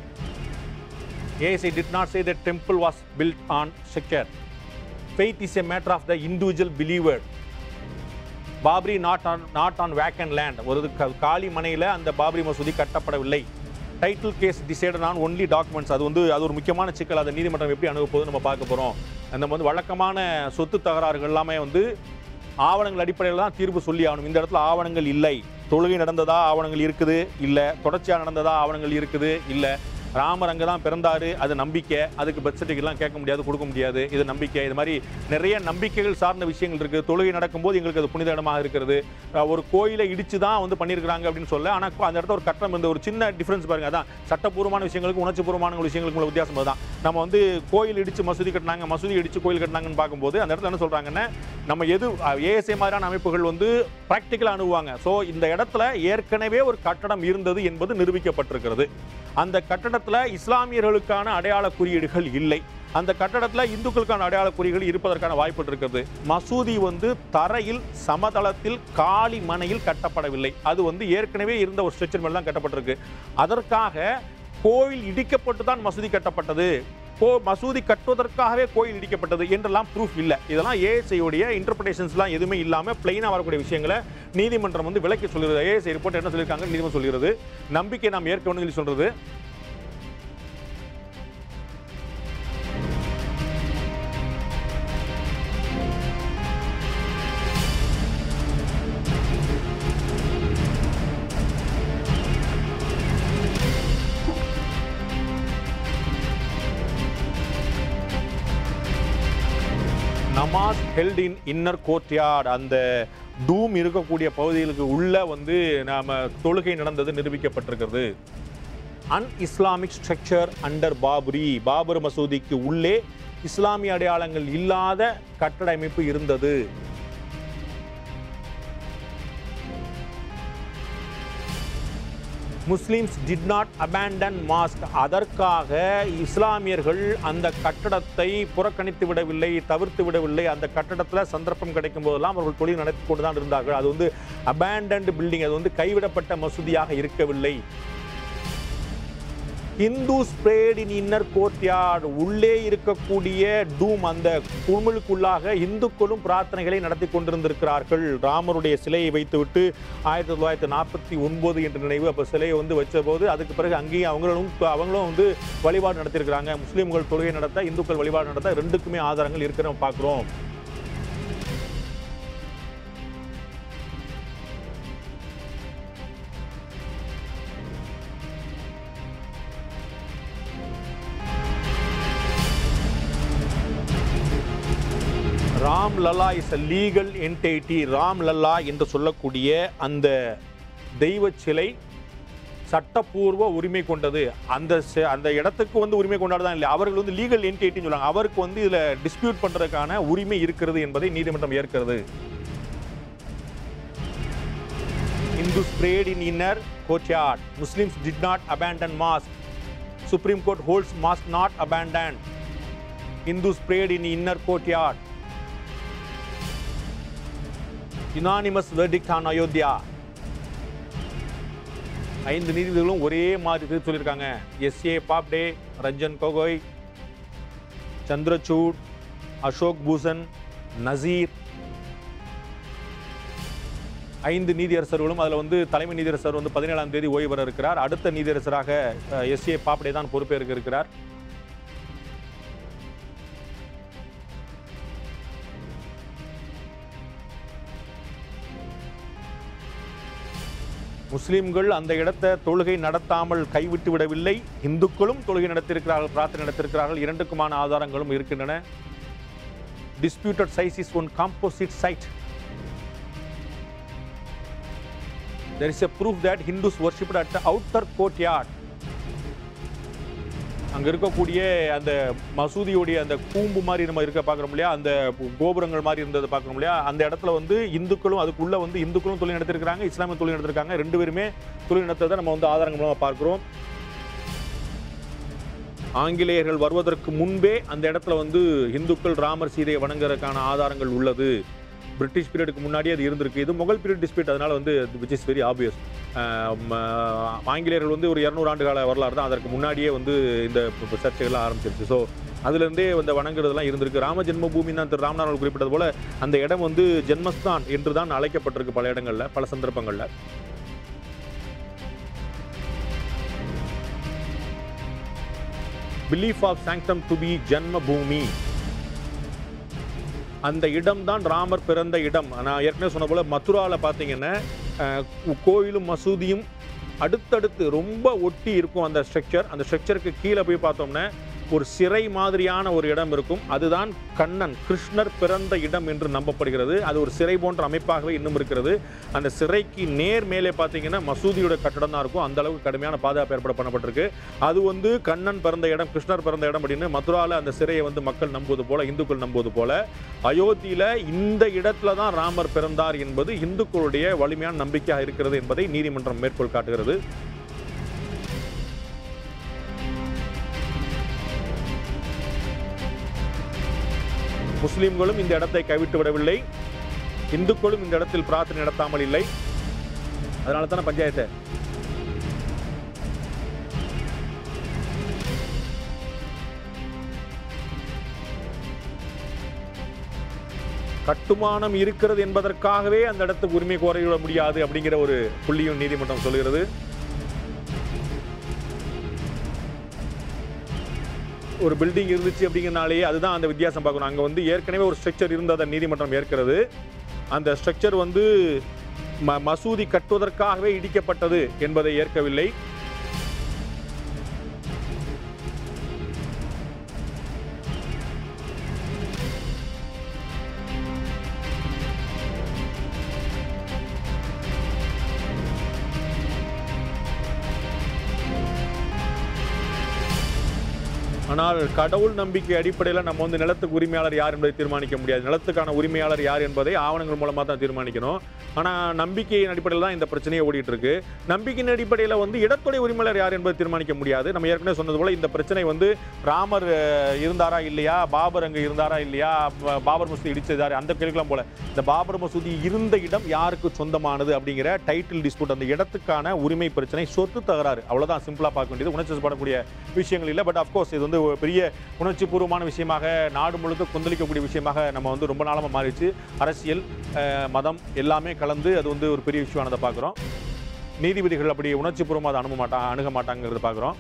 ASI did not say that temple was built on structure. Faith is a matter of the individual believer. Babri not on not on vacant land ஒரு க- காலி மனையில் அந்த பாப்ரி மசூதி கட்டப்படவில்லை title case decided on only documents அது வந்து அது ஒரு முக்கியமான சிக்கல் அதை நீதிமன்றம் எப்படி அணுக போகுது நம்ம பார்க்க போகிறோம் அந்த வந்து வழக்கமான சொத்து தகராறுகள் எல்லாமே வந்து ஆவணங்கள் அடிப்படையில் தான் தீர்ப்பு சொல்லி ஆகணும் இந்த இடத்துல ஆவணங்கள் இல்லை தொழுகை நடந்ததா ஆவணங்கள் இருக்குது இல்லை தொடர்ச்சியாக நடந்ததா ஆவணங்கள் இருக்குது இல்லை ராமர் அங்கே தான் பிறந்தாரு அது நம்பிக்கை அதுக்கு பர்த் சர்டிஃபிகேட்லாம் கேட்க முடியாது கொடுக்க முடியாது இது நம்பிக்கை இது மாதிரி நிறைய நம்பிக்கைகள் சார்ந்த விஷயங்கள் இருக்குது தொழுகை நடக்கும்போது எங்களுக்கு அது புனித இடமாக இருக்கிறது அஹ் ஒரு கோயிலை இடிச்சு தான் வந்து பண்ணியிருக்கிறாங்க அப்படின்னு சொல்ல ஆனால் அந்த இடத்துல ஒரு கட்டணம் இருந்த ஒரு சின்ன டிஃப்ரென்ஸ் பாருங்க அதான் சட்டப்பூர்வமான விஷயங்களுக்கு உணர்ச்சிபூர்வமான விஷயங்களுக்கு உள்ள வித்தியாசம் தான் நம்ம வந்து கோயில் இடிச்சு மசூதி கட்டினாங்க மசூதி இடிச்சு கோயில் கட்டினாங்கன்னு பார்க்கும்போது அந்த இடத்துல என்ன சொல்றாங்கன்னா நம்ம எது ஏஎஸ்ஏ மாதிரியான அமைப்புகள் வந்து ப்ராக்டிக்கலாக அணுகுவாங்க ஸோ இந்த இடத்துல ஏற்கனவே ஒரு கட்டடம் இருந்தது என்பது நிரூபிக்கப்பட்டிருக்கிறது அந்த கட்டடத்தில் இஸ்லாமியர்களுக்கான அடையாள குறியீடுகள் இல்லை அந்த கட்டடத்தில் இந்துக்களுக்கான அடையாள குறியீடுகள் இருப்பதற்கான வாய்ப்பு இருக்கிறது மசூதி வந்து தரையில் சமதளத்தில் காலி மனையில் கட்டப்படவில்லை அது வந்து ஏற்கனவே இருந்த ஒரு ஸ்ட்ரக்சர் மேல தான் கட்டப்பட்டிருக்கு அதற்காக கோவில் இடிக்கப்பட்டு தான் மசூதி கட்டப்பட்டது கோ மசூதி கட்டுவதற்காகவே கோயில் இடிக்கப்பட்டது என்றெல்லாம் ப்ரூஃப் இல்லை இதெல்லாம் ஏஎஸ்ஐ உடைய இன்டர்பிரேஷன்ஸ்லாம் எதுவுமே இல்லாமல் பிளைனாக வரக்கூடிய விஷயங்களை நீதிமன்றம் வந்து விளக்கி சொல்கிறது ஏஎஸ்ஐ ரிப்போர்ட் என்ன சொல்லியிருக்காங்க நீதிமன்றம் சொல்கிறது நம்பிக்கை நாம் ஏற்க வேண்டும் சொல்லி சொல்றது namaz held in inner courtyard அந்த டூம் இருக்கக்கூடிய பகுதிகளுக்கு உள்ள வந்து நாம தொழுகை நடந்தது நிரூபிக்கப்பட்டிருக்கிறது an Islamic structure under Babri Babar மசூதிக்கு உள்ளே இஸ்லாமிய அடையாளங்கள் இல்லாத கட்டட அமைப்பு இருந்தது Muslims did not abandon mosque அதற்காக இஸ்லாமியர்கள் அந்த கட்டடத்தை புறக்கணித்து விடவில்லை தவிர்த்து விடவில்லை அந்த கட்டடத்தில் சந்தர்ப்பம் கிடைக்கும் போதெல்லாம் அவர்கள் தொழில் நடத்தி கொண்டு தான் இருந்தார்கள் அது வந்து abandoned பில்டிங் அது வந்து கைவிடப்பட்ட மசூதியாக இருக்கவில்லை Hindus prayed in inner courtyard உள்ளே இருக்கக்கூடிய டூம் அந்த குமிழுக்குள்ளாக இந்துக்களும் பிரார்த்தனைகளை நடத்தி கொண்டிருந்திருக்கிறார்கள் ராமருடைய சிலையை வைத்துவிட்டு ஆயிரத்தி தொள்ளாயிரத்தி நாற்பத்தி ஒன்பது என்ற நினைவு அப்போ சிலையை வந்து வச்ச போது அதுக்கு பிறகு அங்கேயும் அவங்களும் அவங்களும் வந்து வழிபாடு நடத்தியிருக்கிறாங்க முஸ்லீம்கள் தொழுகை நடத்த இந்துக்கள் வழிபாடு நடத்த ரெண்டுக்குமே ஆதாரங்கள் இருக்கிற பார்க்குறோம் Ram Lalla is a legal entity Ram Lalla என்று சொல்லக்கூடிய அந்த தெய்வ சிலை சட்டப்பூர்வ உரிமை கொண்டது அந்த செ- அந்த இடத்துக்கு வந்து உரிமை கொண்டாடுதான் இல்லை அவர்கள் வந்து லீகல் என்டைட்டின்னு சொல்லுவாங்க அவருக்கு வந்து இதில் டிஸ்பியூட் பண்ணுறதுக்கான உரிமை இருக்கிறது என்பதை நீதிமன்றம் ஏற்கிறது Hindus prayed in inner courtyard Muslims did not abandon mosque supreme court holds mosque not abandoned Hindus prayed in inner courtyard unanimous verdict on Ayodhya ஐந்து நீதிபதிகளும் ஒரே மாதிரி தீர்ப்பு சொல்லியிருக்காங்க எஸ்ஏ பாப்டே ரஞ்சன் கோகோய் சந்திரசூட் அசோக் பூஷன் நசீர் ஐந்து நீதியரசர்களும் அதில் வந்து தலைமை நீதியரசர் வந்து பதினேழாம் தேதி ஓய்வு பெற இருக்கிறார் அடுத்த நீதியரசராக எஸ்ஏ பாப்டே தான் பொறுப்பேற்க இருக்கிறார் முஸ்லிம்கள் அந்த இடத்தை தொழுகை நடத்தாமல் கைவிட்டு விடவில்லை இந்துக்களும் தொழுகை நடத்தியிருக்கிறார்கள் பிரார்த்தனை நடத்தியிருக்கிறார்கள் இரண்டுக்குமான ஆதாரங்களும் இருக்கின்றன disputed size is one composite site there is a proof that hindus worshipped at the outer courtyard அங்க இருக்கக்கூடிய அந்த மசூதியுடைய அந்த கூம்பு மாதிரி நம்ம இருக்க பார்க்குறோம் இல்லையா அந்த கோபுரங்கள் மாதிரி இருந்ததை பார்க்குறோம் இல்லையா அந்த இடத்துல வந்து இந்துக்களும் அதுக்குள்ள வந்து இந்துக்களும் தொழில் நடத்திருக்காங்க இஸ்லாமிய தொழில் நடத்திருக்காங்க ரெண்டு பேருமே தொழில் நடத்ததை நம்ம வந்து ஆதாரங்கள் மூலமாக பார்க்குறோம் ஆங்கிலேயர்கள் வருவதற்கு முன்பே அந்த இடத்துல வந்து இந்துக்கள் ராமர் சீதையை வணங்குறதுக்கான ஆதாரங்கள் உள்ளது பிரிட்டிஷ் பீரியடுக்கு முன்னாடியே அது இருந்திருக்கு இது முகல் பீரியட் டிஸ்பியூட் அதனால வந்து விச் இஸ் வெரி ஆப்வியஸ் ஆங்கிலேயர்கள் வந்து ஒரு இரநூறு ஆண்டு கால வரலாறு தான் அதற்கு முன்னாடியே வந்து இந்த ப- சர்ச்சைகள்லாம் ஆரம்பிச்சிருச்சு ஸோ அதுலேருந்தே இந்த வணங்குறதெல்லாம் இருந்திருக்கு ராம ஜென்ம பூமி தான் திரு ராமநாதன் குறிப்பிட்டது போல அந்த இடம் வந்து ஜென்மஸ்தான் என்று தான் அழைக்கப்பட்டிருக்கு பல இடங்களில் பல சந்தர்ப்பங்களில் belief of sanctum to be janma bhoomi அந்த இடம்தான் ராமர் பிறந்த இடம் நான் ஏற்கனவே சொன்ன போல மதுராவில் பார்த்தீங்கன்னா அஹ், கோயிலும் மசூதியும் அடுத்தடுத்து ரொம்ப ஒட்டி இருக்கும் அந்த ஸ்ட்ரக்சர் அந்த ஸ்ட்ரக்சருக்கு கீழே போய் பார்த்தோம்னா ஒரு சிறை மாதிரியான ஒரு இடம் இருக்கும் அதுதான் கண்ணன் கிருஷ்ணர் பிறந்த இடம் என்று நம்பப்படுகிறது அது ஒரு சிறை போன்ற அமைப்பாகவே இன்னும் இருக்கிறது அந்த சிறைக்கு நேர் மேலே பார்த்தீங்கன்னா மசூதியோட கட்டடம் தான் இருக்கும் அந்த அளவுக்கு கடுமையான பாதுகாப்பு ஏற்பாடு பண்ணப்பட்டிருக்கு அது வந்து கண்ணன் பிறந்த இடம் கிருஷ்ணர் பிறந்த இடம் அப்படின்னு மதுரால அந்த சிறையை வந்து மக்கள் நம்புவது போல இந்துக்கள் நம்புவது போல அயோத்தியில இந்த இடத்துல தான் ராமர் பிறந்தார் என்பது இந்துக்களுடைய வலிமையான நம்பிக்கையாக இருக்கிறது என்பதை நீதிமன்றம் மேற்கோள் காட்டுகிறது முஸ்லிம்களும் இந்த இடத்தை கைவிட்டு விடவில்லை இந்துக்களும் இந்த இடத்தில் பிரார்த்தனை நடத்தாமல் இல்லை அதனால தானே பஞ்சாயத்து கட்டுமானம் இருக்கிறது என்பதற்காகவே அந்த இடத்துக்கு உரிமை கோரிவிட முடியாது அப்படிங்கிற ஒரு புள்ளியும் நீதிமன்றம் சொல்கிறது ஒரு பில்டிங் இருந்துச்சு அப்படிங்கிறனாலே அதுதான் அந்த வித்தியாசம் பார்க்கணும் அங்கே வந்து ஏற்கனவே ஒரு ஸ்ட்ரக்சர் இருந்ததை நீதிமன்றம் ஏற்கிறது அந்த ஸ்ட்ரக்சர் வந்து ம மசூதி கட்டுவதற்காகவே இடிக்கப்பட்டது என்பதை ஏற்கவில்லை ஆனால் கடவுள் நம்பிக்கை அடிப்படையில் நம்ம வந்து நிலத்துக்கு உரிமையாளர் யார் என்பதை தீர்மானிக்க முடியாது நிலத்துக்கான உரிமையாளர் யார் என்பதை ஆவணங்கள் மூலமாக தான் தீர்மானிக்கணும் ஆனால் நம்பிக்கையின் அடிப்படையில் தான் இந்த பிரச்சனையை ஓடிட்டு இருக்கு நம்பிக்கையின் அடிப்படையில் வந்து இடத்துடைய உரிமையாளர் யார் என்பதை தீர்மானிக்க முடியாது நம்ம ஏற்கனவே சொன்னது போல இந்த பிரச்சனை வந்து ராமர் அஹ், இருந்தாரா இல்லையா பாபர் அங்கே இருந்தாரா இல்லையா ப- பாபர் மசூதி இடிச்சதாரு அந்த கேள்விக்கெல்லாம் போல இந்த பாபர் மசூதி இருந்த இடம் யாருக்கு சொந்தமானது அப்படிங்கிற டைட்டில் டிஸ்பியூட் அந்த இடத்துக்கான உரிமை பிரச்சனை சொத்து தகராறு அவ்வளவுதான் சிம்பிளா பார்க்க வேண்டியது உணர்ச்சி படக்கூடிய விஷயங்கள் இல்லை பட் அஃப்கோர்ஸ் இது வந்து ஒரு பெரிய உணர்ச்சி பூர்வமான விஷயமாக நாடு முழுக்க கொந்தளிக்கக்கூடிய விஷயமாக நம்ம வந்து ரொம்ப நாளமாக மாறிடுச்சு அரசியல் அஹ், மதம் எல்லாமே கலந்து அது வந்து ஒரு பெரிய விஷயமானதை பார்க்குறோம் நீதிபதிகள் அப்படி உணர்ச்சி பூர்வமாக அதை அணுக மாட்டாங்க அணுக மாட்டாங்கிறத பார்க்குறோம்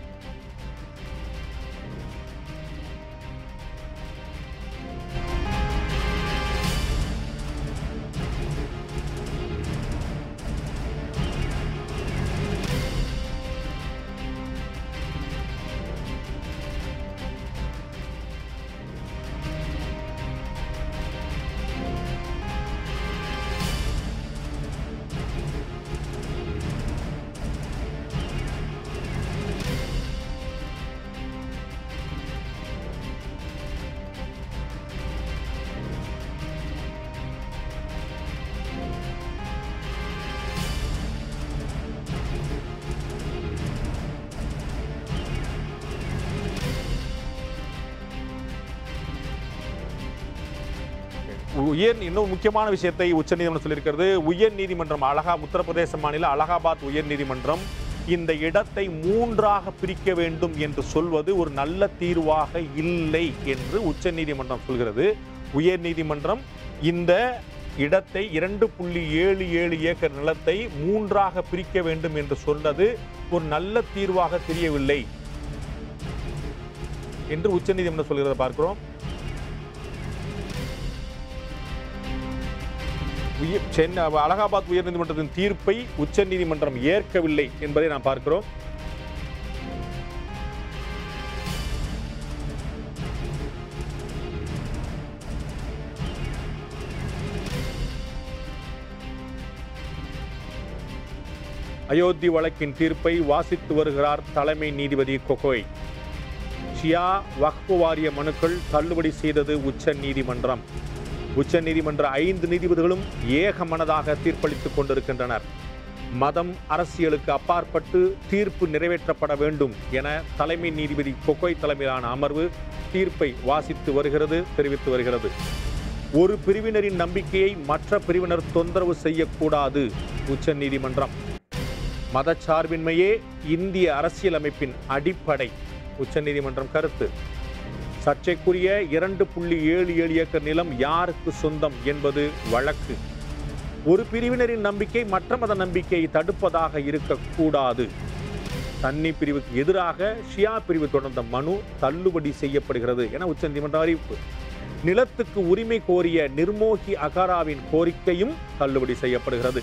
உயர் இன்னும் முக்கியமான விஷயத்தை உச்சநீதிமன்றம் சொல்லியிருக்கிறது உயர் நீதிமன்றம் அலகா உத்தரப்பிரதேச மாநில அலகாபாத் உயர் நீதிமன்றம் இந்த இடத்தை மூன்றாக பிரிக்க வேண்டும் என்று சொல்வது ஒரு நல்ல தீர்வாக இல்லை என்று உச்சநீதிமன்றம் சொல்கிறது உயர் நீதிமன்றம் இந்த இடத்தை இரண்டு புள்ளி ஏழு ஏழு ஏக்கர் நிலத்தை மூன்றாக பிரிக்க வேண்டும் என்று சொன்னது ஒரு நல்ல தீர்வாக தெரியவில்லை என்று உச்சநீதிமன்றம் சொல்கிறத பார்க்கிறோம் உய- சென்னை அலகாபாத் உயர்நீதிமன்றத்தின் தீர்ப்பை உச்சநீதிமன்றம் ஏற்கவில்லை என்பதை நாம் பார்க்கிறோம் அயோத்தி வழக்கின் தீர்ப்பை வாசித்து வருகிறார் தலைமை நீதிபதி கொகோய் ஷியா வக்ஃபு வாரிய மனுக்கள் தள்ளுபடி செய்தது உச்ச நீதிமன்றம் உச்ச நீதிமன்ற ஐந்து நீதிபதிகளும் ஏகமனதாக தீர்ப்பளித்துக் கொண்டிருக்கின்றனர் மதம் அரசியலுக்கு அப்பாற்பட்டு தீர்ப்பு நிறைவேற்றப்பட வேண்டும் என தலைமை நீதிபதி கொகோய் தலைமையிலான அமர்வு தீர்ப்பை வாசித்து வருகிறது தெரிவித்து வருகிறது ஒரு பிரிவினரின் நம்பிக்கையை மற்ற பிரிவினர் தொந்தரவு செய்யக்கூடாது உச்ச நீதிமன்றம் மதச்சார்பின்மையே இந்திய அரசியலமைப்பின் அடிப்படை உச்சநீதிமன்றம் கருத்து சர்ச்சைக்குரிய இரண்டு புள்ளி ஏழு ஏழு ஏக்கர் நிலம் யாருக்கு சொந்தம் என்பது வழக்கு ஒரு பிரிவினரின் நம்பிக்கை மற்ற மத நம்பிக்கையை தடுப்பதாக இருக்கக்கூடாது சன்னி பிரிவுக்கு எதிராக ஷியா பிரிவு தொடர்ந்த மனு தள்ளுபடி செய்யப்படுகிறது என உச்சநீதிமன்ற அறிவிப்பு நிலத்துக்கு உரிமை கோரிய நிர்மோகி அகாராவின் கோரிக்கையும் தள்ளுபடி செய்யப்படுகிறது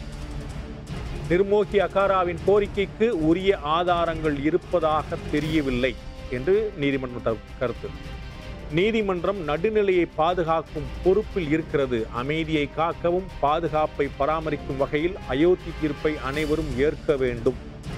நிர்மோகி அகாராவின் கோரிக்கைக்கு உரிய ஆதாரங்கள் இருப்பதாக தெரியவில்லை என்று நீதிமன்றம் த- கருத்து நீதிமன்றம் நடுநிலையை பாதுகாக்கும் பொறுப்பில் இருக்கிறது அமைதியை காக்கவும் பாதுகாப்பை பராமரிக்கும் வகையில் அயோத்தி தீர்ப்பை அனைவரும் ஏற்க வேண்டும்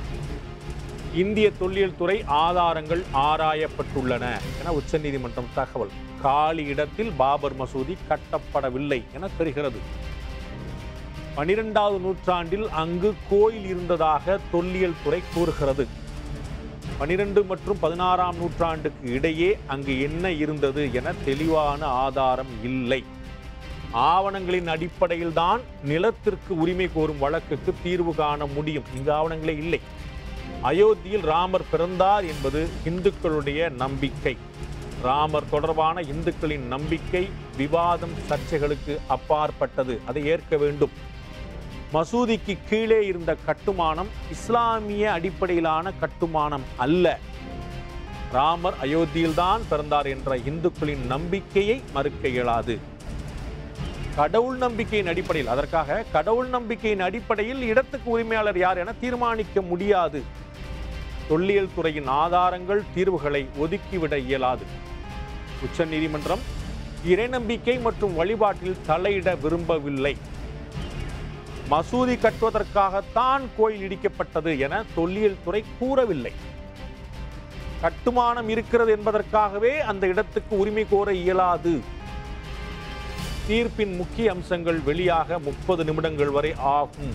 இந்திய தொல்லியல் துறை ஆதாரங்கள் ஆராயப்பட்டுள்ளன என உச்சநீதிமன்றம் தகவல் காலி இடத்தில் பாபர் மசூதி கட்டப்படவில்லை என தெரிகிறது பனிரெண்டாவது நூற்றாண்டில் அங்கு கோயில் இருந்ததாக தொல்லியல் துறை கூறுகிறது பனிரெண்டு மற்றும் பதினாறாம் நூற்றாண்டுக்கு இடையே அங்கு என்ன இருந்தது என தெளிவான ஆதாரம் இல்லை ஆவணங்களின் அடிப்படையில் தான் நிலத்திற்கு உரிமை கோரும் வழக்குக்கு தீர்வு காண முடியும் இங்கு ஆவணங்களே இல்லை அயோத்தியில் ராமர் பிறந்தார் என்பது இந்துக்களுடைய நம்பிக்கை ராமர் தொடர்பான இந்துக்களின் நம்பிக்கை விவாதம் சர்ச்சைகளுக்கு அப்பாற்பட்டது அதை ஏற்க வேண்டும் மசூதிக்கு கீழே இருந்த கட்டுமானம் இஸ்லாமிய அடிப்படையிலான கட்டுமானம் அல்ல ராமர் அயோத்தியில்தான் பிறந்தார் என்ற இந்துக்களின் நம்பிக்கையை மறுக்க இயலாது கடவுள் நம்பிக்கையின் அடிப்படையில் அதற்காக கடவுள் நம்பிக்கையின் அடிப்படையில் இடத்துக்கு உரிமையாளர் யார் என தீர்மானிக்க முடியாது தொல்லியல் துறையின் ஆதாரங்கள் தீர்வுகளை ஒதுக்கிவிட இயலாது உச்சநீதிமன்றம் இறைநம்பிக்கை மற்றும் வழிபாட்டில் தலையிட விரும்பவில்லை மசூதி கட்டுவதற்காகத்தான் கோயில் இடிக்கப்பட்டது என தொல்லியல் துறை கூறவில்லை கட்டுமானம் இருக்கிறது என்பதற்காகவே அந்த இடத்துக்கு உரிமை கோர இயலாது தீர்ப்பின் முக்கிய அம்சங்கள் வெளியாக முப்பது நிமிடங்கள் வரை ஆகும்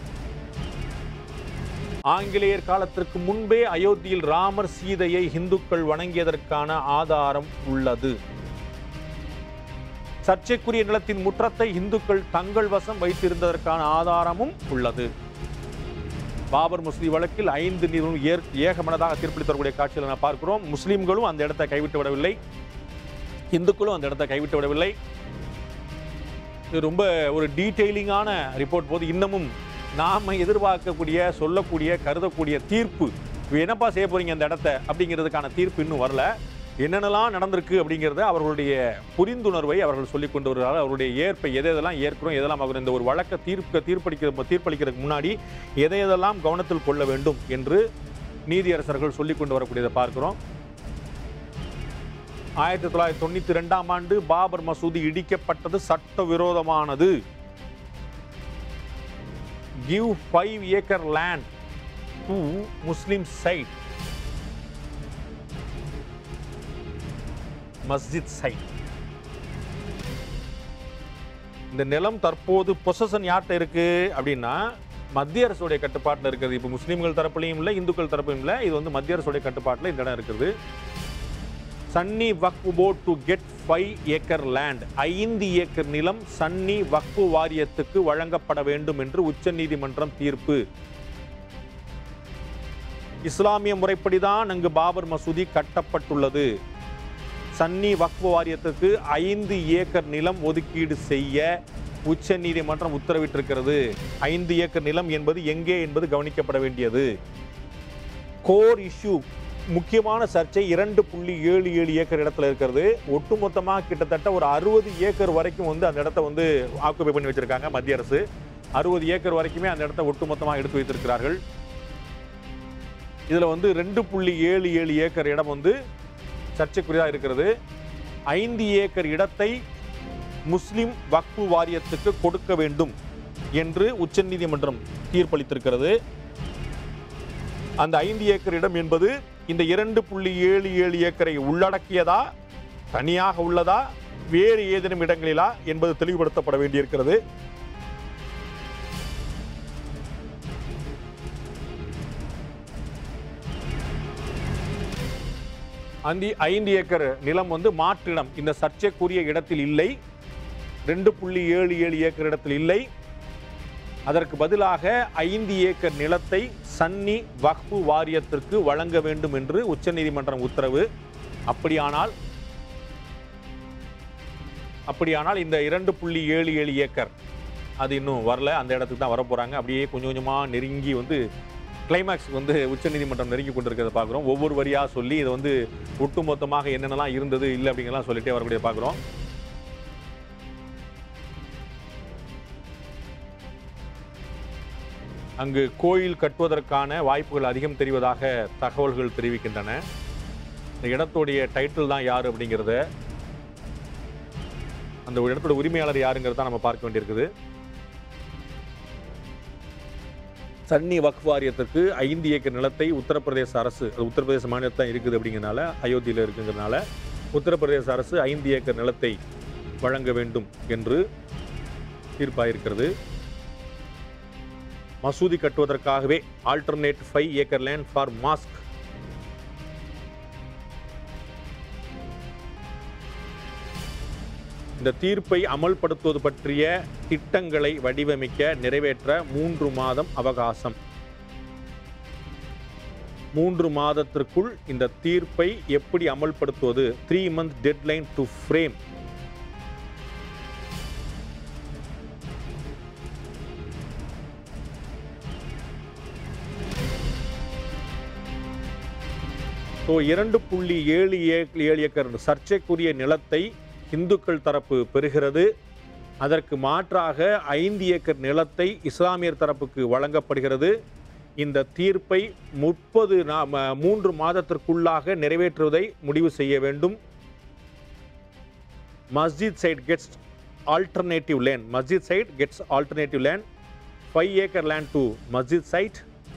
ஆங்கிலேயர் காலத்திற்கு முன்பே அயோத்தியில் ராமர் சீதையை இந்துக்கள் வணங்கியதற்கான ஆதாரம் உள்ளது சர்ச்சைக்குரிய நிலத்தின் முற்றத்தை இந்துக்கள் தங்கள் வசம் வைத்திருந்ததற்கான ஆதாரமும் உள்ளது பாபர் மசூதி வழக்கில் ஐந்து நீரும் ஏர் ஏகமனதாக தீர்ப்பளித்தவர்களுடைய காட்சியில் நான் பார்க்கிறோம் முஸ்லிம்களும் அந்த இடத்தை கைவிட்டு விடவில்லை இந்துக்களும் அந்த இடத்தை கைவிட்டு விடவில்லை இது ரொம்ப ஒரு டீட்டெயிலிங்கான ரிப்போர்ட் போது இன்னமும் நாம எதிர்பார்க்கக்கூடிய சொல்லக்கூடிய கருதக்கூடிய தீர்ப்பு இப்ப என்னப்பா செய்ய போறீங்க அந்த இடத்த அப்படிங்கிறதுக்கான தீர்ப்பு இன்னும் வரல என்னென்னலாம் நடந்திருக்கு அப்படிங்கிறத அவர்களுடைய புரிந்துணர்வை அவர்கள் சொல்லிக் கொண்டு வருகிறார்கள் அவருடைய ஏற்பை எதை எதெல்லாம் ஏற்கிறோம் எதெல்லாம் அவர் இந்த ஒரு வழக்க தீர்க்க தீர்ப்பளிக்க தீர்ப்பளிக்கிறதுக்கு முன்னாடி எதை எதெல்லாம் கவனத்தில் கொள்ள வேண்டும் என்று நீதியரசர்கள் சொல்லிக் கொண்டு வரக்கூடியதை பார்க்கிறோம் ஆயிரத்தி தொள்ளாயிரத்தி தொண்ணூத்தி ரெண்டாம் ஆண்டு பாபர் மசூதி இடிக்கப்பட்டது சட்டவிரோதமானது give five acre land to Muslim side masjid side இந்த நிலம் தற்போது பொசஷன் யார்கிட்ட இருக்கு அப்படின்னா மத்திய அரசுடைய கட்டுப்பாட்டில் இருக்குது இப்போ முஸ்லீம்கள் தரப்புலையும் இல்லை இந்துக்கள் தரப்புலையும் இல்லை இது வந்து மத்திய அரசுடைய கட்டுப்பாட்டில் இந்த இடம் இருக்குது Sunni Waqf board to get five acre land ஐந்து ஏக்கர் நிலம் சன்னி வக்ஃபு வாரியத்துக்கு வழங்கப்பட வேண்டும் என்று உச்சநீதிமன்றம் தீர்ப்பு இஸ்லாமிய முறைப்படிதான் அங்கு பாபர் மசூதி கட்டப்பட்டுள்ளது சன்னி வக்ஃபு வாரியத்துக்கு ஐந்து ஏக்கர் நிலம் ஒதுக்கீடு செய்ய உச்சநீதிமன்றம் உத்தரவிட்டிருக்கிறது ஐந்து ஏக்கர் நிலம் என்பது எங்கே என்பது கவனிக்கப்பட வேண்டியது கோர் இஷ்யூ முக்கியமான சர்ச்சை இரண்டு புள்ளி ஏழு ஏழு ஏக்கர் இடத்துல இருக்கிறது ஒட்டுமொத்தமாக கிட்டத்தட்ட ஒரு அறுபது ஏக்கர் வரைக்கும் வந்து அந்த இடத்த வந்து ஆக்குபை பண்ணி வச்சிருக்காங்க மத்திய அரசு அறுபது ஏக்கர் வரைக்குமே அந்த இடத்த ஒட்டுமொத்தமாக எடுத்து வைத்திருக்கிறார்கள் இதில் வந்து ரெண்டு புள்ளி ஏழு ஏழு ஏக்கர் இடம் வந்து சர்ச்சைக்குரியதாக இருக்கிறது ஐந்து ஏக்கர் இடத்தை முஸ்லிம் வக்ஃபு வாரியத்துக்கு கொடுக்க வேண்டும் என்று உச்சநீதிமன்றம் தீர்ப்பளித்திருக்கிறது அந்த ஐந்து ஏக்கர் இடம் என்பது இந்த இரண்டு புள்ளி ஏழு ஏழு ஏக்கரை உள்ளடக்கியதா தனியாக உள்ளதா வேறு ஏதேனும் இடங்களிலா என்பது தெளிவுபடுத்தப்பட வேண்டியிருக்கிறது அந்த ஐந்து ஏக்கர் நிலம் வந்து மாற்றிடம் இந்த சர்ச்சைக்குரிய இடத்தில் இல்லை ரெண்டு புள்ளி ஏழு ஏழு ஏக்கர் இடத்தில் இல்லை அதற்கு பதிலாக ஐந்து ஏக்கர் நிலத்தை சன்னி வக்ஃபு வாரியத்திற்கு வழங்க வேண்டும் என்று உச்சநீதிமன்றம் உத்தரவு அப்படியானால் அப்படியானால் இந்த இரண்டு புள்ளி ஏழு ஏழு ஏக்கர் அது இன்னும் வரல அந்த இடத்துக்கு தான் வரப்போறாங்க அப்படியே கொஞ்சம் கொஞ்சமாக நெருங்கி வந்து கிளைமேக்ஸ் வந்து உச்சநீதிமன்றம் நெருங்கி கொண்டிருக்கிறத பார்க்குறோம் ஒவ்வொரு வரியாக சொல்லி இதை வந்து ஒட்டுமொத்தமாக என்னென்னலாம் இருந்தது இல்லை அப்படிங்கலாம் சொல்லிட்டே வரக்கூடிய பார்க்குறோம் அங்கு கோயில் கட்டுவதற்கான வாய்ப்புகள் அதிகம் தெரிவதாக தகவல்கள் தெரிவிக்கின்றன இந்த இடத்துடைய டைட்டில் தான் யார் அப்படிங்கிறத அந்த இடத்தோட உரிமையாளர் யாருங்கிறத நம்ம பார்க்க வேண்டியிருக்குது சன்னி வக்ஃப் வாரியத்திற்கு ஐந்து ஏக்கர் நிலத்தை உத்தரப்பிரதேச அரசு அது உத்தரப்பிரதேச மாநிலத்தில் தான் இருக்குது அப்படிங்கிறனால அயோத்தியில் இருக்குங்கிறனால உத்தரப்பிரதேச அரசு ஐந்து ஏக்கர் நிலத்தை வழங்க வேண்டும் என்று தீர்ப்பாயிருக்கிறது மசூதி கட்டுவதற்காகவே alternate five acre land for mosque இந்த தீர்ப்பை அமல்படுத்துவது பற்றிய திட்டங்களை வடிவமைக்க நிறைவேற்ற மூன்று மாதம் அவகாசம் மூன்று மாதத்திற்குள் இந்த தீர்ப்பை எப்படி அமல்படுத்துவது three month deadline to frame so இரண்டு புள்ளி ஏழு ஏ- ஏழு ஏக்கர் சர்ச்சைக்குரிய நிலத்தை இந்துக்கள் தரப்பு பெறுகிறது அதற்கு மாற்றாக ஐந்து ஏக்கர் நிலத்தை இஸ்லாமியர் தரப்புக்கு வழங்கப்படுகிறது இந்த தீர்ப்பை முப்பது நா- ம- மூன்று மாதத்திற்குள்ளாக நிறைவேற்றுவதை முடிவு செய்ய வேண்டும் masjid side gets alternative land masjid side gets alternative land five acre land to masjid side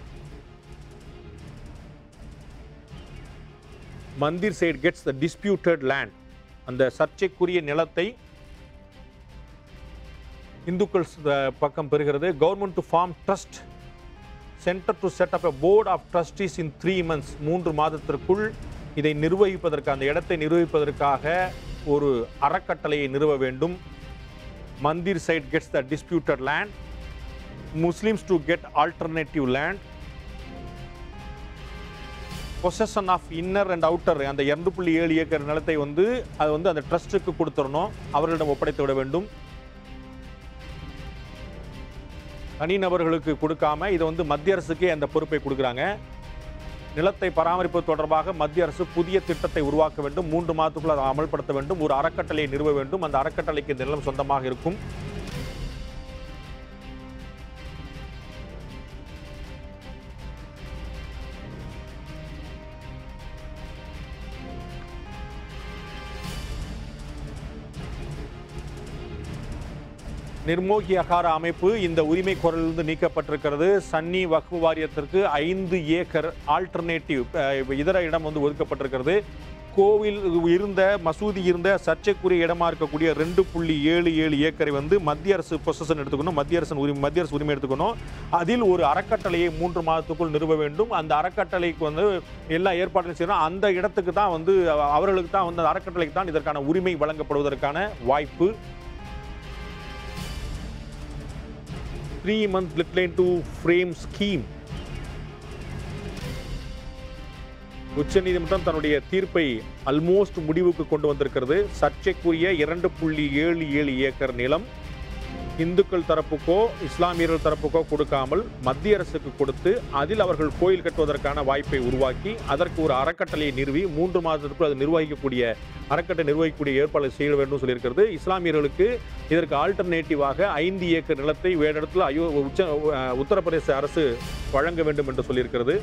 mandir side gets the disputed land அந்த சர்ச்சைக்குரிய நிலத்தை இந்துக்கள் ச- பக்கம் பெறுகிறது government to form trust centre to set up a board of trustees in three months மூன்று மாதத்திற்குள் இதை நிர்வகிப்பதற்கு அந்த இடத்தை நிர்வகிப்பதற்காக ஒரு அறக்கட்டளையை நிறுவ வேண்டும் mandir side gets the disputed land Muslims to get alternative land possession of inner and outer அந்த இரண்டு புள்ளி ஏழு ஏக்கர் நிலத்தை வந்து அது வந்து அந்த ட்ரஸ்ட்டுக்கு கொடுத்துடணும் அவர்களிடம் ஒப்படைத்து விட வேண்டும் தனிநபர்களுக்கு கொடுக்காம இதை வந்து மத்திய அரசுக்கே அந்த பொறுப்பை கொடுக்குறாங்க நிலத்தை பராமரிப்பது தொடர்பாக மத்திய அரசு புதிய திட்டத்தை உருவாக்க வேண்டும் மூன்று மாதத்துக்குள் அதை அமல்படுத்த வேண்டும் ஒரு அறக்கட்டளையை நிறுவ வேண்டும் அந்த அறக்கட்டளைக்கு இந்த நிலம் சொந்தமாக இருக்கும் நிர்மோகி அகார அமைப்பு இந்த உரிமை குரலிலிருந்து நீக்கப்பட்டிருக்கிறது சன்னி வக்ஃபு வாரியத்திற்கு ஐந்து ஏக்கர் ஆல்டர்னேட்டிவ் இதர இடம் வந்து ஒதுக்கப்பட்டிருக்கிறது கோவில் இருந்த மசூதி இருந்த சர்ச்சைக்குரிய இடமா இருக்கக்கூடிய ரெண்டு புள்ளி ஏழு ஏழு ஏக்கரை வந்து மத்திய அரசு பொசஷன் எடுத்துக்கணும் மத்திய அரசு உரிமை மத்திய அரசு உரிமை எடுத்துக்கணும் அதில் ஒரு அறக்கட்டளையை மூன்று மாதத்துக்குள் நிறுவ வேண்டும் அந்த அறக்கட்டளைக்கு வந்து எல்லா ஏற்பாடுகளும் செய்யணும் அந்த இடத்துக்கு தான் வந்து அவ- அவர்களுக்கு தான் வந்து அந்த அறக்கட்டளைக்கு தான் இதற்கான உரிமை வழங்கப்படுவதற்கான வாய்ப்பு three month deadline to frame scheme உச்சநீதிமன்றம் தன்னுடைய தீர்ப்பை அல்மோஸ்ட் முடிவுக்கு கொண்டு வந்திருக்கிறது சர்ச்சைக்குரிய இரண்டு புள்ளி ஏழு ஏழு ஏக்கர் நிலம் இந்துக்கள் தரப்புக்கோ இஸ்லாமியர்கள் தரப்புக்கோ கொடுக்காமல் மத்திய அரசுக்கு கொடுத்து அதில் அவர்கள் கோயில் கட்டுவதற்கான வாய்ப்பை உருவாக்கி அதற்கு ஒரு அறக்கட்டளையை நிறுவி மூன்று மாதத்திற்குள் அது நிர்வகிக்கக்கூடிய அறக்கட்டளை நிர்வகிக்கக்கூடிய ஏற்பாடு செய்ய வேண்டும் சொல்லியிருக்கிறது இஸ்லாமியர்களுக்கு இதற்கு ஆல்டர்னேட்டிவாக ஐந்து ஏக்கர் நிலத்தை வேறு இடத்துல அயோ உச்ச அஹ், உத்தரப்பிரதேச அரசு வழங்க வேண்டும் என்று சொல்லியிருக்கிறது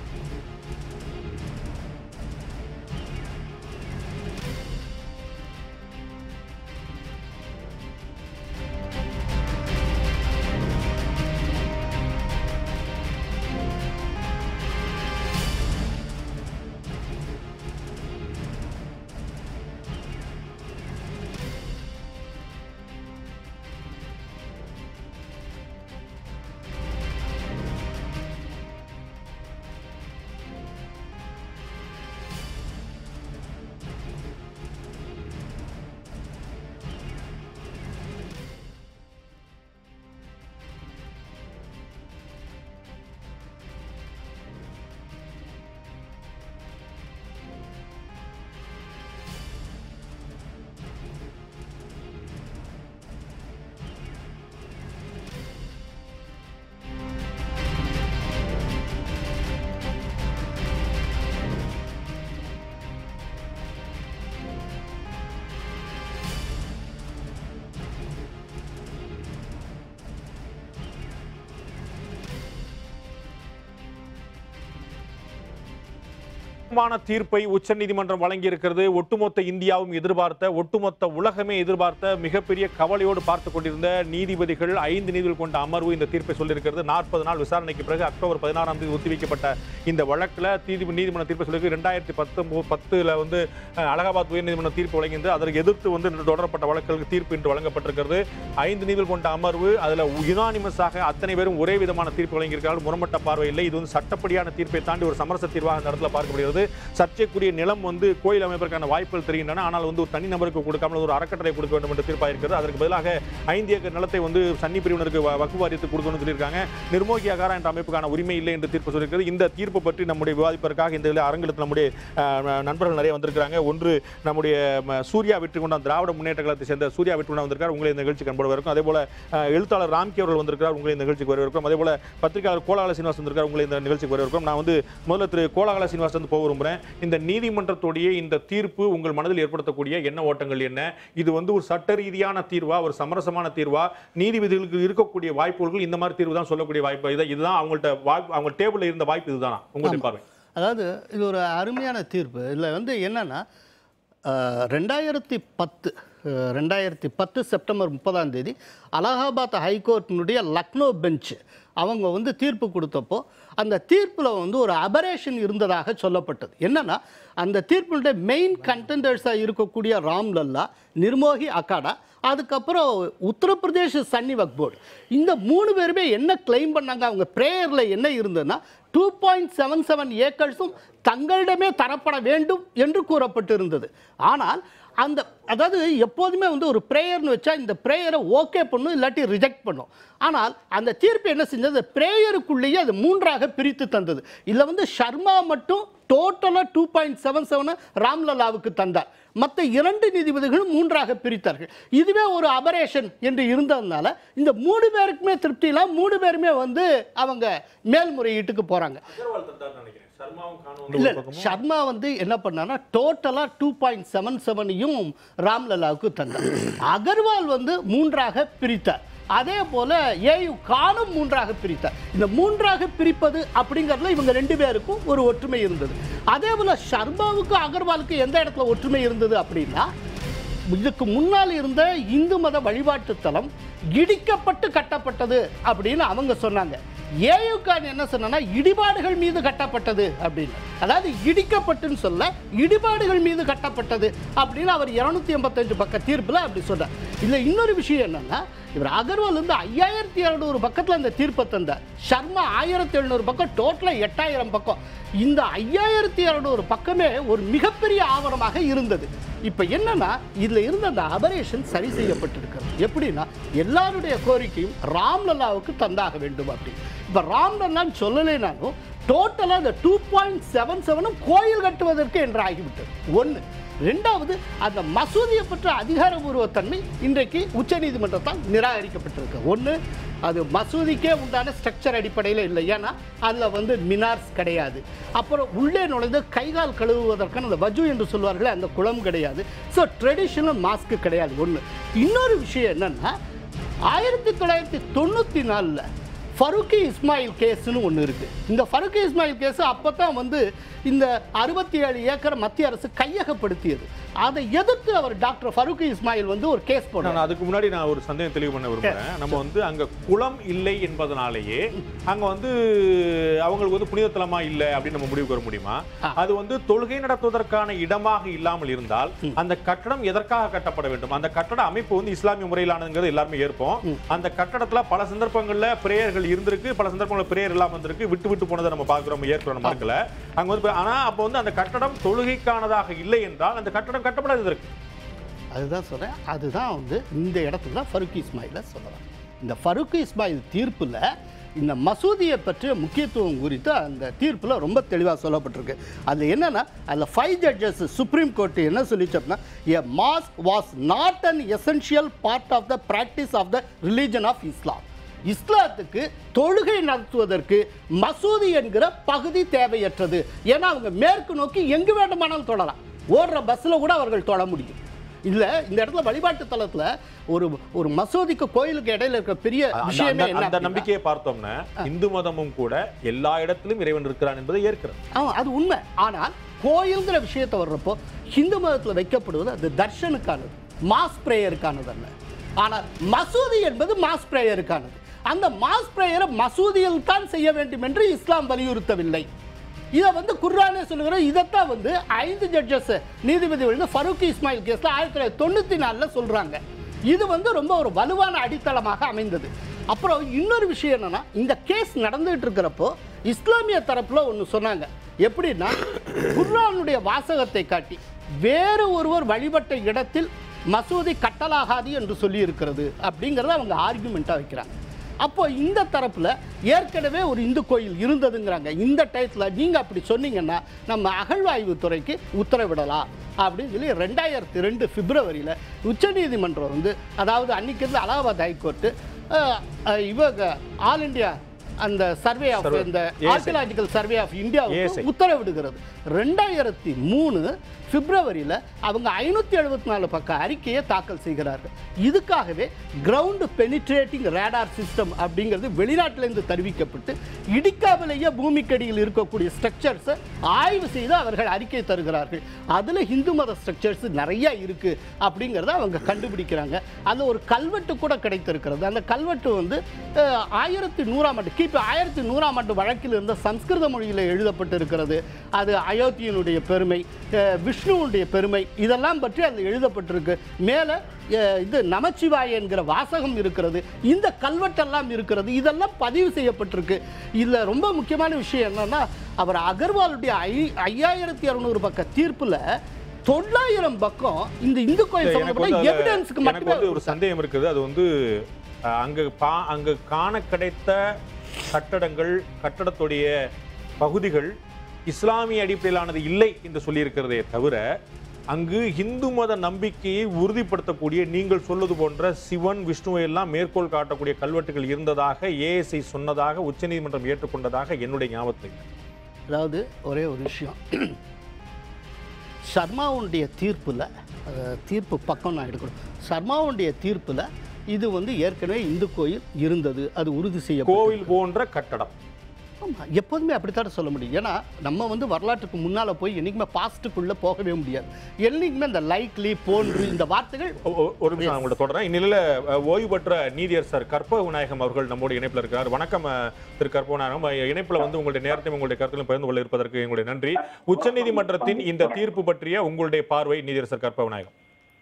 மான தீர்ப்பை உச்சநீதிமன்றம் வழங்கியிருக்கிறது ஒட்டுமொத்த இந்தியாவும் எதிர்பார்த்த ஒட்டுமொத்த உலகமே எதிர்பார்த்த மிகப்பெரிய கவலையோடு பார்த்து கொண்டிருந்த நீதிபதிகள் ஐந்து நீதிகள் கொண்ட அமர்வு இந்த தீர்ப்பை சொல்லியிருக்கிறது நாற்பது நாள் விசாரணைக்கு பிறகு அக்டோபர் பதினாறாம் தேதி ஒத்திவைக்கப்பட்ட இந்த வழக்கில் நீதிபதி நீதிமன்ற தீர்ப்பு சொல்லியிருக்கு ரெண்டாயிரத்தி பத்தொன்பது பத்தில் வந்து அஹ், அலகாபாத் உயர்நீதிமன்ற தீர்ப்பு வழங்கியது அதற்கு எதிர்த்து வந்து இன்று தொடரப்பட்ட வழக்குகளுக்கு தீர்ப்பு இன்று வழங்கப்பட்டிருக்கிறது ஐந்து நீதிகள் கொண்ட அமர்வு அதில் யுனானிமஸாக அத்தனை பேரும் ஒரே விதமான தீர்ப்பு வழங்கியிருக்கிறார்கள் முரண்பட்ட பார்வை இல்லை இது வந்து சட்டப்படியான தீர்ப்பை தாண்டி ஒரு சமரச தீர்வாக இந்த இடத்துல பார்க்கப்படுகிறது இருக்கிறது சர்ச்சைக்குரிய நிலம் வந்து கோயில் அமைப்பதற்கான வாய்ப்புகள் தெரிகின்றன ஆனால் வந்து ஒரு தனிநபருக்கு கொடுக்காமல் ஒரு அறக்கட்டளை கொடுக்க வேண்டும் என்ற தீர்ப்பாக இருக்கிறது அதற்கு பதிலாக ஐந்து ஏக்கர் நிலத்தை வந்து சன்னி பிரிவினருக்கு வ- வக்ஃப் வாரியத்துக்கு கொடுக்கணும்னு சொல்லியிருக்காங்க நிர்மோகி அகாரா என்ற அமைப்புக்கான உரிமை இல்லை என்று தீர்ப்பு சொல்லியிருக்கிறது இந்த தீர்ப்பு பற்றி நம்முடைய விவாதிப்பதற்காக இந்த இதில் அரங்கத்தில் நம்முடைய அஹ், நண்பர்கள் நிறைய வந்திருக்கிறாங்க ஒன்று நம்முடைய ம, சூர்யா வெற்றி கொண்டான் திராவிட முன்னேற்ற கழகத்தை சேர்ந்த சூர்யா வெற்றி கொண்டான் வந்திருக்கார் உங்களை இந்த நிகழ்ச்சிக்கு அன்போடு இருக்கும் அதே போல அஹ், எழுத்தாளர் ராம்கி அவர்கள் வந்திருக்கிறார் உங்களை இந்த நிகழ்ச்சிக்கு வரவேற்கிறோம் அதே போல பத்திரிகையாளர் கோலாகல சீனிவாஸ் வந்திருக்கார் உங்களை இந்த நிகழ்ச்சிக்கு வரவேற்கிறோம் நான் வந்து முதல்ல திரு கோலாகல சீனிவாஸ் வந்து போக விரும்புகிறேன் இந்த நீதிமன்றத்துடைய இந்த தீர்ப்பு உங்கள் மனதில் ஏற்படுத்தக்கூடிய எண்ண ஓட்டங்கள் என்ன இது வந்து ஒரு சட்ட ரீதியான தீர்வா ஒரு சமரசமான தீர்வா நீதிபதிகளுக்கு இருக்கக்கூடிய வாய்ப்புகள் இந்த மாதிரி தீர்வு தான் சொல்லக்கூடிய வாய்ப்பு இதை இதுதான் அவங்கள்ட்ட வாய்ப்பு அவங்க டேபிளில் இருந்த வாய்ப்பு இதுதானா உங்களுடைய பார்வை அதாவது இது ஒரு அருமையான தீர்ப்பு இதில் வந்து என்னன்னா அஹ், ரெண்டாயிரத்தி பத்து அஹ், ரெண்டாயிரத்தி பத்து செப்டம்பர் முப்பதாம் தேதி அலகாபாத் ஹைகோர்ட்டினுடைய லக்னோ பெஞ்ச் அவங்க வந்து தீர்ப்பு கொடுத்தப்போ அந்த தீர்ப்பில் வந்து ஒரு அபரேஷன் இருந்ததாக சொல்லப்பட்டது என்னன்னா அந்த தீர்ப்பினுடைய மெயின் கண்டெண்டர்ஸாக இருக்கக்கூடிய ராம்லல்லா நிர்மோகி அகாடா அதுக்கப்புறம் உத்தரப்பிரதேஷ் சன்னி வக் போர்டு இந்த மூணு பேருமே என்ன கிளைம் பண்ணாங்க அவங்க ப்ரேயரில் என்ன இருந்ததுன்னா டூ பாயிண்ட் செவன் செவன் ஏக்கர்ஸும் தங்களிடமே தரப்பட வேண்டும் என்று கூறப்பட்டிருந்தது ஆனால் அந்த அதாவது எப்போதுமே வந்து ஒரு ப்ரேயர்னு வச்சா இந்த ப்ரேயரை ஓகே பண்ணும் இல்லாட்டி ரிஜெக்ட் பண்ணும் ஆனால் அந்த தீர்ப்பு என்ன செஞ்சது ப்ரேயருக்குள்ளேயே அது மூன்றாக பிரித்து தந்தது இதில் வந்து ஷர்மா மட்டும் டோட்டலாக டூ பாயிண்ட் செவன் செவனை ராம்லலாவுக்கு தந்தார் மற்ற இரண்டு நீதிபதிகளும் மூன்றாக பிரித்தார்கள் இதுவே ஒரு அபரேஷன் என்று இருந்ததுனால இந்த மூணு பேருக்குமே திருப்தியில மூணு பேருமே வந்து அவங்க மேல்முறையீட்டுக்கு போகிறாங்க இல்ல சர்மா வந்து என்ன பண்ணான்னா டோட்டலா டூ பாயிண்ட் செவன் செவனையும் ராம்லலாவுக்கு தந்தார் அகர்வால் வந்து மூன்றாக பிரித்தார் அதே போல ஏயு கானும் மூன்றாக பிரித்தார் இந்த மூன்றாக பிரிப்பது அப்படிங்கிறதுல இவங்க ரெண்டு பேருக்கும் ஒரு ஒற்றுமை இருந்தது அதே போல சர்மாவுக்கு அகர்வாலுக்கு எந்த இடத்துல ஒற்றுமை இருந்தது அப்படின்னா இதுக்கு முன்னால் இருந்த இந்து மத வழிபாட்டு தலம் இடிக்கப்பட்டு கட்டப்பட்டது அப்படின்னு அவங்க சொன்னாங்க ஏயுகான் என்ன சொன்னா இடிபாடுகள் மீது கட்டப்பட்டது அப்படின்னு அதாவது இடிக்கப்பட்டுன்னு சொல்ல இடிபாடுகள் மீது கட்டப்பட்டது அப்படின்னு அவர் இருநூத்தி எண்பத்தஞ்சு பக்க தீர்ப்புல அப்படி சொல்றார் இதுல இன்னொரு விஷயம் என்னன்னா இவர் அகர்வால் வந்து ஐயாயிரத்தி இரநூறு பக்கத்துல அந்த தீர்ப்பை தந்தார் சர்மா ஆயிரத்தி எழுநூறு பக்கம் டோட்டலா எட்டாயிரம் பக்கம் இந்த ஐயாயிரத்தி இரநூறு பக்கமே ஒரு மிகப்பெரிய ஆவணமாக இருந்தது இப்போ என்னன்னா இதுல இருந்த அந்த அபரேஷன் சரி செய்யப்பட்டிருக்கிறது எப்படின்னா எல்லாருடைய கோரிக்கையும் ராம்லல்லாவுக்கு தந்தாக வேண்டும் அப்படி இப்போ ராம்லல்லான்னு சொல்லலைனாலும் டோட்டலாக இந்த டூ பாயிண்ட் செவன் செவனும் கோயில் கட்டுவதற்கு என்று ஆகிவிட்டது ஒன்று ரெண்டாவது அந்த மசூதியை பற்ற அதிகாரபூர்வ தன்மை இன்றைக்கு உச்சநீதிமன்றத்தால் நிராகரிக்கப்பட்டிருக்கு ஒன்று அது மசூதிக்கே உண்டான ஸ்ட்ரக்சர் அடிப்படையில் இல்லை ஏன்னா அதில் வந்து மினார்ஸ் கிடையாது அப்புறம் உள்ளே நுழைந்து கைகால் கழுவுவதற்கான அந்த வஜு என்று சொல்வார்களே அந்த குளம் கிடையாது ஸோ ட்ரெடிஷ்னல் மாஸ்க்கு கிடையாது ஒன்று இன்னொரு விஷயம் என்னன்னா ஆயிரத்தி தொள்ளாயிரத்தி தொண்ணூற்றி நாலில் ஃபருக்கி இஸ்மாயில் கேஸ்னு ஒன்று இருக்குது இந்த ஃபருக்கி இஸ்மாயில் கேஸ் அப்போ தான் வந்து இந்த அறுபத்தி ஏழு ஏக்கர் மத்திய அரசு கையகப்படுத்தியது அதை எதிர்த்து அவர் டாக்டர் ஃபருக்கி இஸ்மாயில் வந்து ஒரு கேஸ் போனார் நான் அதுக்கு முன்னாடி நான் ஒரு சந்தேகம் தெளிவு பண்ண விரும்புறேன் நம்ம வந்து அங்க குளம் இல்லை என்பதனாலேயே அங்க வந்து அவங்களுக்கு வந்து புனித தலமா இல்லை அப்படின்னு நம்ம முடிவுக்கு வர முடியுமா அது வந்து தொழுகை நடத்துவதற்கான இடமாக இல்லாமல் இருந்தால் அந்த கட்டடம் எதற்காக கட்டப்பட வேண்டும் அந்த கட்டட அமைப்பு வந்து இஸ்லாமிய முறையிலானதுங்கிறது எல்லாருமே ஏற்போம் அந்த கட்டடத்துல பல சந்தர்ப்பங்கள்ல பிரேயர்கள் இருந்திருக்கு பல சந்தர்ப்பங்கள்ல பிரேயர் இல்லாம இருந்திருக்கு விட்டு விட்டு போனதை நம்ம பார்க்கிறோம் ஏற்கிறோம் நம்ம பார்க்கல அங்க வந்து ஆனா அப்போ வந்து அந்த கட்டடம் தொழுகைக்கானதாக இல்லை என்றால் அந்த கட்டடம் கட்டப்படாது இருக்கு அதுதான் சொல்கிறேன் அதுதான் வந்து இந்த இடத்துல தான் ஃபருக்கி இஸ்மாயிலை சொல்லலாம் இந்த ஃபருக்கி இஸ்மாயில் தீர்ப்பில் இந்த மசூதியை பற்றிய முக்கியத்துவம் குறித்து அந்த தீர்ப்பில் ரொம்ப தெளிவாக சொல்லப்பட்டிருக்கு அதில் என்னன்னா அதில் ஃபைவ் ஜட்ஜஸ் சுப்ரீம் கோர்ட் என்ன சொல்லிச்சு அப்படின்னா a mosque was not an essential part of the practice of the religion of Islam இஸ்லாத்துக்கு தொழுகை நடத்துவதற்கு மசூதி என்கிற பகுதி தேவையற்றது ஏன்னா அவங்க மேற்கு நோக்கி எங்கு வேண்டுமானாலும் தொழலாம் ஓடுற பஸ்ஸில் கூட அவர்கள் தொழ முடியும் இல்ல இந்த இடத்துல வழிபாட்டு தலத்துல ஒரு ஒரு மசூதிக்கு கோயிலுக்கு இடையில இருக்க பெரிய அந்த- விஷயமே அந்த- என்ன அந்த அப்படின்னா- நம்பிக்கையை பார்த்தோம்னா இந்து மதமும் கூட எல்லா இடத்திலும் இறைவன் இருக்கிறான் என்பதை ஏற்கிறது ஆமா அது உண்மை ஆனால் கோயில்ங்கிற விஷயத்தை வர்றப்போ ஹிந்து மதத்தில் வைக்கப்படுவது அது தர்ஷனுக்கானது மாஸ் பிரேயருக்கானது அல்ல ஆனால் மசூதி என்பது மாஸ் பிரேயருக்கானது அந்த மாஸ் பிரேயரை மசூதியில் தான் செய்ய வேண்டும் என்று இஸ்லாம் வலியுறுத்தவில்லை இதை வந்து குர்ஆனே சொல்லுகிற இதைத்தான் வந்து ஐந்து ஜட்ஜஸ் நீதிபதி வந்து ஃபரூக் இஸ்மாயில் கேஸ்ல ஆயிரத்தி தொள்ளாயிரத்தி தொண்ணூத்தி நாலுல சொல்றாங்க இது வந்து ரொம்ப ஒரு வலுவான அடித்தளமாக அமைந்தது அப்புறம் இன்னொரு விஷயம் என்னன்னா இந்த கேஸ் நடந்துகிட்டு இருக்கிறப்போ இஸ்லாமிய தரப்புல ஒன்று சொன்னாங்க எப்படின்னா குர்ஆனுடைய வாசகத்தை காட்டி வேறு ஒருவர் வழிபட்ட இடத்தில் மசூதி கட்டலாகாது என்று சொல்லி இருக்கிறது அப்படிங்கிறத அவங்க ஆர்குமெண்ட்டாக வைக்கிறாங்க அப்போ இந்த தரப்புல ஏற்கனவே ஒரு இந்து கோயில் இருந்ததுங்கிறாங்க இந்த டயத்தில் நீங்க அப்படி சொன்னீங்கன்னா நம்ம அகழ்வாய்வு துறைக்கு உத்தரவிடலாம் அப்படின்னு சொல்லி ரெண்டாயிரத்தி ரெண்டு பிப்ரவரியில் உச்சநீதிமன்றம் வந்து அதாவது அன்னைக்கு இருந்து அலகாபாத் ஹைகோர்ட்டு அஹ், அஹ், இவங்க ஆல் இந்தியா அந்த சர்வே ஆஃப் Survey. இந்த ASI. ஆர்கியலாஜிக்கல் சர்வே ஆஃப் இந்தியாவுக்கு ASI. உத்தரவிடுகிறது ரெண்டாயிரத்தி மூணு பிப்ரவரியில் அவங்க ஐநூற்றி எழுபத்தி நாலு பக்க அறிக்கையை தாக்கல் செய்கிறார்கள் இதுக்காகவே கிரவுண்ட் பெனிட்ரேட்டிங் ரேடார் சிஸ்டம் அப்படிங்கிறது வெளிநாட்டிலிருந்து தெரிவிக்கப்பட்டு இடிக்காமலேயே பூமிக்கடியில் இருக்கக்கூடிய ஸ்ட்ரக்சர்ஸை ஆய்வு செய்து அவர்கள் அறிக்கை தருகிறார்கள் அதில் ஹிந்து மத ஸ்ட்ரக்சர்ஸ் நிறைய இருக்கு அப்படிங்கிறத அவங்க கண்டுபிடிக்கிறாங்க அதில் ஒரு கல்வெட்டு கூட கிடைத்திருக்கிறது அந்த கல்வெட்டு வந்து அஹ், ஆயிரத்தி நூறாம் ஆண்டு கிபி ஆயிரத்தி நூறாம் ஆண்டு வழக்கில் இருந்த சம்ஸ்கிருத மொழியில் எழுதப்பட்டு இருக்கிறது அது அயோத்தியினுடைய பெருமை அஹ், விஷ்ணுவுடைய பெருமை இதெல்லாம் பற்றி அதில் எழுதப்பட்டிருக்கு மேலே அஹ், இது நமச்சிவாய என்கிற வாசகம் இருக்கிறது இந்த கல்வெட்டெல்லாம் இருக்கிறது இதெல்லாம் பதிவு செய்யப்பட்டிருக்கு இதில் ரொம்ப முக்கியமான விஷயம் என்னன்னா அவர் அகர்வாலுடைய ஐ ஐயாயிரத்தி இரநூறு பக்க தீர்ப்புல தொள்ளாயிரம் பக்கம் இந்த இந்து கோயில் எனக்கு சம்பந்தப்பட்ட வந்து அதுல- எவிடன்ஸ்க்கு எனக்கு மட்டுமே வந்து ஒரு சந்தேகம் இருக்குது அது வந்து அஹ், அங்க பா அங்க காண கிடைத்த கட்டடங்கள் கட்டடத்துடைய பகுதிகள் இஸ்லாமிய அடிப்படையிலானது இல்லை என்று சொல்லியிருக்கிறதே தவிர அங்கு இந்து மத நம்பிக்கையை உறுதிப்படுத்தக்கூடிய நீங்கள் சொல்வது போன்ற சிவன் விஷ்ணுவை எல்லாம் மேற்கோள் காட்டக்கூடிய கல்வெட்டுகள் இருந்ததாக ஏஎஸ்ஐ சொன்னதாக உச்சநீதிமன்றம் ஏற்றுக்கொண்டதாக என்னுடைய ஞாபகத்தில் இல்லை. அதாவது ஒரே ஒரு விஷயம் சர்மாவுடைய தீர்ப்பில் தீர்ப்பு பக்கம் நான் எடுக்கணும் சர்மாவுடைய தீர்ப்பில் இது வந்து ஏற்கனவே இந்து கோயில் இருந்தது அது உறுதி செய்ய கோவில் போன்ற கட்டடம் ஆமாம் எப்போதுமே அப்படித்தான் சொல்ல முடியும் ஏன்னா நம்ம வந்து வரலாற்றுக்கு முன்னால் போய் என்றைக்குமே பாஸ்ட்டுக்குள்ளே போகவே முடியாது என்றைக்குமே இந்த லைக்லி போன்று இந்த வார்த்தைகள் ஒ- ஒ- ஒரு நிமிஷம் நான் உங்கள்ட்ட தொடரேன் இந்நிலையில அஹ், ஓய்வு பெற்ற நீதியரசர் கற்பக விநாயகம் அவர்கள் நம்மோட இணைப்பில் இருக்கிறார் வணக்கம் அஹ், திரு கற்பக விநாயகம் அஹ், இணைப்புல வந்து உங்களுடைய நேரத்தையும் உங்களுடைய கருத்துக்களும் பகிர்ந்து கொள்ள இருப்பதற்கு எங்களுடைய நன்றி உச்சநீதிமன்றத்தின் இந்த தீர்ப்பு பற்றிய உங்களுடைய பார்வை நீதியரசர் கற்பக விநாயகம்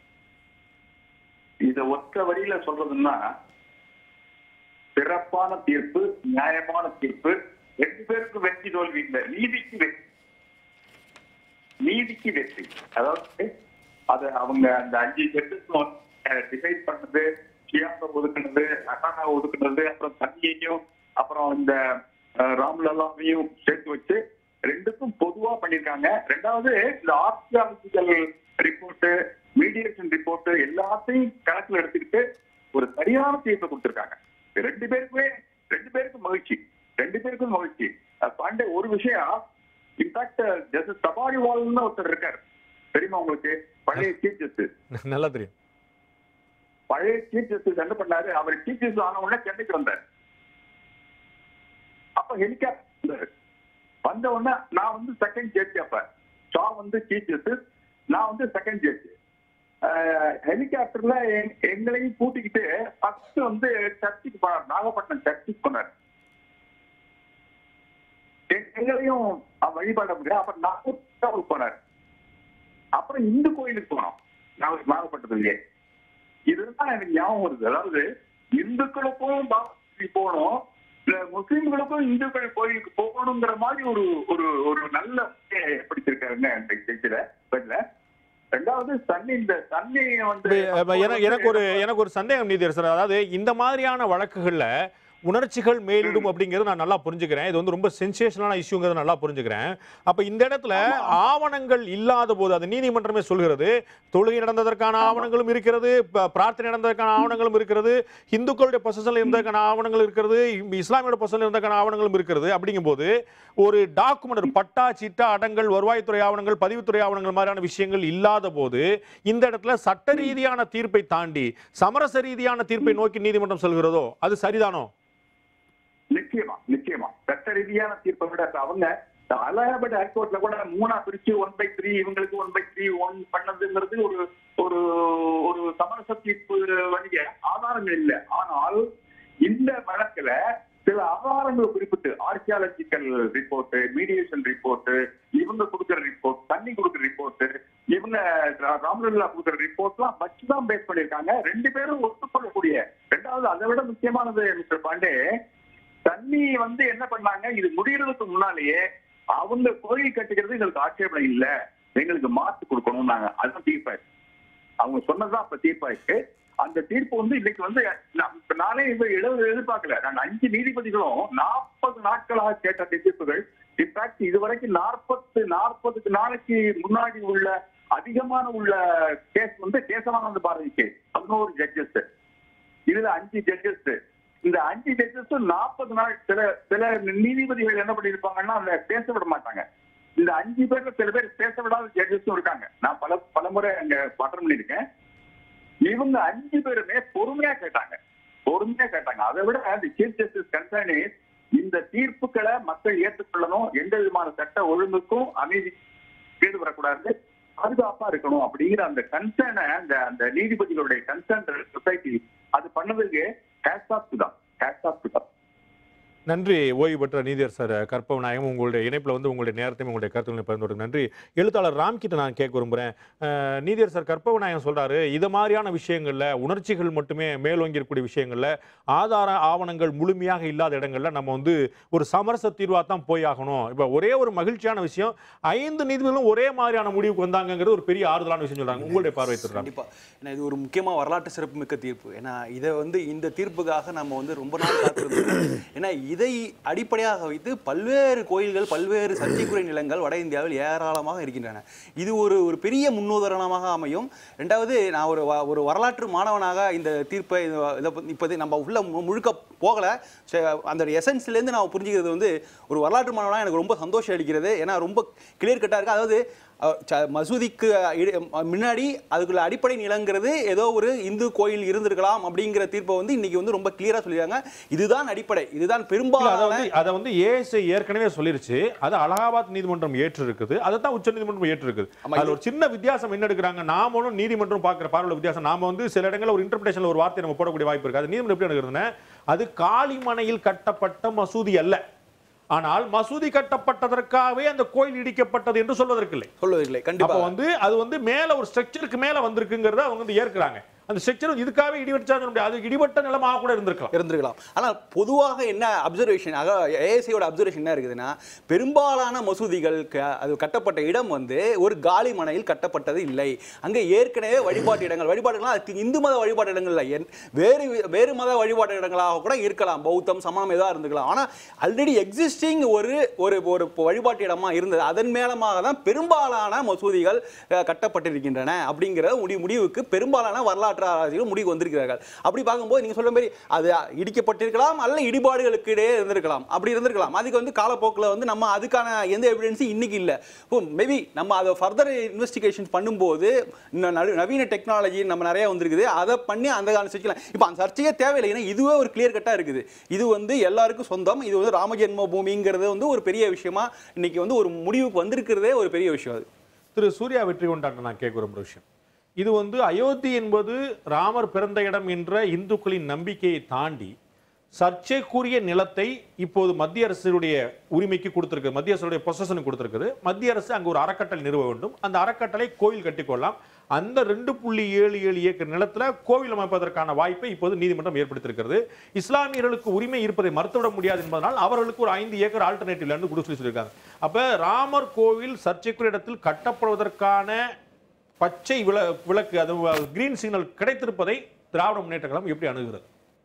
இத ஒற்ற வரியில சொல்றதுன்னா சிறப்பான தீர்ப்பு நியாயமான தீர்ப்பு ரெண்டு பேருக்கும் வெற்றி தோல்வி இல்லை நீதிக்கு வெற்றி நீதிக்கு வெற்றி அதாவது அது அவங்க அந்த அஞ்சு செட்டுக்கும் டிசைட் பண்ணது ஷியாங்க ஒதுக்குனது அண்ணா ஒதுக்குனது அப்புறம் தண்ணியையும் அப்புறம் இந்த அஹ், ராம்லல்லாவையும் சேர்த்து வச்சு ரெண்டுக்கும் பொதுவா பண்ணிருக்காங்க ரெண்டாவது இந்த ஆர்கியாலஜிக்கல் ரிப்போர்ட் மீடியேஷன் ரிப்போர்ட் எல்லாத்தையும் கணக்குல எடுத்துக்கிட்டு ஒரு சரியான தீர்ப்பை கொடுத்திருக்காங்க ரெண்டு பேருக்குமே ரெண்டு பேருக்கும் மகிழ்ச்சி ரெண்டு பேருக்கும் மகிழ்ச்சி அஹ் பாண்டே ஒரு விஷயம் இன்ஃபேக்ட் ஜஸ்டிஸ் தபாரிவால்னு ஒருத்தர் இருக்காரு தெரியுமா உங்களுக்கு பழைய சீஃப் ஜஸ்டிஸ் நல்லா தெரியும் பழைய சீஃப் ஜஸ்டிஸ் என்ன பண்ணாரு அவர் சீஃப் ஜஸ்டிஸ் ஆன உடனே சென்னைக்கு வந்தார் அப்ப ஹெலிகாப்டர் வந்த உடனே நான் வந்து செகண்ட் ஜட்ஜ் அப்ப ஷா வந்து சீஃப் ஜஸ்டிஸ் நான் வந்து செகண்ட் ஜட்ஜ் ஹெலிகாப்டர்ல எங்களையும் கூட்டிக்கிட்டு ஃபர்ஸ்ட் வந்து சர்ச்சுக்கு போனார் நாகப்பட்டினம் சர்ச்சுக்கு போனார் எங்க- எங்களையும் அஹ், வழிபாட முடியாது அப்புறம் நாகூர் போனார் அப்புறம் இந்து கோயிலுக்கு போனோம் நாக- நாகப்பட்டினத்துலயே இதுதான் எனக்கு ஞாபகம் வருது அதாவது இந்துக்களுக்கும் பாபா போகணும் இல்ல முஸ்லிம்களுக்கும் இந்துக்கள் கோயிலுக்கு போகணுங்கிற மாதிரி ஒரு ஒரு ஒரு நல்ல ஏற்படுத்திருக்காருங்க இந்த செஞ்சில பெண்ல ரெண்டாவது தண்ணி இந்த தண்ணி வந்து இப்ப எனக்கு எனக்கு ஒரு எனக்கு ஒரு சந்தேகம் நீதியரசர் அதாவது இந்த மாதிரியான வழக்குகள்ல உணர்ச்சிகள் மேலிடும் அப்படிங்கறது நான் நல்லா புரிஞ்சுக்கிறேன் இது வந்து ரொம்ப சென்சேஷனான இஷ்யூங்கிறத நல்லா புரிஞ்சுக்கிறேன் அப்ப இந்த இடத்துல ஆவணங்கள் இல்லாத போது அது நீதிமன்றமே சொல்கிறது தொழுகை நடந்ததற்கான ஆவணங்களும் இருக்கிறது ப- பிரார்த்தனை நடந்ததற்கான ஆவணங்களும் இருக்கிறது இந்துக்களுடைய பொசஷன்ல இருந்ததற்கான ஆவணங்கள் இருக்கிறது இஸ்லாமியோட பொசஷன்ல இருந்ததற்கான ஆவணங்களும் இருக்கிறது அப்படிங்கும்போது ஒரு டாக்குமெண்ட் ஒரு பட்டா சிட்டா அடங்கல் வருவாய்த்துறை ஆவணங்கள் பதிவுத்துறை ஆவணங்கள் மாதிரியான விஷயங்கள் இல்லாத போது இந்த இடத்துல சட்ட ரீதியான தீர்ப்பை தாண்டி சமரச ரீதியான தீர்ப்பை நோக்கி நீதிமன்றம் செல்கிறதோ அது சரிதானோ நிச்சயமா நிச்சயமா சட்ட ரீதியான தீர்ப்பை விட இப்ப அவங்க அலகாபாத் ஹைகோர்ட்ல கூட மூணா பிரிச்சு ஒன் பை த்ரீ இவங்களுக்கு ஒன் பை த்ரீ ஒன் பண்ணதுங்கிறது ஒரு ஒரு ஒரு சமரச தீர்ப்பு வழிய ஆதாரங்கள் இல்லை ஆனால் இந்த வழக்குல சில ஆதாரங்கள் குறிப்பிட்டு ஆர்கியாலஜிக்கல் ரிப்போர்ட் மீடியேஷன் ரிப்போர்ட் இவங்க கொடுக்குற ரிப்போர்ட் தண்ணி கொடுக்குற ரிப்போர்ட் இவங்க ரா- ராம்லல்லா கொடுக்குற ரிப்போர்ட்லாம் வச்சுதான் பேஸ் பண்ணிருக்காங்க ரெண்டு பேரும் ஒத்துக்கொள்ளக்கூடிய ரெண்டாவது அதை விட முக்கியமானது மிஸ்டர் பாண்டே தண்ணி வந்து என்ன பண்ணாங்க இது முடியறதுக்கு முன்னாலேயே அவங்க கோயில் கட்டுகிறது எங்களுக்கு ஆட்சேபனை இல்ல எங்களுக்கு மாத்து கொடுக்கணும் நாங்க அதுதான் தீர்ப்பாயிருக்கு அவங்க சொன்னதுதான் அப்ப தீர்ப்பாயிருக்கு அந்த தீர்ப்பு வந்து இன்னைக்கு வந்து நான் இப்ப நானே இது எழுத எதிர்பார்க்கல நாங்க அஞ்சு நீதிபதிகளும் நாற்பது நாட்களாக கேட்ட தீர்ப்புகள் இன்ஃபேக்ட் இதுவரைக்கும் நாற்பத்து நாற்பதுக்கு நாளைக்கு முன்னாடி உள்ள அதிகமான உள்ள கேஸ் வந்து கேசவானந்த பாரதி கேஸ் பதினோரு ஜட்ஜஸ் இதுல அஞ்சு ஜட்ஜஸ் இந்த அஞ்சு ஜட்ஜஸ் நாற்பது நாள் சில சில நீதிபதிகள் என்ன பண்ணிருப்பாங்கன்னா அந்த பேச விட மாட்டாங்க இந்த அஞ்சு பேர்ல சில பேர் பேச விடாத ஜட்ஜஸும் இருக்காங்க நான் பல பல முறை அங்க பட்டம் பண்ணியிருக்கேன் இவங்க அஞ்சு பேருமே பொறுமையா கேட்டாங்க பொறுமையா கேட்டாங்க அதை விட தி சீஃப் ஜஸ்டிஸ் கன்சர்ன் இந்த தீர்ப்புகளை மக்கள் ஏற்றுக்கொள்ளணும் எந்த விதமான சட்ட ஒழுங்குக்கும் அமைதி கேடு வரக்கூடாது பாதுகாப்பா இருக்கணும் அப்படிங்கிற அந்த கன்சர்னை அந்த அந்த நீதிபதிகளுடைய கன்சர்ன் சொசைட்டி அது பண்ணதுக்கு ஹேட்ஸ் ஆஃப் தான் ஹேட்ஸ் ஆஃப் தான் நன்றி ஓய்வு பெற்ற நீதியர் சார் கற்பவநாயகம் உங்களுடைய இணைப்பில் வந்து உங்களுடைய நேரத்தையும் உங்களுடைய கருத்துக்களை பகிர்ந்து நன்றி எழுத்தாளர் ராம் கிட்ட நான் கேட்க விரும்புகிறேன் அஹ், நீதியர் சார் கற்பவநாயகம் சொல்றாரு இது மாதிரியான விஷயங்கள்ல உணர்ச்சிகள் மட்டுமே மேலோங்கி இருக்கக்கூடிய விஷயங்கள்ல ஆதார ஆவணங்கள் முழுமையாக இல்லாத இடங்கள்ல நம்ம வந்து ஒரு சமரச தீர்வாக தான் போய் ஆகணும் இப்போ ஒரே ஒரு மகிழ்ச்சியான விஷயம் ஐந்து நீதிபதிகளும் ஒரே மாதிரியான முடிவுக்கு வந்தாங்கங்கிறது ஒரு பெரிய ஆறுதலான விஷயம் சொல்றாங்க உங்களுடைய பார்வை திருறாங்க கண்டிப்பா ஏன்னா இது ஒரு முக்கியமா வரலாற்று சிறப்புமிக்க தீர்ப்பு ஏன்னா இதை வந்து இந்த தீர்ப்புக்காக நம்ம வந்து ரொம்ப நாள் காத்திருந்தோம் ஏன்னா இதை அடிப்படையாக வைத்து பல்வேறு கோயில்கள் பல்வேறு சர்ச்சைக்குறை நிலங்கள் வட இந்தியாவில் ஏராளமாக இருக்கின்றன இது ஒரு ஒரு பெரிய முன்னுதாரணமாக அமையும் ரெண்டாவது நான் ஒரு வ- ஒரு வரலாற்று மாணவனாக இந்த தீர்ப்பை இதை இப்போது நம்ம உள்ள மு- முழுக்க போகலை அந்த எசன்ஸ்லேருந்து நான் புரிஞ்சுக்கிறது வந்து ஒரு வரலாற்று மாணவனாக எனக்கு ரொம்ப சந்தோஷம் அளிக்கிறது ஏன்னா ரொம்ப கிளியர் கட்டாக இருக்கு அதாவது அஹ், ச- மசூதிக்கு இட- முன்னாடி அதுக்குள்ள அடிப்படை நிலங்கிறது ஏதோ ஒரு இந்து கோயில் இருந்திருக்கலாம் அப்படிங்கிற தீர்ப்பை வந்து இன்னைக்கு வந்து ரொம்ப கிளியரா சொல்லியிருக்காங்க இதுதான் அடிப்படை இதுதான் இல்ல, அதை பெரும்பாலான வந்து அதை வந்து ஏஎஸ்ஐ ஏற்கனவே சொல்லிருச்சு அது அலகாபாத் நீதிமன்றம் ஏற்று இருக்குது அதை தான் உச்ச நீதிமன்றம் ஏற்று இருக்குது ஆமா, அதுல இது- ஒரு சின்ன வித்தியாசம் என்ன எடுக்கிறாங்க நாமளும் நீதிமன்றம் பார்க்குற பார்வையில் வித்தியாசம் நாம வந்து சில இடங்களில் ஒரு இன்டர்பிரேஷன்ல ஒரு வார்த்தை நம்ம போடக்கூடிய வாய்ப்பு இருக்கு அது நீதிமன்றம் எப்படி எடுக்கிறதுன்னா அது காளிமனையில் கட்டப்பட்ட மசூதி அல்ல ஆனால் மசூதி கட்டப்பட்டதற்காகவே அந்த கோயில் இடிக்கப்பட்டது என்று சொல்வதற்கில்லை சொல்வதில்லை அப்ப கண்டிப்பா வந்து அது வந்து மேல ஒரு ஸ்ட்ரக்சருக்கு மேல வந்திருக்குங்கிறத அவங்க வந்து ஏற்கிறாங்க அந்த ஸ்ட்ரக்சர் இதுக்காகவே இடிவெட்டாங்க முடியாது அது இடிபட்ட நிலமாக கூட இருந்திருக்கலாம் இருந்திருக்கலாம் ஆனால் பொதுவாக என்ன அப்சர்வேஷன் ஆக ஏஎஸ்சியோட அப்சர்வேஷன் என்ன இருக்குதுன்னா பெரும்பாலான மசூதிகள் க- அது கட்டப்பட்ட இடம் வந்து ஒரு காலி மனையில் கட்டப்பட்டது இல்லை அங்கே ஏற்கனவே வழிபாட்டு இடங்கள் வழிபாடுகள்லாம் அது இந்து மத வழிபாட்டு இடங்கள் இல்லை என்- வேறு வி- வேறு மத வழிபாட்டு இடங்களாக கூட இருக்கலாம் பௌத்தம் சமணம் ஏதாவது இருந்துக்கலாம் ஆனால் ஆல்ரெடி எக்ஸிஸ்டிங் ஒரு ஒரு ஒரு வழிபாட்டு இடமா இருந்தது அதன் மேலமாக தான் பெரும்பாலான மசூதிகள் அஹ், கட்டப்பட்டிருக்கின்றன அப்படிங்கிற முடி முடிவுக்கு பெரும்பாலான வரலாற்று ஆராய்ச்சிகள் முடிவு வந்திருக்கிறார்கள் அப்படி பார்க்கும்போது நீங்க சொல்ற மாதிரி அது இடிக்கப்பட்டிருக்கலாம் அல்ல இடிபாடுகளுக்கு இடையே இருந்திருக்கலாம் அப்படி இருந்திருக்கலாம் அதுக்கு வந்து காலப்போக்கில் வந்து நம்ம அதுக்கான எந்த எவிடன்ஸும் இன்னைக்கு இல்லை மேபி நம்ம அதை ஃபர்தர் இன்வெஸ்டிகேஷன் பண்ணும்போது இன்னும் நடு- நவீன டெக்னாலஜி நம்ம நிறைய வந்திருக்குது அதை பண்ணி அந்த காலம் செஞ்சுக்கலாம் இப்போ அந்த சர்ச்சையே தேவையில்லை ஏன்னா இதுவே ஒரு கிளியர் கட்டாக இருக்குது இது வந்து எல்லாருக்கும் சொந்தம் இது வந்து ராமஜென்ம பூமிங்கிறது வந்து ஒரு பெரிய விஷயமா இன்னைக்கு வந்து ஒரு முடிவுக்கு வந்திருக்கிறதே ஒரு பெரிய விஷயம் அது திரு சூர்யா வெற்றி கொண்டாட்ட நான் கேட்க ஒரு விஷயம் இது வந்து அயோத்தி என்பது ராமர் பிறந்த இடம் என்ற இந்துக்களின் நம்பிக்கையை தாண்டி சர்ச்சைக்குரிய நிலத்தை இப்போது மத்திய அரசுடைய உரிமைக்கு கொடுத்திருக்கு மத்திய அரசுடைய பொசஷனுக்கு கொடுத்திருக்குது மத்திய அரசு அங்கு ஒரு அறக்கட்டளை நிறுவ வேண்டும் அந்த அறக்கட்டளை கோயில் கட்டிக்கொள்ளலாம் அந்த ரெண்டு புள்ளி ஏழு ஏழு ஏக்கர் நிலத்துல கோவில் அமைப்பதற்கான வாய்ப்பை இப்போது நீதிமன்றம் ஏற்படுத்தியிருக்கிறது இஸ்லாமியர்களுக்கு உரிமை இருப்பதை மறுத்துவிட முடியாது என்பதனால் அவர்களுக்கு ஒரு ஐந்து ஏக்கர் ஆல்டர்னேட்டிவ்ல இருந்து கொடுத்து சொல்லியிருக்காங்க அப்ப ராமர் கோவில் சர்ச்சைக்குரிய இடத்தில் கட்டப்படுவதற்கான பச்சை விள விளக்கு அது கிரீன் சிக்னல் கிடைத்திருப்பதை திராவிட முன்னேற்ற கழகம் எப்படி அணுகிறது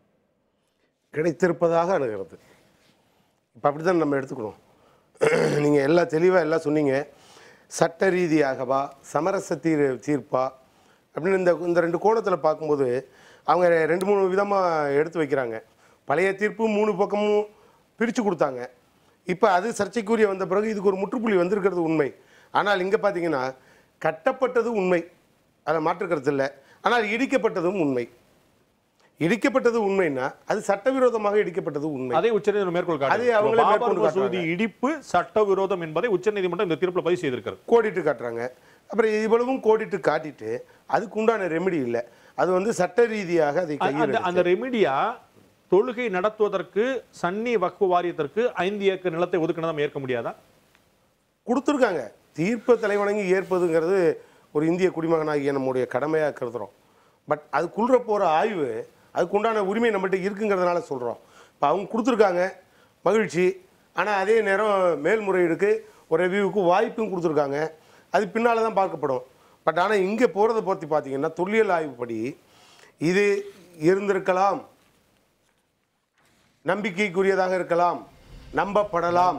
கிடைத்திருப்பதாக அணுகிறது இப்போ அப்படி தான் நம்ம எடுத்துக்கணும் நீங்கள் எல்லாம் தெளிவாக எல்லாம் சொன்னீங்க சட்ட ரீதியாகவா சமரச தீர் தீர்ப்பா அப்படின்னு இந்த இந்த ரெண்டு கோணத்தில் பார்க்கும்போது அவங்க ரெண்டு மூணு விதமாக எடுத்து வைக்கிறாங்க பழைய தீர்ப்பு மூணு பக்கமும் பிரித்து கொடுத்தாங்க இப்போ அது சர்ச்சைக்குரிய வந்த பிறகு இதுக்கு ஒரு முற்றுப்புள்ளி வந்திருக்கிறது உண்மை ஆனால் இங்கே பார்த்தீங்கன்னா கட்டப்பட்டது உண்மை அதில் மாற்றுக்கிறது இல்லை ஆனால் இடிக்கப்பட்டதும் உண்மை இடிக்கப்பட்டது உண்மைன்னா அது சட்டவிரோதமாக இடிக்கப்பட்டது உண்மை அதை உச்சநீதிமன்றம் மேற்கோள் அதை அவங்களே காட்டுது பாபர் மேற்கொண்டு மசூதி காட்டுறாங்க. இடிப்பு சட்டவிரோதம் என்பதை உச்சநீதிமன்றம் இந்த தீர்ப்பில் பதிவு செய்திருக்கிறது கோடிட்டு காட்டுறாங்க அப்புறம் இவ்வளவும் கோடிட்டு காட்டிட்டு அதுக்கு உண்டான ரெமெடி இல்லை அது வந்து சட்ட ரீதியாக அதை அந்த அந்த கையில் ரெமிடியா தொழுகை நடத்துவதற்கு சன்னி வக்ஃபு வாரியத்திற்கு ஐந்து ஏக்கர் நிலத்தை ஒதுக்கினதை நம்ம ஏற்க முடியாதா கொடுத்துருக்காங்க தீர்ப்பை தலைவணங்கி ஏற்பதுங்கிறது ஒரு இந்திய குடிமகனாகிய நம்முடைய கடமையாக கருதுகிறோம் பட் அதுக்குள்ள போகிற ஆய்வு அதுக்கு உண்டான உரிமை நம்மகிட்ட இருக்குங்கிறதுனால சொல்கிறோம் இப்போ அவங்க கொடுத்துருக்காங்க மகிழ்ச்சி ஆனால் அதே நேரம் மேல்முறையீடுக்கு ஒரு ரிவ்யூவுக்கு வாய்ப்பும் கொடுத்துருக்காங்க அது பின்னால் தான் பார்க்கப்படும் பட் ஆனால் இங்கே போகிறத பற்றி பார்த்தீங்கன்னா தொல்லியல் ஆய்வுப்படி இது இருந்திருக்கலாம் நம்பிக்கைக்குரியதாக இருக்கலாம் நம்பப்படலாம்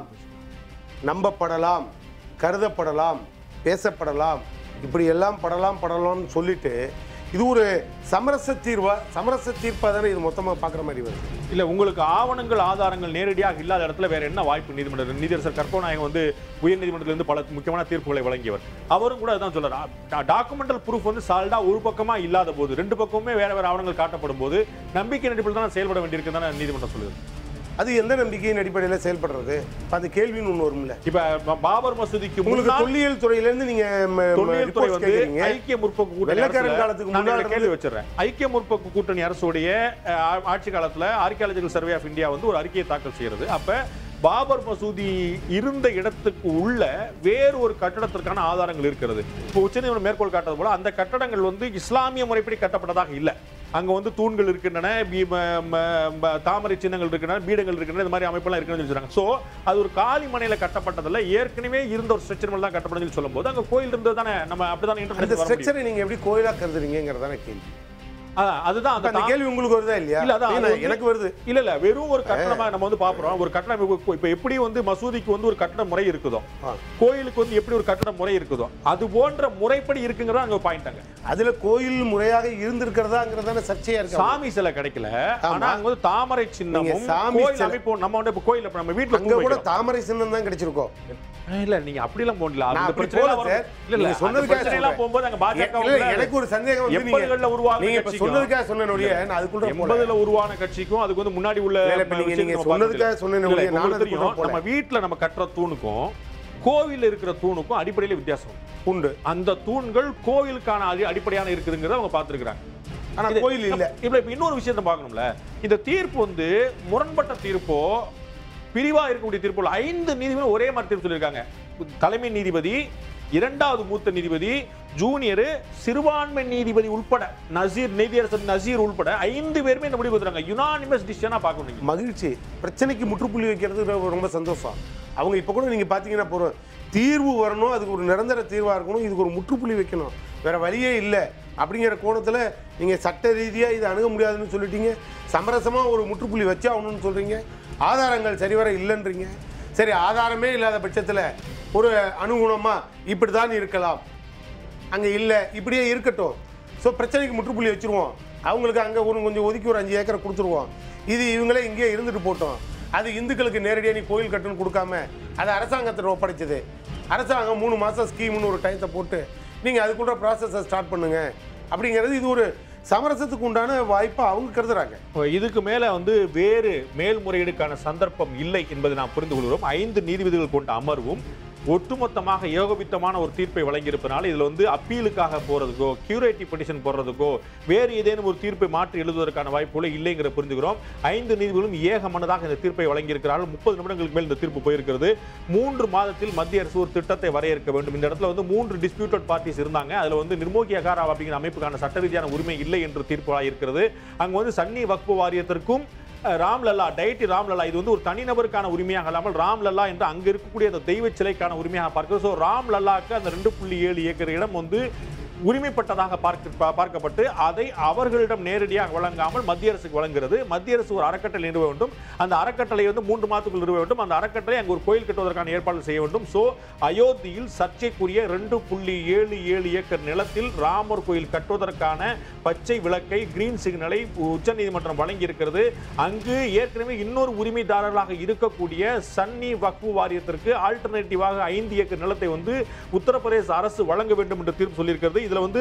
நம்பப்படலாம் கருதப்படலாம் பேசப்படலாம் இப்படி எல்லாம் படலாம் படலாம்னு சொல்லிட்டு இது ஒரு சமரச தீர்வா சமரச தீர்ப்பாக தானே இது மொத்தமாக பார்க்குற மாதிரி வருது இல்ல உங்களுக்கு ஆவணங்கள் ஆதாரங்கள் நேரடியாக இல்லாத இடத்துல வேற என்ன வாய்ப்பு நீதிமன்றம் நீதியரசர் கற்பனாயகம் வந்து உயர் நீதிமன்றத்திலிருந்து பல முக்கியமான தீர்ப்புகளை வழங்கியவர் அவரும் கூட அதான் சொல்றாரு டாக்குமெண்டல் ப்ரூஃப் வந்து சால்டா ஒரு பக்கமா இல்லாத போது ரெண்டு பக்கமுமே வேற வேற ஆவணங்கள் காட்டப்படும் போது நம்பிக்கை நடிப்பில் தான் செயல்பட வேண்டியிருக்கு தானே நீதிமன்றம் சொல்லுது அது எந்த நம்பிக்கையின் அடிப்படையில் செயல்படுறது இப்ப அந்த கேள்வின்னு ஒன்று வரும்ல இப்ப ப- பாபர் மசூதிக்கு உங்களுக்கு முன்னால் தொல்லியல் துறையிலேருந்து நீங்க ம- ம- தொல்லியல் துறை reports வந்து கேக்குறீங்க. ஐக்கிய முற்போக்கு கூட்டணி வெள்ளைக்காரன் அரசுல- காலத்துக்கு நான் முன்னாடி இதுல கேள்வி வச்சிடுறேன் ஐக்கிய முற்போக்கு கூட்டணி அரசுடைய அஹ், ஆ- ஆட்சி காலத்துல ஆர்கியாலஜிக்கல் சர்வே ஆஃப் இந்தியா வந்து ஒரு அறிக்கையை தாக்கல் செய்யறது அப்ப பாபர் மசூதி இருந்த இடத்துக்கு உள்ள வேறு ஒரு கட்டடத்திற்கான ஆதாரங்கள் இருக்கிறது இப்போ உச்சநீதிமன்றம் மேற்கோள் காட்டுறது போல அந்த கட்டடங்கள் வந்து இஸ்லாமிய முறைப்படி கட்டப்பட்டதாக இல்லை அங்க வந்து தூண்கள் இருக்கின்றன பீ- ம- ம- ம- தாமரை சின்னங்கள் இருக்கின்றன பீடங்கள் இருக்கின்றன இந்த மாதிரி அமைப்பெல்லாம் இருக்குன்னு சொல்றாங்க சோ அது ஒரு காலி மனையில கட்டப்பட்டதில்ல ஏற்கனவே இருந்த ஒரு ஸ்ட்ரக்சர் மேல தான் கட்டப்பட்டதுன்னு சொல்லும்போது அங்க கோயில் இருந்தது தானே நம்ம அப்படிதான் அந்த இன்டர்நெட் வர முடியும் ஸ்ட்ரக்சரை நீங்க எப்படி கோயிலா கருதுறீங்கிறதான கேள்வி அதான், அதுதான் அப்ப அந்த அந்த தா- கேள்வி உங்களுக்கு வருதா இல்லையா இல்ல அதான் ஏன்னா, அது வந்து- எனக்கு வருது இல்ல இல்ல வெறும் ஒரு கட்டணமா நம்ம வந்து பாக்குறோம் ஒரு கட்டணம் இப்ப- இப்ப எப்படி வந்து மசூதிக்கு வந்து ஒரு கட்டண முறை இருக்குதோ ஆ. கோயிலுக்கு வந்து எப்படி ஒரு கட்டண முறை இருக்குதோ அது போன்ற முறைப்படி இருக்குங்கிறத அங்க பாயிண்ட் அங்க அதுல கோயில் முறையாக இருந்திருக்கிறதாங்கிறதான சர்ச்சையா இருக்கு சாமி சிலை கிடைக்கல ஆனா அங்க வந்து தாமரை சின்னமும் நீங்க சாமி கோயில் சிலை- அமைப்பு நம்ம வந்து இப்ப கோயில் இப்ப நம்ம வீட்டுல அங்க கூட கூட தாமரை சின்னம் தான் கிடைச்சிருக்கோம் இல்ல நீங்க அப்படி எல்லாம் போடல நான் அந்த அப்படி பிரச்சனை போல எல்லாம் வரும். சார். இல்ல இல்ல நீங்க சொன்னதுக்காக பிரச்சனை எல்லாம் சொல்றேன். போகும்போது அங்க பாஜக இல்ல, இல்ல, எனக்கு ஒரு சந்தேகம் வந்து நீங்க- எண்பதுகள்ல உருவான நீங்க இப்ப கட்சிக்கும் சொன்னதுக்காக சொன்னேனுடைய நான் அதுக்குள்ள போல. எண்பதுல உருவான கட்சிக்கும் அதுக்கு வந்து முன்னாடி உள்ள இல்ல, இல்ல, இப்ப நீங்க- விஷயத்தை நீங்க நம்ம சொன்னதுக்காக பார்த்தது சொன்னேனே இல்ல. ஒழிய இல்ல, நான் உங்களுக்கு அதுக்குள்ள தெரியும் போல. நம்ம வீட்டுல நம்ம கட்டுற தூணுக்கும் கோவில் இருக்கிற தூணுக்கும் அடிப்படையில வித்தியாசம் உண்டு அந்த தூண்கள் கோவிலுக்கான அடி- அடிப்படையான இருக்குதுங்கிறத அவங்க பார்த்திருக்கிறாங்க ஆனா இது- கோயில் இல்ல இப்ப இப்ப இன்னொரு விஷயத்தை பார்க்கணும்ல இந்த தீர்ப்பு வந்து முரண்பட்ட தீர்ப்போ பிரிவா இருக்கக்கூடிய தீர்ப்பு ஐந்து நீதிபதி ஒரே மாதிரி தீர்ப்பு சொல்லியிருக்காங்க தலைமை நீதிபதி இரண்டாவது மூத்த நீதிபதி ஜூனியர் சிறுபான்மை நீதிபதி உட்பட நசீர் நீதியரசர் நசீர் உட்பட ஐந்து பேருமே இந்த முடிவு கொடுத்துறாங்க யுனானிமஸ் டிசிஷனா பார்க்கணும் நீங்க மகிழ்ச்சி பிரச்சனைக்கு முற்றுப்புள்ளி வைக்கிறது ரொம்ப- ரொம்ப சந்தோஷம் அவங்க இப்போ கூட நீங்கள் பார்த்தீங்கன்னா போகிறோம் தீர்வு வரணும் அதுக்கு ஒரு நிரந்தர தீர்வாக இருக்கணும் இதுக்கு ஒரு முற்றுப்புள்ளி வைக்கணும் வேற வழியே இல்லை அப்படிங்கிற கோணத்தில் நீங்கள் சட்ட ரீதியாக இதை அணுக முடியாதுன்னு சொல்லிட்டீங்க சமரசமாக ஒரு முற்றுப்புள்ளி வச்சா ஆகணும்னு சொல்கிறீங்க ஆதாரங்கள் சரிவர இல்லைன்றீங்க சரி ஆதாரமே இல்லாத பட்சத்தில் ஒரு அனுகுணமாக இப்படி தான் இருக்கலாம் அங்கே இல்லை இப்படியே இருக்கட்டும் ஸோ பிரச்சனைக்கு முற்றுப்புள்ளி வச்சிருவோம் அவங்களுக்கு அங்கே ஒரு கொஞ்சம் ஒதுக்கி ஒரு அஞ்சு ஏக்கரை கொடுத்துருவோம் இது இவங்களே இங்கேயே இருந்துட்டு போட்டோம் அது இந்துக்களுக்கு நேரடியாக நீ கோயில் கட்டுன்னு கொடுக்காம அது அரசாங்கத்தில் ஒப்படைச்சது அரசாங்கம் மூணு மாதம் ஸ்கீம்னு ஒரு டயத்தை போட்டு நீங்கள் அதுக்குள்ள ப்ராசஸை ஸ்டார்ட் பண்ணுங்க அப்படிங்கிறது இது ஒரு சமரசத்துக்கு உண்டான வாய்ப்பை அவங்க கருதுறாங்க இதுக்கு மேல வந்து வேறு மேல்முறையீடுக்கான சந்தர்ப்பம் இல்லை என்பதை நாம் புரிந்து கொள்கிறோம் ஐந்து நீதிபதிகள் கொண்ட அமர்வும் ஒட்டுமொத்தமாக ஏகோபித்தமான ஒரு தீர்ப்பை வழங்கியிருப்பதனால இதுல வந்து அப்பீலுக்காக போறதுக்கோ கியூரேட்டிவ் பெட்டிஷன் போடுறதுக்கோ வேறு ஏதேனும் ஒரு தீர்ப்பை மாற்றி எழுதுவதற்கான வாய்ப்புகளை இல்லைங்கிற புரிஞ்சுக்கிறோம் ஐந்து நீதிபதிகளும் ஏக மனதாக இந்த தீர்ப்பை வழங்கியிருக்கிறார்கள் முப்பது நிமிடங்களுக்கு மேல் இந்த தீர்ப்பு போயிருக்கிறது மூன்று மாதத்தில் மத்திய அரசு ஒரு திட்டத்தை வரையறுக்க வேண்டும் இந்த இடத்துல வந்து மூன்று டிஸ்பியூட்டட் பார்ட்டிஸ் இருந்தாங்க அதுல வந்து நிர்மோகி அகாரா அப்படிங்கிற அமைப்புக்கான சட்ட ரீதியான உரிமை இல்லை என்று தீர்ப்பாக இருக்கிறது அங்க வந்து சன்னி வக்பு வாரியத்திற்கும் அஹ், ராம்லல்லா டைட்டி ராம்லல்லா இது வந்து ஒரு தனிநபருக்கான உரிமையாக இல்லாமல் ராம்லல்லா என்று அங்க இருக்கக்கூடிய அந்த தெய்வ சிலைக்கான உரிமையாக பார்க்கிறது ஸோ ராம்லல்லாக்கு அந்த ரெண்டு புள்ளி ஏழு ஏக்கர் இடம் வந்து உரிமைப்பட்டதாக பார்க்க பா- பார்க்கப்பட்டு அதை அவர்களிடம் நேரடியாக வழங்காமல் மத்திய அரசுக்கு வழங்குகிறது மத்திய அரசு ஒரு அறக்கட்டளை நிறுவ வேண்டும் அந்த அறக்கட்டளை வந்து மூன்று மாதத்துக்குள் நிறுவ வேண்டும் அந்த அறக்கட்டளை அங்கு ஒரு கோயில் கட்டுவதற்கான ஏற்பாடு செய்ய வேண்டும் ஸோ அயோத்தியில் சர்ச்சைக்குரிய ரெண்டு புள்ளி ஏழு ஏழு ஏக்கர் நிலத்தில் ராமர் கோயில் கட்டுவதற்கான பச்சை விளக்கை கிரீன் சிக்னலை உச்சநீதிமன்றம் வழங்கி இருக்கிறது அங்கு ஏற்கனவே இன்னொரு உரிமைதாரர்களாக இருக்கக்கூடிய சன்னி வக்ஃபு வாரியத்திற்கு ஆல்டர்னேட்டிவாக ஐந்து ஏக்கர் நிலத்தை வந்து உத்தரப்பிரதேச அரசு வழங்க வேண்டும் என்று தீர்ப்பு சொல்லியிருக்கிறது இதுல வந்து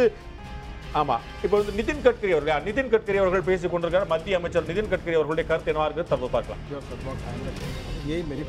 ஆமா இப்போ வந்து நிதின் கட்கரி அவர்கள் நிதின் கட்கரி அவர்கள் பேசிக் கொண்டிருக்கிறார் மத்திய அமைச்சர் நிதின் கட்கரி அவர்களுடைய கருத்து என்னவா இருக்கிறது தற்போது பார்க்கலாம் यही मेरी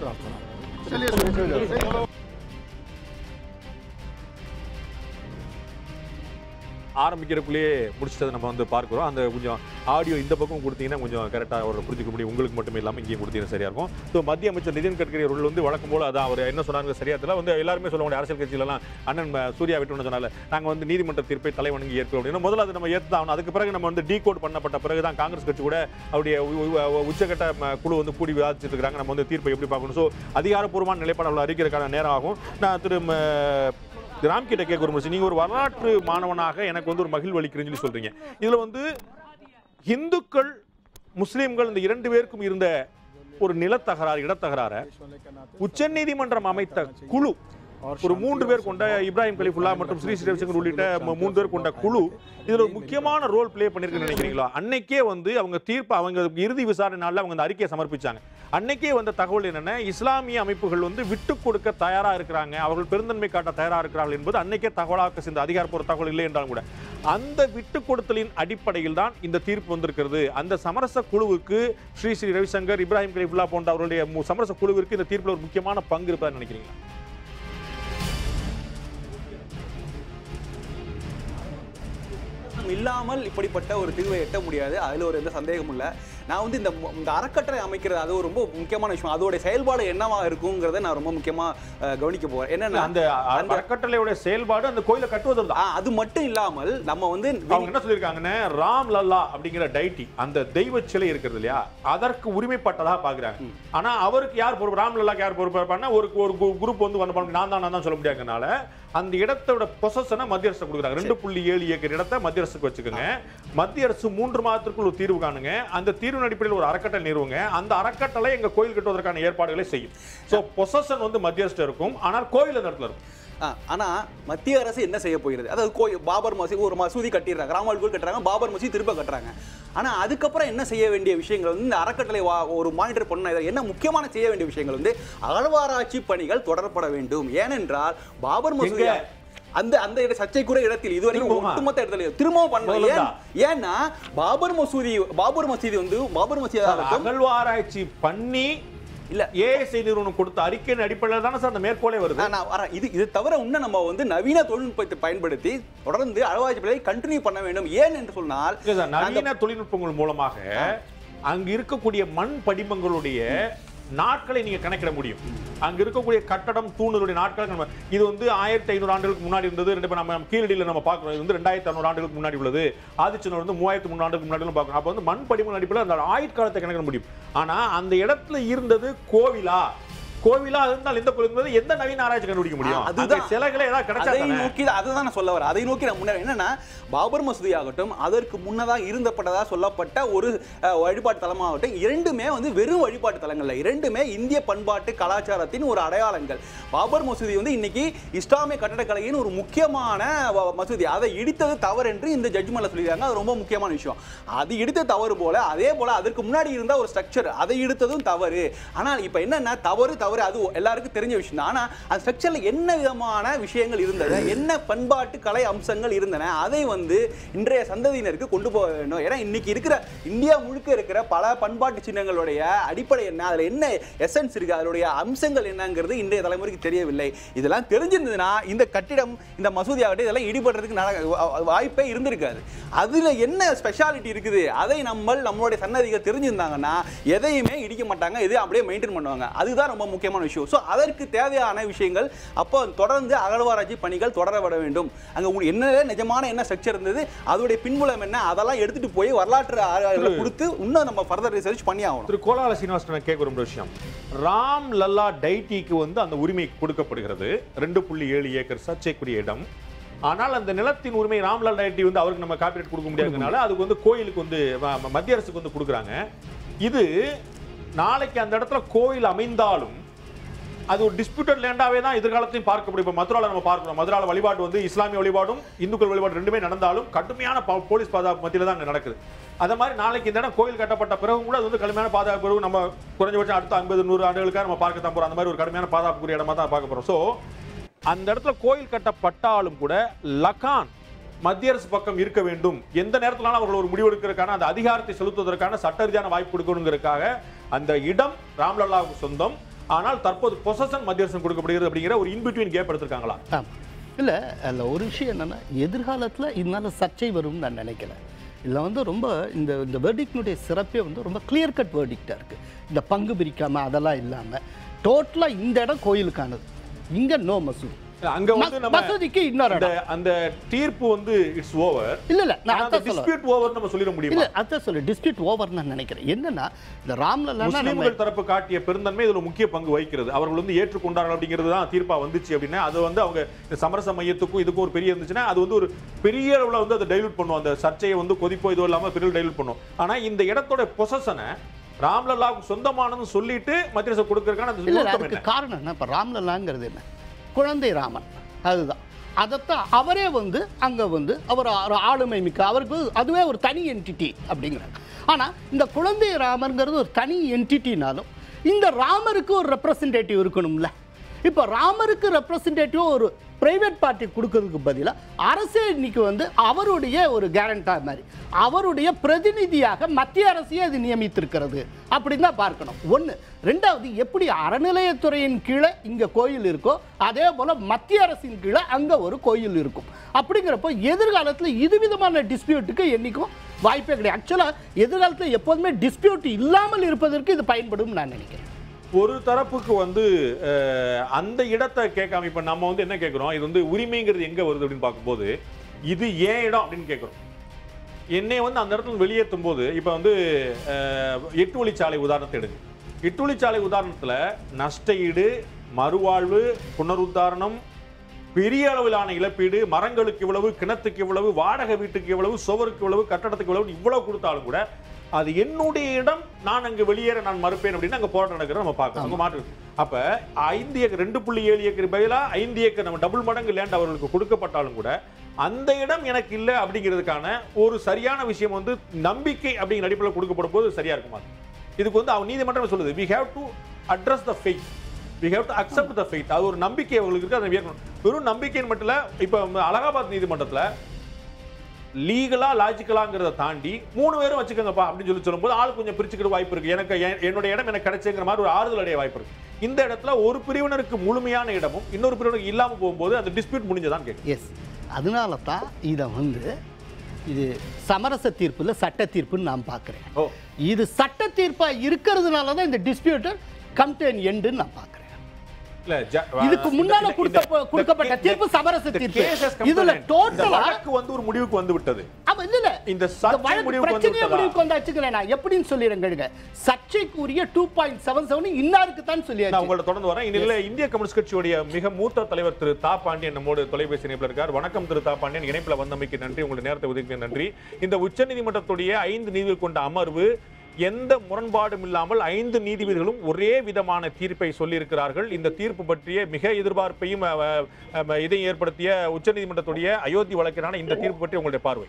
प्रार्थना है ஆரம்பிக்கிறதுக்குள்ளேயே முடிச்சதை நம்ம வந்து பார்க்குறோம் அந்த கொஞ்சம் ஆடியோ இந்த பக்கம் கொடுத்தீங்கன்னா கொஞ்சம் கரெக்டாக அவரை புரிஞ்சுக்க முடியும் உங்களுக்கு மட்டும் இல்லாமல் இங்கேயும் கொடுத்தீங்கன்னா சரியா இருக்கும் ஸோ மத்திய அமைச்சர் நிதின் கட்கரி அவர்கள் வந்து வழக்கம் போல அதான் அவர் என்ன சொன்னாங்க சரியா தெரியல வந்து எல்லாருமே சொல்லுவாங்க அரசியல் கட்சியிலலாம் அண்ணன் ம- சூர்யா விட்டு சொன்னால நாங்கள் வந்து நீதிமன்ற தீர்ப்பை தலைவணங்கி ஏற்போம் அப்படின்னா முதல்ல அதை நம்ம ஏற்று தான் ஆகணும். அதுக்கு பிறகு நம்ம வந்து டீகோட் பண்ணப்பட்ட பிறகு தான் காங்கிரஸ் கட்சி கூட அவருடைய உ- உ- உ- உச்சகட்ட ம- குழு வந்து கூடி விவாதிச்சுட்டு இருக்காங்க நம்ம வந்து தீர்ப்பை எப்படி பார்க்கணும் ஸோ அதிகாரப்பூர்வமான நிலைப்பாடு அவர்கள் அறிக்கிறதுக்கான நேரம் ஆகும் நான் திரு ம- ராம் கிட்ட கேட்க ஒரு நீங்க ஒரு வரலாற்று மாணவனாக எனக்கு வந்து ஒரு மகிழ்வு அளிக்கிறேன்னு சொல்லி சொல்றீங்க இதுல வந்து இந்துக்கள் முஸ்லிம்கள் இந்த இரண்டு பேருக்கும் இருந்த ஒரு நிலத்தகராறு இடத்தகராறு உச்சநீதிமன்றம் அமைத்த குழு ஒரு மூன்று பேர் கொண்ட இப்ராஹிம் கலிஃபுல்லா மற்றும் ஸ்ரீ ஸ்ரீ ரவிசங்கர் உள்ளிட்ட ம- மூன்று பேர் கொண்ட குழு இதுல ஒரு முக்கியமான ரோல் ப்ளே பண்ணிருக்குன்னு நினைக்கிறீங்களா அன்னைக்கே வந்து அவங்க தீர்ப்பு அவங்க இறுதி விசாரணை நாள்ல அவங்க அந்த அறிக்கையை சமர்ப்பிச்சாங்க அன்னைக்கே வந்த தகவல் என்னன்னா இஸ்லாமிய அமைப்புகள் வந்து விட்டு கொடுக்க தயாரா இருக்கிறாங்க அவர்கள் பெருந்தன்மை காட்ட தயாரா இருக்கிறார்கள் என்பது அன்னைக்கே தகவலாக சேர்ந்த அதிகாரப்பூர்வ தகவல் இல்லை என்றாலும் கூட அந்த விட்டு கொடுத்தலின் அடிப்படையில் தான் இந்த தீர்ப்பு வந்திருக்கிறது அந்த சமரச குழுவுக்கு ஸ்ரீ ஸ்ரீ ரவிசங்கர் இப்ராஹிம் கலிஃபுல்லா போன்ற அவருடைய மு- சமரச குழுவிற்கு இந்த தீர்ப்புல ஒரு முக்கியமான பங்கு இருப்பதா நினைக்கிறீங்களா இல்லாமல் இப்படிப்பட்ட ஒரு தீர்வை எட்ட முடியாது அதுல ஒரு எந்த சந்தேகமும் இல்லை நான் வந்து இந்த மு- இந்த அறக்கட்டளை அமைக்கிறது அது ஒரு ரொம்ப முக்கியமான விஷயம் அதோட செயல்பாடு என்னவா இருக்குங்கிறத நான் ரொம்ப முக்கியமா அஹ், கவனிக்க போறேன் என்னன்னா அந்த அறக்கட்டளையோட செயல்பாடு அந்த கோயிலை கட்டுவதில் தான் அது மட்டும் இல்லாமல் நம்ம வந்து அவங்க என்ன சொல்லியிருக்காங்கன்னா ராம் லல்லா அப்படிங்கிற டைட்டி அந்த தெய்வ சிலை இருக்கிறது இல்லையா அதற்கு உரிமைப்பட்டதா பாக்குறாங்க ஆனா அவருக்கு யார் பொறுப்பு ராம் லல்லாக்கு யார் பொறுப்பு இருப்பாங்கன்னா ஒரு ஒரு குரூப் வந்து வந்து பண்ண- நான் தான் நான் தான் சொல்ல முடியாதனால அந்த இடத்தோட பொசஸனை மத்திய அரசு கொடுக்குறாங்க ரெண்டு புள்ளி ஏழு ஏக்கர் இடத்தை மத்திய அரசுக்கு வச்சுக்கோங்க மத்திய அரசு மூன்று மாதத்திற்குள் ஒரு தீர்வு காணுங்க அந்த தீர்வின் அடிப்படையில் ஒரு அறக்கட்டளை நிறுவுங்க அந்த அறக்கட்டளை எங்க கோயில் கட்டுவதற்கான ஏற்பாடுகளை செய்யும் சோ பொசஷன் வந்து மத்திய அரசு இருக்கும் ஆனால் கோயில் அந்த இடத்துல இருக்கும் ஆ, ஆனா மத்திய அரசு என்ன செய்ய போகிறது அதாவது கோயில் பாபர் மசூதி ஒரு மசூதி கட்டிடுறாங்க ராமல் கோயில் கட்டுறாங்க பாபர் மசூதி திரும்ப கட்டுறாங்க ஆனா அதுக்கப்புறம் என்ன செய்ய வேண்டிய விஷயங்கள் வந்து இந்த அறக்கட்டளை வா- ஒரு மானிட்டர் பண்ண இதில் என்ன முக்கியமான செய்ய வேண்டிய விஷயங்கள் வந்து அகழ்வாராய்ச்சி பணிகள் தொடரப்பட வேண்டும் ஏனென்றால் பாபர் மசூதி எங்க? அந்த அந்த இட சர்ச்சைக்குரிய இடத்தில் இதுவரைக்கும் திரும்பவுமா? ஒட்டுமொத்த இடத்துல திரும்பவும் பண்ணலாம் முதல்ல ஏன் ஏன்னா பாபர் மசூதி பாபர் மசூதி வந்து பாபர் மசூதி அகழ்வாராய்ச்சி பண்ணி இல்ல ஏஎஸ்ஐ நிறுவனம் கொடுத்த அறிக்கையின் அடிப்படையில் தானே சார் அந்த மேற்கோளே வருது நான் நான் வரேன். இது இது தவிர இன்னும் நம்ம வந்து நவீன தொழில்நுட்பத்தை பயன்படுத்தி தொடர்ந்து அழவாய்ச்சி பிழையை கண்டினியூ பண்ண வேண்டும் ஏன் என்று சொன்னால் இல்ல சார், அந்த- நவீன தொழில்நுட்பங்கள் மூலமாக அங்க இருக்கக்கூடிய மண் படிமங்களுடைய நாட்களை நீங்க கணக்கிட முடியும் அங்க இருக்கக்கூடிய கட்டடம் தூணுடைய நாட்களை நம்ம இது வந்து ஆயிரத்தி ஐநூறு ஆண்டுகளுக்கு முன்னாடி இருந்தது ரெண்டு பேர் நம்ம கீழடியில் நம்ம பார்க்கிறோம் இது வந்து ரெண்டாயிரத்தி அறுநூறு ஆண்டுகளுக்கு முன்னாடி உள்ளது ஆதிச்சனர் வந்து மூவாயிரத்தி மூணு ஆண்டுக்கு முன்னாடி பார்க்கணும் அப்போ வந்து மண் படிமங்கள் அடிப்படையில் அந்த ஆயுட்காலத்தை கணக்கிட முடியும் ஆனா அந்த இடத்துல இருந்தது கோவிலா கோவிலா இருந்தால் எந்த கோவில் என்பது எந்த நவீன ஆராய்ச்சி கண்டுபிடிக்க முடியும் அதுதான் அங்க சிலைகளை ஏதாவது கிடைச்சா அதை தானே? நோக்கி அதுதான் நான் சொல்ல வரேன் அதை நோக்கி நான் முன்னேற என்னன்னா பாபர் மசூதி ஆகட்டும் அதற்கு முன்னதாக இருந்தப்பட்டதா சொல்லப்பட்ட ஒரு அஹ், வழிபாட்டு தலமாகட்டும் இரண்டுமே வந்து வெறும் வழிபாட்டு தலங்கள்ல இரண்டுமே இந்திய பண்பாட்டு கலாச்சாரத்தின் ஒரு அடையாளங்கள் பாபர் மசூதி வந்து இன்னைக்கு இஸ்லாமிய கட்டடக்கலையின் ஒரு முக்கியமான வ- மசூதி அதை இடித்தது தவறு என்று இந்த ஜட்ஜ்மெண்ட்ல சொல்லியிருக்காங்க அது ரொம்ப முக்கியமான விஷயம் அது இடித்த தவறு போல அதே போல அதற்கு முன்னாடி இருந்த ஒரு ஸ்ட்ரக்சர் அதை இடித்ததும் தவறு ஆனால் இப்போ என்னன்னா தவறு தவறு அது எல்லாருக்கும் தெரிஞ்ச விஷயம் தான் ஆனால் அந்த ஸ்ட்ரக்சர்ல என்ன விதமான விஷயங்கள் இருந்தது என்ன பண்பாட்டு கலை அம்சங்கள் இருந்தன அதை வந்து இன்றைய சந்ததியினருக்கு கொண்டு போக வேண்டும் ஏன்னா இன்னைக்கு இருக்கிற இந்தியா முழுக்க இருக்கிற பல பண்பாட்டு சின்னங்களுடைய அடிப்படை என்ன அதுல என்ன எசன்ஸ் இருக்கு அதனுடைய அம்சங்கள் என்னங்கிறது இன்றைய தலைமுறைக்கு தெரியவில்லை இதெல்லாம் தெரிஞ்சிருந்ததுன்னா இந்த கட்டிடம் இந்த மசூதி ஆகட்டும் இதெல்லாம் இடிபடுறதுக்கு நட- வா- வாய்ப்பே இருந்திருக்காது அதுல என்ன ஸ்பெஷாலிட்டி இருக்குது அதை நம்ம நம்மளுடைய சன்னதிகள் தெரிஞ்சிருந்தாங்கன்னா எதையுமே இடிக்க மாட்டாங்க எதையும் அப்படியே மெயின்டைன் பண்ணுவாங்க அதுதான் ரொம்ப முக்கியமான விஷயம் ஸோ அதற்கு தேவையான விஷயங்கள் அப்போ தொடர்ந்து அகழ்வாராய்ச்சி பணிகள் தொடரப்பட வேண்டும் அங்க உங்களுக்கு என்ன நிஜமான என்ன ஸ்ட்ரக்சர் இருந்தது அதோடைய பின்புலம் என்ன அதெல்லாம் எடுத்துட்டு போய் வரலாற்று ஆய்வாளர்களை கொடுத்து இன்னும் நம்ம ஃபர்தர் ரிசர்ச் பண்ணி ஆகணும் திரு கோலால சீனிவாசன் கேட்க ஒரு விஷயம் ராம் லல்லா டைட்டிக்கு வந்து அந்த உரிமை கொடுக்கப்படுகிறது ரெண்டு புள்ளி ஏழு ஏக்கர் சர்ச்சைக்குரிய இடம் ஆனால் அந்த நிலத்தின் உரிமை ராம்லால் டைட்டி வந்து அவருக்கு நம்ம காப்பிரைட் கொடுக்க முடியாததுனால அதுக்கு வந்து கோயிலுக்கு வந்து ம- ம- மத்திய அரசுக்கு வந்து கொடுக்குறாங்க இது நாளைக்கு அந்த இடத்துல கோயில் அமைந்தாலும் அது ஒரு டிஸ்பியூட்டட் லேண்டாவே தான் எதிர்காலத்தையும் பார்க்கப்படும் இப்போ மதுரால நம்ம பார்க்கிறோம் மதுரால வழிபாடு வந்து இஸ்லாமிய வழிபாடும் இந்துக்கள் வழிபாடு ரெண்டுமே நடந்தாலும் கடுமையான ப- போலீஸ் பாதுகாப்பு மத்தியில தான் அங்க நடக்குது அதே மாதிரி நாளைக்கு இந்த இடம் கோயில் கட்டப்பட்ட பிறகு கூட அது வந்து கடுமையான பாதுகாப்பு பிறகு நம்ம குறைஞ்சபட்சம் அடுத்த ஐம்பது நூறு ஆண்டுகளுக்காக நம்ம பார்க்க தான் போறோம் அந்த மாதிரி ஒரு கடுமையான பாதுகாப்புக்குரிய இடமா தான் பார்க்க போறோம் ஸோ அந்த இடத்துல கோயில் கட்டப்பட்டாலும் கூட லகான் மத்திய அரசு பக்கம் இருக்க வேண்டும் எந்த நேரத்திலாலும் அவர்கள் ஒரு முடிவெடுக்கிறதுக்கான அந்த அதிகாரத்தை செலுத்துவதற்கான சட்ட ரீதியான வாய்ப்பு கொடுக்கணுங்கிறதுக்காக அந்த இடம் ராம்லல்லாவுக்கு சொந்தம் ஆனால் தற்போது பொசஷன் மத்திய அரசு கொடுக்கப்படுகிறது அப்படிங்கிற ஒரு இன்பிட்வீன் கேப் எடுத்திருக்காங்களா ஆம். இல்லை அதில் ஒரு விஷயம் என்னென்னா எதிர்காலத்தில் இதனால சர்ச்சை வரும்னு நான் நினைக்கல இதில் வந்து ரொம்ப இந்த இந்த வேர்டிக்னுடைய சிறப்பே வந்து ரொம்ப கிளியர் கட் வேர்டிக்டாக இருக்குது இந்த பங்கு பிரிக்காமல் அதெல்லாம் இல்லாமல் டோட்டலாக இந்த இடம் கோயிலுக்கானது இங்கே நோ மசூதி அங்க வந்து ம- நம்ம மசூதிக்கு இன்னொரு அந்த இடம் அந்த தீர்ப்பு வந்து இட்ஸ் ஓவர் இல்ல இல்ல நான் அந்த அதான் சொல்ல டிஸ்பியூட் ஓவர் நம்ம சொல்லிட இல்ல முடியுமா அதான் சொல்லு டிஸ்பியூட் ஓவர் நான் நினைக்கிறேன் என்னன்னா இந்த ராம்லல்லா நம்ம முஸ்லிம்கள் தரப்பு காட்டிய பெருந்தன்மை இதுல முக்கிய பங்கு வகிக்கிறது அவர்கள் வந்து ஏற்றுக்கொண்டார்கள் அப்படிங்கிறது தான் தீர்ப்பா வந்துச்சு அப்படின்னா அது வந்து அவங்க இந்த சமரச மையத்துக்கும் இதுக்கும் ஒரு பெரிய இருந்துச்சுன்னா அது வந்து ஒரு பெரிய அளவுல வந்து அதை டைலூட் பண்ணும் அந்த சர்ச்சையை வந்து கொதிப்போ இதுவும் இல்லாம பெரிய டைலூட் பண்ணும் ஆனா இந்த இடத்தோட பொசஷனை ராம்லல்லாவுக்கு சொந்தமானதுன்னு சொல்லிட்டு மத்திய அரசு கொடுக்கறதுக்கான அந்த இல்ல இல்ல, நோக்கம் அதுக்கு என்ன காரணம் என்ன இப்போ ராம்லல்லாங்கிறது என்ன குழந்தை ராமன் அதுதான் அதைத்தான் அவரே வந்து அங்கே வந்து அவர் ஒரு ஆளுமை மிக்க அவருக்கு அதுவே ஒரு தனி என்டிட்டி அப்படிங்கிறாங்க ஆனால் இந்த குழந்தை ராமருங்கிறது ஒரு தனி என்டிட்டினாலும் இந்த ராமருக்கு ஒரு ரெப்ரசன்டேட்டிவ் இருக்கணும்ல இப்போ ராமருக்கு ரெப்ரசன்டேட்டிவ் ஒரு பிரைவேட் பார்ட்டி கொடுக்கறதுக்கு பதிலாக அரசே இன்னைக்கு வந்து அவருடைய ஒரு கேரண்டா மாதிரி அவருடைய பிரதிநிதியாக மத்திய அரசையே அது நியமித்திருக்கிறது அப்படின்னு தான் பார்க்கணும் ஒன்று ரெண்டாவது எப்படி அறநிலையத்துறையின் கீழே இங்கே கோயில் இருக்கோ அதே போல் மத்திய அரசின் கீழே அங்கே ஒரு கோயில் இருக்கும் அப்படிங்கிறப்போ எதிர்காலத்தில் இது விதமான டிஸ்பியூட்டுக்கு என்றைக்கும் வாய்ப்பே கிடையாது ஆக்சுவலாக எதிர்காலத்தில் எப்போதுமே டிஸ்பியூட் இல்லாமல் இருப்பதற்கு இது பயன்படும் நான் நினைக்கிறேன் ஒரு தரப்புக்கு வந்து அஹ், அந்த இடத்தை கேட்காம இப்ப நம்ம வந்து என்ன கேட்கிறோம் இது வந்து உரிமைங்கிறது எங்க வருது அப்படின்னு பார்க்கும்போது இது ஏன் இடம் அப்படின்னு கேட்கிறோம் என்னை வந்து அந்த இடத்துல வெளியேற்றும் போது இப்போ வந்து அஹ், எட்டு வழிச்சாலை உதாரணத்தை எடுங்க எட்டு வழிச்சாலை உதாரணத்தில் நஷ்ட ஈடு மறுவாழ்வு புனருத்தாரணம் பெரிய அளவிலான இழப்பீடு மரங்களுக்கு இவ்வளவு கிணத்துக்கு இவ்வளவு வாடகை வீட்டுக்கு இவ்வளவு சுவருக்கு இவ்வளவு கட்டடத்துக்கு இவ்வளவு இவ்வளவு கொடுத்தாலும் கூட அது என்னுடைய இடம் நான் அங்கு வெளியேற நான் மறுப்பேன் அப்படின்னு அங்க போராட்டம் நடக்கிறத நம்ம பார்க்கணும் அங்க மாற்று அப்ப ஐந்து ஏக்கர் ரெண்டு புள்ளி ஏழு ஏக்கர் பதிலா ஐந்து ஏக்கர் நம்ம டபுள் மடங்கு லேண்ட் அவர்களுக்கு கொடுக்கப்பட்டாலும் கூட அந்த இடம் எனக்கு இல்லை அப்படிங்கிறதுக்கான ஒரு சரியான விஷயம் வந்து நம்பிக்கை அப்படிங்கிற அடிப்படையில் கொடுக்கப்படும் போது சரியா இருக்குமா இதுக்கு வந்து அவன் நீதிமன்றம் சொல்லுது we have to address the faith we have to accept the faith அது ஒரு நம்பிக்கை அவங்களுக்கு இருக்கு அதை ஏற்கணும் வெறும் நம்பிக்கைன்னு மட்டும் இல்ல இப்போ அலகாபாத் நீதிமன்றத்துல லீகலா லாஜிக்கலாங்கிறத தாண்டி மூணு பேரும் வச்சுக்கோங்கப்பா அப்படின்னு சொல்லி சொல்லும்போது ஆள் கொஞ்சம் பிரிச்சுக்கிற வாய்ப்பு இருக்கு எனக்கு என்- என்னோட இடம் எனக்கு கிடைச்சுங்கிற மாதிரி ஒரு ஆறுதல் அடைய வாய்ப்பு இருக்கு இந்த இடத்துல ஒரு பிரிவினருக்கு முழுமையான இடமும் இன்னொரு பிரிவினருக்கு இல்லாம போகும்போது அந்த டிஸ்பியூட் முடிஞ்சதான் கேட்கும் எஸ் அதனால தான் இதை வந்து இது சமரச தீர்ப்புல சட்ட தீர்ப்புன்னு நான் பார்க்குறேன் ஓ இது சட்ட தீர்ப்பா இருக்கிறதுனால தான் இந்த டிஸ்பியூட்டர் கம் டு எண்டுன்னு நான் பார்க்குறேன் இல்ல ஜ- இதுக்கு இந்த- முன்னால இந்த- கொடுத்த இந்த- கொடுக்கப்பட்ட இந்த- தீர்ப்பு சமரச இந்த தீர்ப்பு cases இதுல complaint, இந்த டோட்டலா வழக்கு வந்து ஒரு முடிவுக்கு வந்து விட்டது ஆமா இல்ல இல்ல இந்த இந்த சர்ச்சை வழக்கு முடிவுக்கு வந்து பிரச்சனையே விட்டதா? முடிவுக்கு வந்தாச்சுக்கிறேன் நான் எப்படின்னு சொல்லிடுங்க சர்ச்சைக்குரிய டூ பாயிண்ட் செவன் செவன் இன்னாருக்கு தான் நான் சொல்லியாச்சு உங்களை தொடர்ந்து வரேன் இந்நிலையில இந்திய கம்யூனிஸ்ட் கட்சியுடைய மிக மூத்த தலைவர் திரு தா பாண்டியன் நம்மோடு தொலைபேசி இணைப்பில் இருக்கார் வணக்கம் திரு தா பாண்டியன் இணைப்பில் வந்தமைக்கு நன்றி உங்களுடைய நேரத்தை ஒதுக்கிய நன்றி இந்த உச்சநீதிமன்றத்துடைய ஐந்து நீதிபதி கொண்ட அமர்வு எந்த முரண்பாடும் இல்லாமல் ஐந்து நீதிபதிகளும் ஒரே விதமான தீர்ப்பை சொல்லியிருக்கிறார்கள் இந்த தீர்ப்பு பற்றிய மிக எதிர்பார்ப்பையும் அஹ், அஹ், இதையும் ஏற்படுத்திய உச்சநீதிமன்றத்துடைய அயோத்தி வழக்கிலான இந்த தீர்ப்பு பற்றி உங்களுடைய பார்வை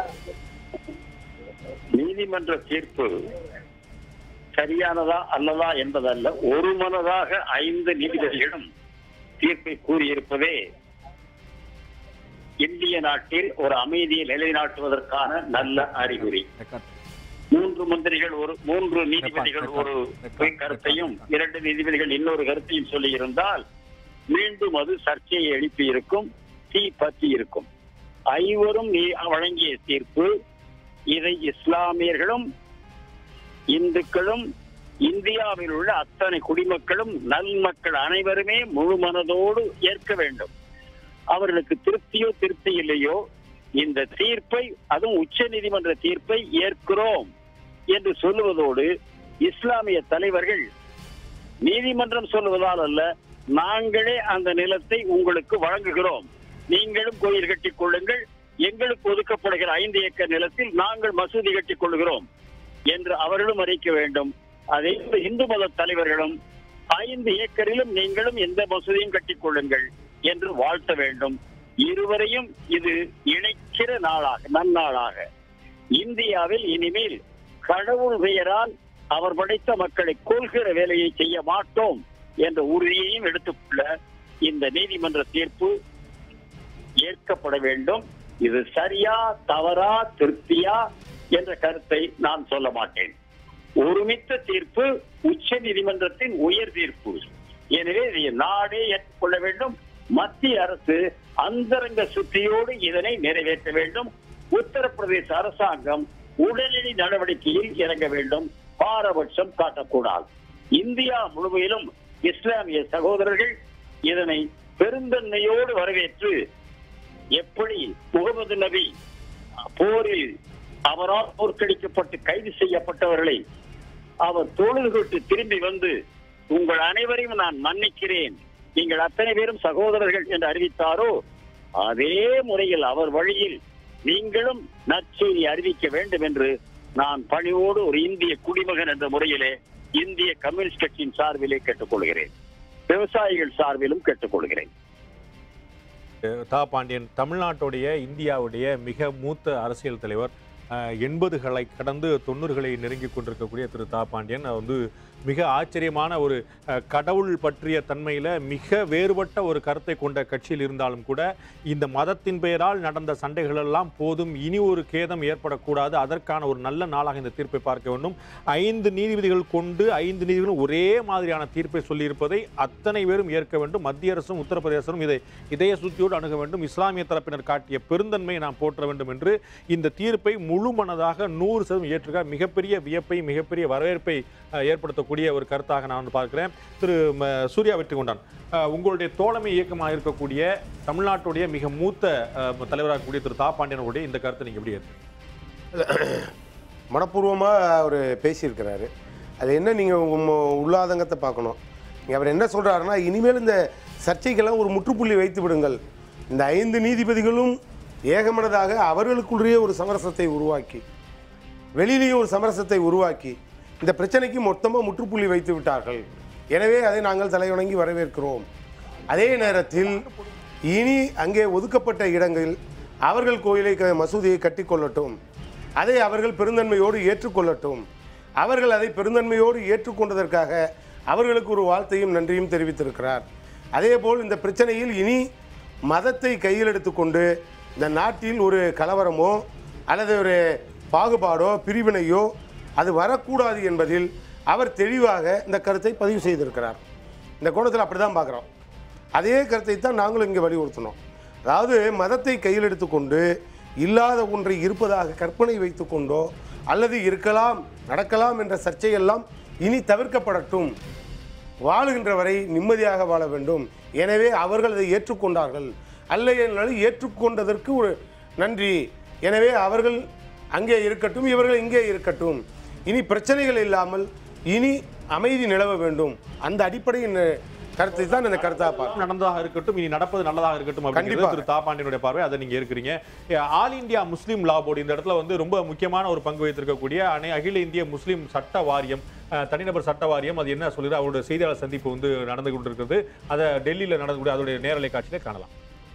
நீதிமன்ற தீர்ப்பு சரியானதா அல்லதா என்பதல்ல ஒரு மனதாக ஐந்து நீதிபதிகளும் தீர்ப்பை கூறியிருப்பதே இந்திய நாட்டில் ஒரு அமைதியை நிலைநாட்டுவதற்கான நல்ல அறிகுறி மூன்று மந்திரிகள் ஒரு மூன்று நீதிபதிகள் ஒரு கருத்தையும் இரண்டு நீதிபதிகள் இன்னொரு கருத்தையும் சொல்லி இருந்தால் மீண்டும் அது சர்ச்சையை எழுப்பி இருக்கும் தீ பற்றி இருக்கும் ஐவரும் நீ வழங்கிய தீர்ப்பு இதை இஸ்லாமியர்களும் இந்துக்களும் இந்தியாவில் உள்ள அத்தனை குடிமக்களும் நல்மக்கள் அனைவருமே முழு மனதோடு ஏற்க வேண்டும் அவர்களுக்கு திருப்தியோ திருப்தி இல்லையோ இந்த தீர்ப்பை அதுவும் உச்ச நீதிமன்ற தீர்ப்பை ஏற்கிறோம் என்று சொல்லுவதோடு இஸ்லாமிய தலைவர்கள் நீதிமன்றம் சொல்லுவதால் அல்ல நாங்களே அந்த நிலத்தை உங்களுக்கு வழங்குகிறோம் நீங்களும் கோயில் கட்டிக் கொள்ளுங்கள் எங்களுக்கு ஒதுக்கப்படுகிற ஐந்து ஏக்கர் நிலத்தில் நாங்கள் மசூதி கட்டிக் கொள்கிறோம் என்று அவர்களும் அறிக்க வேண்டும் அதே போல இந்து மத தலைவர்களும் ஐந்து ஏக்கரிலும் நீங்களும் எந்த மசூதியும் கட்டிக் கொள்ளுங்கள் என்று வாழ்த்த வேண்டும் இருவரையும் இது இணைக்கிற நாளாக நன்னாளாக இந்தியாவில் இனிமேல் கடவுள் பெயரால் அவர் படைத்த மக்களை கொள்கிற வேலையை செய்ய மாட்டோம் என்ற உறுதியையும் எடுத்துக்கொள்ள இந்த நீதிமன்ற தீர்ப்பு ஏற்கப்பட வேண்டும் இது சரியா தவறா திருப்தியா என்ற கருத்தை நான் சொல்ல மாட்டேன் ஒருமித்த தீர்ப்பு உச்ச நீதிமன்றத்தின் உயர் தீர்ப்பு எனவே இதை நாடே ஏற்றுக்கொள்ள வேண்டும் மத்திய அரசு அந்தரங்க சுத்தியோடு இதனை நிறைவேற்ற வேண்டும் உத்தரப்பிரதேச அரசாங்கம் உடனடி நடவடிக்கையில் இறங்க வேண்டும் பாரபட்சம் காட்டக்கூடாது இந்தியா முழுவதிலும் இஸ்லாமிய சகோதரர்கள் இதனை பெருந்தன்மையோடு வரவேற்று எப்படி முகமது நபி போரில் அவரால் தோற்கடிக்கப்பட்டு கைது செய்யப்பட்டவர்களை அவர் தொழுதுகிட்டு திரும்பி வந்து உங்கள் அனைவரையும் நான் மன்னிக்கிறேன் நீங்கள் அத்தனை பேரும் சகோதரர்கள் என்று அறிவித்தாரோ அதே முறையில் அவர் வழியில் நீங்களும் நற்செய்தி அறிவிக்க வேண்டும் என்று நான் பணிவோடு ஒரு இந்திய குடிமகன் என்ற முறையிலே இந்திய கம்யூனிஸ்ட் கட்சியின் சார்பிலே கேட்டுக்கொள்கிறேன் விவசாயிகள் சார்பிலும் கேட்டுக்கொள்கிறேன் தா பாண்டியன் தமிழ்நாட்டுடைய இந்தியாவுடைய மிக மூத்த அரசியல் தலைவர் அஹ், எண்பதுகளை கடந்து தொண்ணூறுகளை நெருங்கி கொண்டிருக்கக்கூடிய திரு தா பாண்டியன் அவர் வந்து மிக ஆச்சரியமான ஒரு அஹ், கடவுள் பற்றிய தன்மையில் மிக வேறுபட்ட ஒரு கருத்தை கொண்ட கட்சியில் இருந்தாலும் கூட இந்த மதத்தின் பெயரால் நடந்த சண்டைகள் எல்லாம் போதும் இனி ஒரு கேதம் ஏற்படக்கூடாது அதற்கான ஒரு நல்ல நாளாக இந்த தீர்ப்பை பார்க்க வேண்டும் ஐந்து நீதிபதிகள் கொண்டு ஐந்து நீதிபதிகளும் ஒரே மாதிரியான தீர்ப்பை சொல்லியிருப்பதை அத்தனை பேரும் ஏற்க வேண்டும் மத்திய அரசும் உத்தரப்பிரதேசமும் இதை இதய சுத்தியோடு அணுக வேண்டும் இஸ்லாமிய தரப்பினர் காட்டிய பெருந்தன்மையை நாம் போற்ற வேண்டும் என்று இந்த தீர்ப்பை முழு மனதாக நூறு சதவீதம் ஏற்றுக்க மிகப்பெரிய வியப்பை மிகப்பெரிய வரவேற்பை அஹ், ஏற்படுத்தக்கூடிய ஒரு கருத்தாக நான் வந்து பார்க்கிறேன் திரு ம, சூர்யா வெற்றி கொண்டான் அஹ், உங்களுடைய தோழமை இயக்கமாக இருக்கக்கூடிய தமிழ்நாட்டுடைய மிக மூத்த அஹ், தலைவராக இருக்கக்கூடிய திரு தா பாண்டியனுடைய இந்த கருத்தை நீங்க எப்படி ஏற்று மனப்பூர்வமாக அவர் பேசியிருக்கிறாரு அது என்ன நீங்கள் உள்ளாதங்கத்தை பார்க்கணும் இங்க அவர் என்ன சொல்கிறாருன்னா இனிமேல் இந்த சர்ச்சைக்கெல்லாம் ஒரு முற்றுப்புள்ளி வைத்து விடுங்கள் இந்த ஐந்து நீதிபதிகளும் ஏகமனதாக அவர்களுக்குள்ளேயே ஒரு சமரசத்தை உருவாக்கி வெளியிலேயே ஒரு சமரசத்தை உருவாக்கி இந்த பிரச்சனைக்கு மொத்தமாக முற்றுப்புள்ளி வைத்து விட்டார்கள் எனவே அதை நாங்கள் தலைவணங்கி வரவேற்கிறோம் அதே நேரத்தில் இனி அங்கே ஒதுக்கப்பட்ட இடங்கள் அவர்கள் கோயிலை க- மசூதியை கட்டிக்கொள்ளட்டும் அதை அவர்கள் பெருந்தன்மையோடு ஏற்றுக்கொள்ளட்டும் அவர்கள் அதை பெருந்தன்மையோடு ஏற்றுக்கொண்டதற்காக அவர்களுக்கு ஒரு வாழ்த்தையும் நன்றியும் தெரிவித்திருக்கிறார் அதேபோல் இந்த பிரச்சனையில் இனி மதத்தை கையில் எடுத்துக்கொண்டு இந்த நாட்டில் ஒரு கலவரமோ அல்லது ஒரு பாகுபாடோ பிரிவினையோ அது வரக்கூடாது என்பதில் அவர் தெளிவாக இந்த கருத்தை பதிவு செய்திருக்கிறார் இந்த கோணத்தில் அப்படி தான் பார்க்குறோம் அதே கருத்தை தான் நாங்களும் இங்கே வலியுறுத்தினோம் அதாவது மதத்தை கையில் எடுத்துக்கொண்டு இல்லாத ஒன்றை இருப்பதாக கற்பனை வைத்துக்கொண்டோ அல்லது இருக்கலாம் நடக்கலாம் என்ற சர்ச்சையெல்லாம் இனி தவிர்க்கப்படட்டும் வாழுகின்ற வரை நிம்மதியாக வாழ வேண்டும் எனவே அவர்கள் அதை ஏற்றுக்கொண்டார்கள் அல்ல என்றாலும் ஏற்றுக்கொண்டதற்கு ஒரு நன்றி எனவே அவர்கள் அங்கே இருக்கட்டும் இவர்கள் இங்கே இருக்கட்டும் இனி பிரச்சனைகள் இல்லாமல் இனி அமைதி நிலவ வேண்டும் அந்த அடிப்படையின் கருத்தை தான் இந்த கருத்தாக பார்க்கிறேன் நடந்ததாக இருக்கட்டும் இனி நடப்பது நல்லதாக இருக்கட்டும் அப்படிங்கிறது கண்டிப்பா. திரு தாப்பாண்டியனுடைய பார்வை அதை நீங்க இருக்கிறீங்க all India Muslim law board இந்த இடத்துல வந்து ரொம்ப முக்கியமான ஒரு பங்கு வைத்திருக்கக்கூடிய அனை அகில இந்திய முஸ்லீம் சட்ட வாரியம் அஹ், தனிநபர் சட்ட வாரியம் அது என்ன சொல்லுது அவருடைய செய்தியாளர் சந்திப்பு வந்து நடந்து கொண்டிருக்கிறது அதை டெல்லியில் நடந்தக்கூடிய அதோடைய நேரலை காட்சியில காணலாம்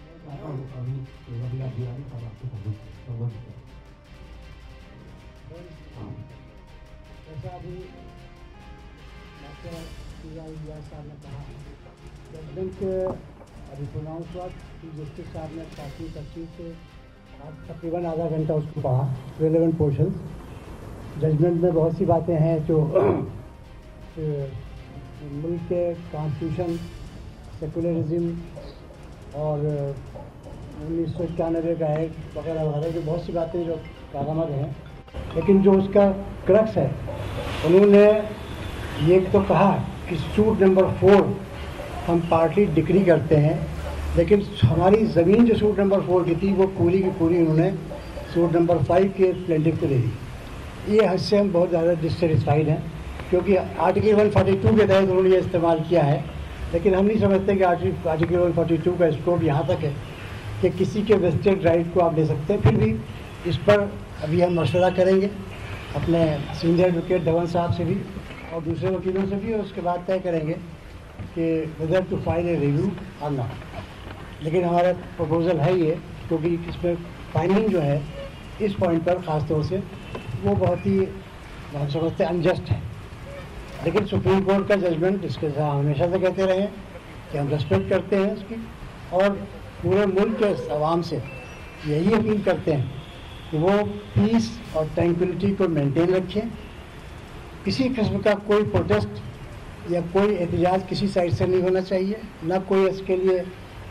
जैसा अभी डॉक्टर पी आई व्यास साहब ने कहा जजमेंट अभी प्रोनाउंस हुआ चीफ जस्टिस साहब ने काफ़ी तरतीब से आज तकरीबन आधा घंटा उसको पढ़ा रेलेवेंट पोर्शन जजमेंट में बहुत सी बातें हैं जो अ, मुल्क के कॉन्स्टिट्यूशन सेकुलरिज्म और उन्नीस सौ इक्यानवे का एक्ट वगैरह वगैरह जो बहुत सी बातें जो कारआमद हैं लेकिन जो उसका क्रक्स है उन्होंने ये तो कहा कि सूट नंबर फोर हम पार्टी डिक्री करते हैं लेकिन हमारी ज़मीन जो सूट नंबर फोर की थी वो पूरी की पूरी उन्होंने सूट नंबर फाइव के प्लेंटिव को दे दी ये हद से हम बहुत ज़्यादा डिससेटिस्फाइड हैं क्योंकि आर्टिकल 142 के तहत उन्होंने ये इस्तेमाल किया है लेकिन हम नहीं समझते कि आर्टिकल आर्टिकल 142 का स्कोप यहाँ तक है कि किसी के वेस्टेड राइट को आप ले सकते हैं फिर भी इस पर अभी हम मशवरा करेंगे अपने सीनियर एडवोकेट धवन साहब से भी और दूसरे वकीलों से भी और उसके बाद तय करेंगे कि whether to file a review और नॉट लेकिन हमारा प्रपोजल है ये क्योंकि इसमें फाइलिंग जो है इस पॉइंट पर ख़ास तौर से वो बहुत ही हम समझते हैं अनजस्ट है लेकिन सुप्रीम कोर्ट का जजमेंट इसके साथ हमेशा से कहते रहे हैं कि हम रेस्पेक्ट करते हैं उसकी और पूरे मुल्क के आवाम से यही अपील करते हैं कि वो पीस और ट्रैंक्विलिटी को मेंटेन रखें किसी किस्म का कोई प्रोटेस्ट या कोई एहतजाज किसी साइड से नहीं होना चाहिए ना कोई इसके लिए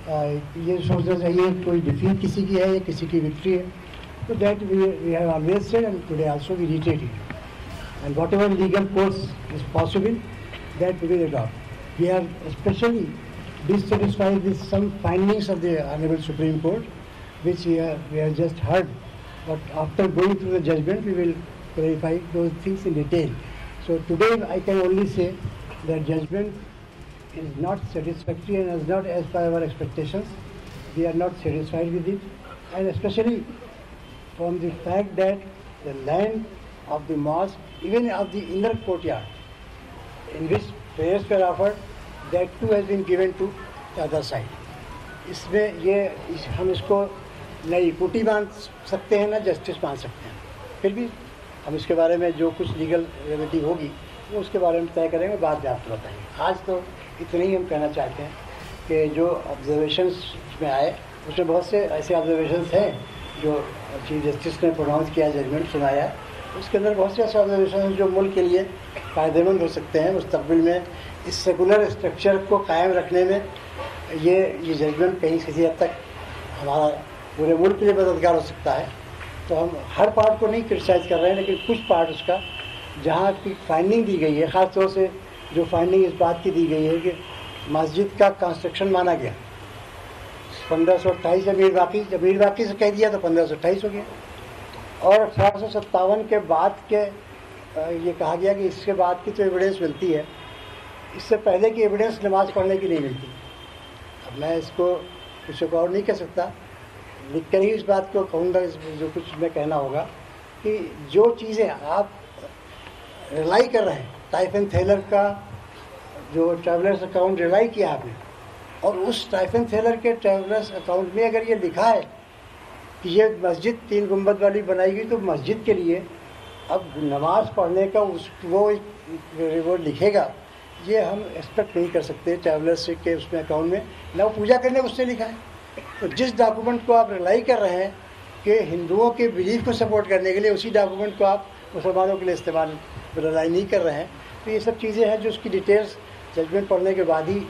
ये सोचना चाहिए कोई डिफीट किसी की है या किसी की विक्ट्री है तो that we we have always said and today also we reiterate it and whatever legal course is possible that we will adopt we are specially dissatisfied with some findings of the Honorable Supreme Court, which we, are, we have just heard. But after going through the judgment, we will clarify those things in detail. So today I can only say that judgment is not satisfactory and is not as per our expectations. We are not satisfied with it. And especially from the fact that the land of the mosque, even of the inner courtyard, in which prayers were offered, that too has been given to the other side. इसमें ये इस, हम इसको न equity मान सकते हैं न जस्टिस मान सकते हैं फिर भी हम इसके बारे में जो कुछ लीगल रेमेडी होगी वो उसके बारे में तय करेंगे बाद में आपको बताएंगे आज तो इतना ही हम कहना चाहते हैं कि जो ऑब्जर्वेशंस में आए उसमें बहुत से ऐसे ऑब्जर्वेशंस हैं जो चीफ जस्टिस ने प्रोनाउंस किया जजमेंट सुनाया उसके अंदर बहुत से ऐसे ऑब्जर्वेशन हैं जो मुल्क के लिए फ़ायदेमंद हो सकते हैं मुस्तबिल में इस सेकुलर स्ट्रक्चर को कायम रखने में ये ये जजमेंट कहीं किसी हद तक हमारा पूरे मुल्क के लिए मददगार हो सकता है तो हम हर पार्ट को नहीं क्रिटिसाइज कर रहे हैं लेकिन कुछ पार्ट उसका जहाँ की फाइंडिंग दी गई है ख़ास तौर से जो फाइंडिंग इस बात की दी गई है कि मस्जिद का कंस्ट्रक्शन माना गया पंद्रह सौ अट्ठाईस जब मीर बाकी जब मीर बाकी से कह दिया तो पंद्रह सौ अट्ठाईस हो गया और अठारह सौ सत्तावन के बाद के अ, ये कहा गया कि इसके बाद की तो एविडेंस मिलती है इससे पहले की एविडेंस नमाज पढ़ने की नहीं मिलती अब मैं इसको कुछ और नहीं कह सकता लिख कर ही इस बात को कहूँगा इस- जो कुछ मैं कहना होगा कि जो चीज़ें आप रिलाई कर रहे हैं टाइफन थेलर का जो ट्रैवलर्स अकाउंट रिलाई किया आपने और उस टाइफन थेलर के ट्रैवलर्स अकाउंट में अगर ये लिखा है कि ये मस्जिद तीन गुंबद वाली बनाई गई तो मस्जिद के लिए अब नमाज पढ़ने का उस वो वो लिखेगा ये हम एक्सपेक्ट नहीं कर सकते ट्रैवलर्स के उसमें अकाउंट में ना वो पूजा करने को उसने लिखा है तो जिस डॉक्यूमेंट को आप रिलाई कर रहे हैं कि हिंदुओं के बिलीफ को सपोर्ट करने के लिए उसी डॉक्यूमेंट को आप मुसलमानों के लिए इस्तेमाल रिलाई नहीं कर रहे हैं तो ये सब चीज़ें हैं जो उसकी डिटेल्स जजमेंट पढ़ने के बाद ही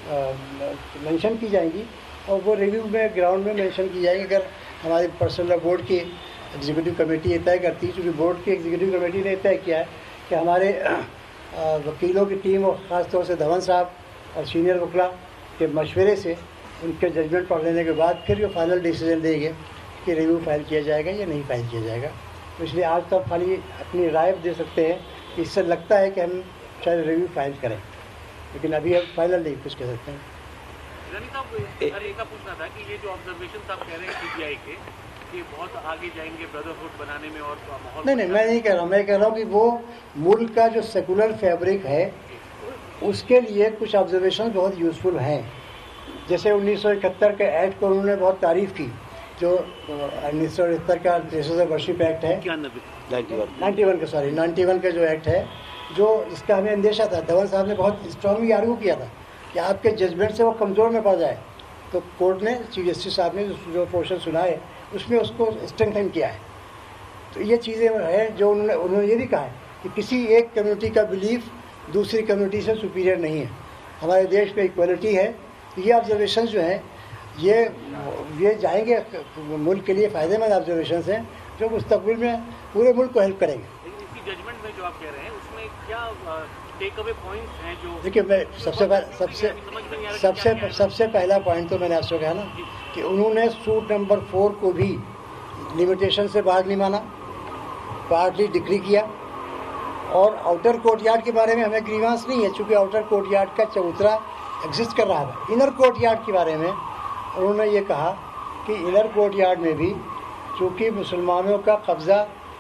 मेंशन की जाएंगी और वो रिव्यू में ग्राउंड में मेंशन की जाएंगी अगर हमारे पर्सनल बोर्ड की एग्जीक्यूटिव कमेटी ये तय करती है चूँकि बोर्ड की एग्जीक्यूटिव कमेटी ने तय किया है कि हमारे अ, वकीलों की टीम और ख़ास तौर से धवन साहब और सीनियर वकला के मशवरे से उनके जजमेंट पढ़ लेने के बाद फिर ये फाइनल डिसीजन देंगे कि रिव्यू फाइल किया जाएगा या नहीं फाइल किया जाएगा तो इसलिए आज तो आप खाली अपनी राय दे सकते हैं कि इससे लगता है कि हम शायद रिव्यू फाइल करें लेकिन अभी हम फाइनल नहीं कुछ कह सकते हैं रनी साहब सर एक का पूछना था कि ये जो ऑब्जर्वेशन आप कह रहे हैं सीबीआई के कि बहुत आगे जाएंगे ब्रदरहुड बनाने में और माहौल नहीं नहीं मैं नहीं कह रहा हूँ मैं कह रहा हूँ कि वो मुल्क का जो सेकुलर फैब्रिक है उसके लिए कुछ ऑब्जर्वेशन बहुत यूज़फुल हैं जैसे उन्नीस सौ इकहत्तर के एक्ट को उन्होंने बहुत तारीफ़ की जो उन्नीस सौ इकहत्तर का रेसोस वर्शिप एक्ट है नाइन्टी वन का सॉरी नाइन्टी वन का जो एक्ट है जो इसका हमें अंदेशा था धवन साहब ने बहुत स्ट्रांगली आर्गू किया था कि आपके जजमेंट से वो कमज़ोर में पड़ जाए तो कोर्ट ने चीफ जस्टिस साहब ने जो- जो पोर्शन सुनाए उसमें उसको स्ट्रेंथन किया है तो ये चीज़ें हैं जो उन्होंने उन्होंने ये भी कहा है कि किसी एक कम्युनिटी का बिलीफ दूसरी कम्युनिटी से सुपीरियर नहीं है हमारे देश में इक्वलिटी है तो ये ऑब्जर्वेशन जो हैं ये ये जाएंगे मुल्क के लिए फ़ायदेमंद ऑब्जर्वेशन हैं जो मुस्तबिल में पूरे मुल्क को हेल्प करेंगे लेकिन इसकी जजमेंट में जो आप कह रहे हैं उसमें क्या टेक अवे पॉइंट्स हैं जो देखिए मैं सबसे पहले सबसे सबसे सबसे पहला पॉइंट तो मैंने आपसे कहा ना कि उन्होंने सूट नंबर फोर को भी लिमिटेशन से बाहर नहीं माना पार्टली डिग्री किया और आउटर कोर्टयार्ड के बारे में हमें ग्रीवांस नहीं है चूँकि आउटर कोर्टयार्ड का चबूतरा एग्जिस्ट कर रहा था इनर कोर्टयार्ड के बारे में उन्होंने ये कहा कि इनर कोर्टयार्ड में भी चूँकि मुसलमानों का कब्ज़ा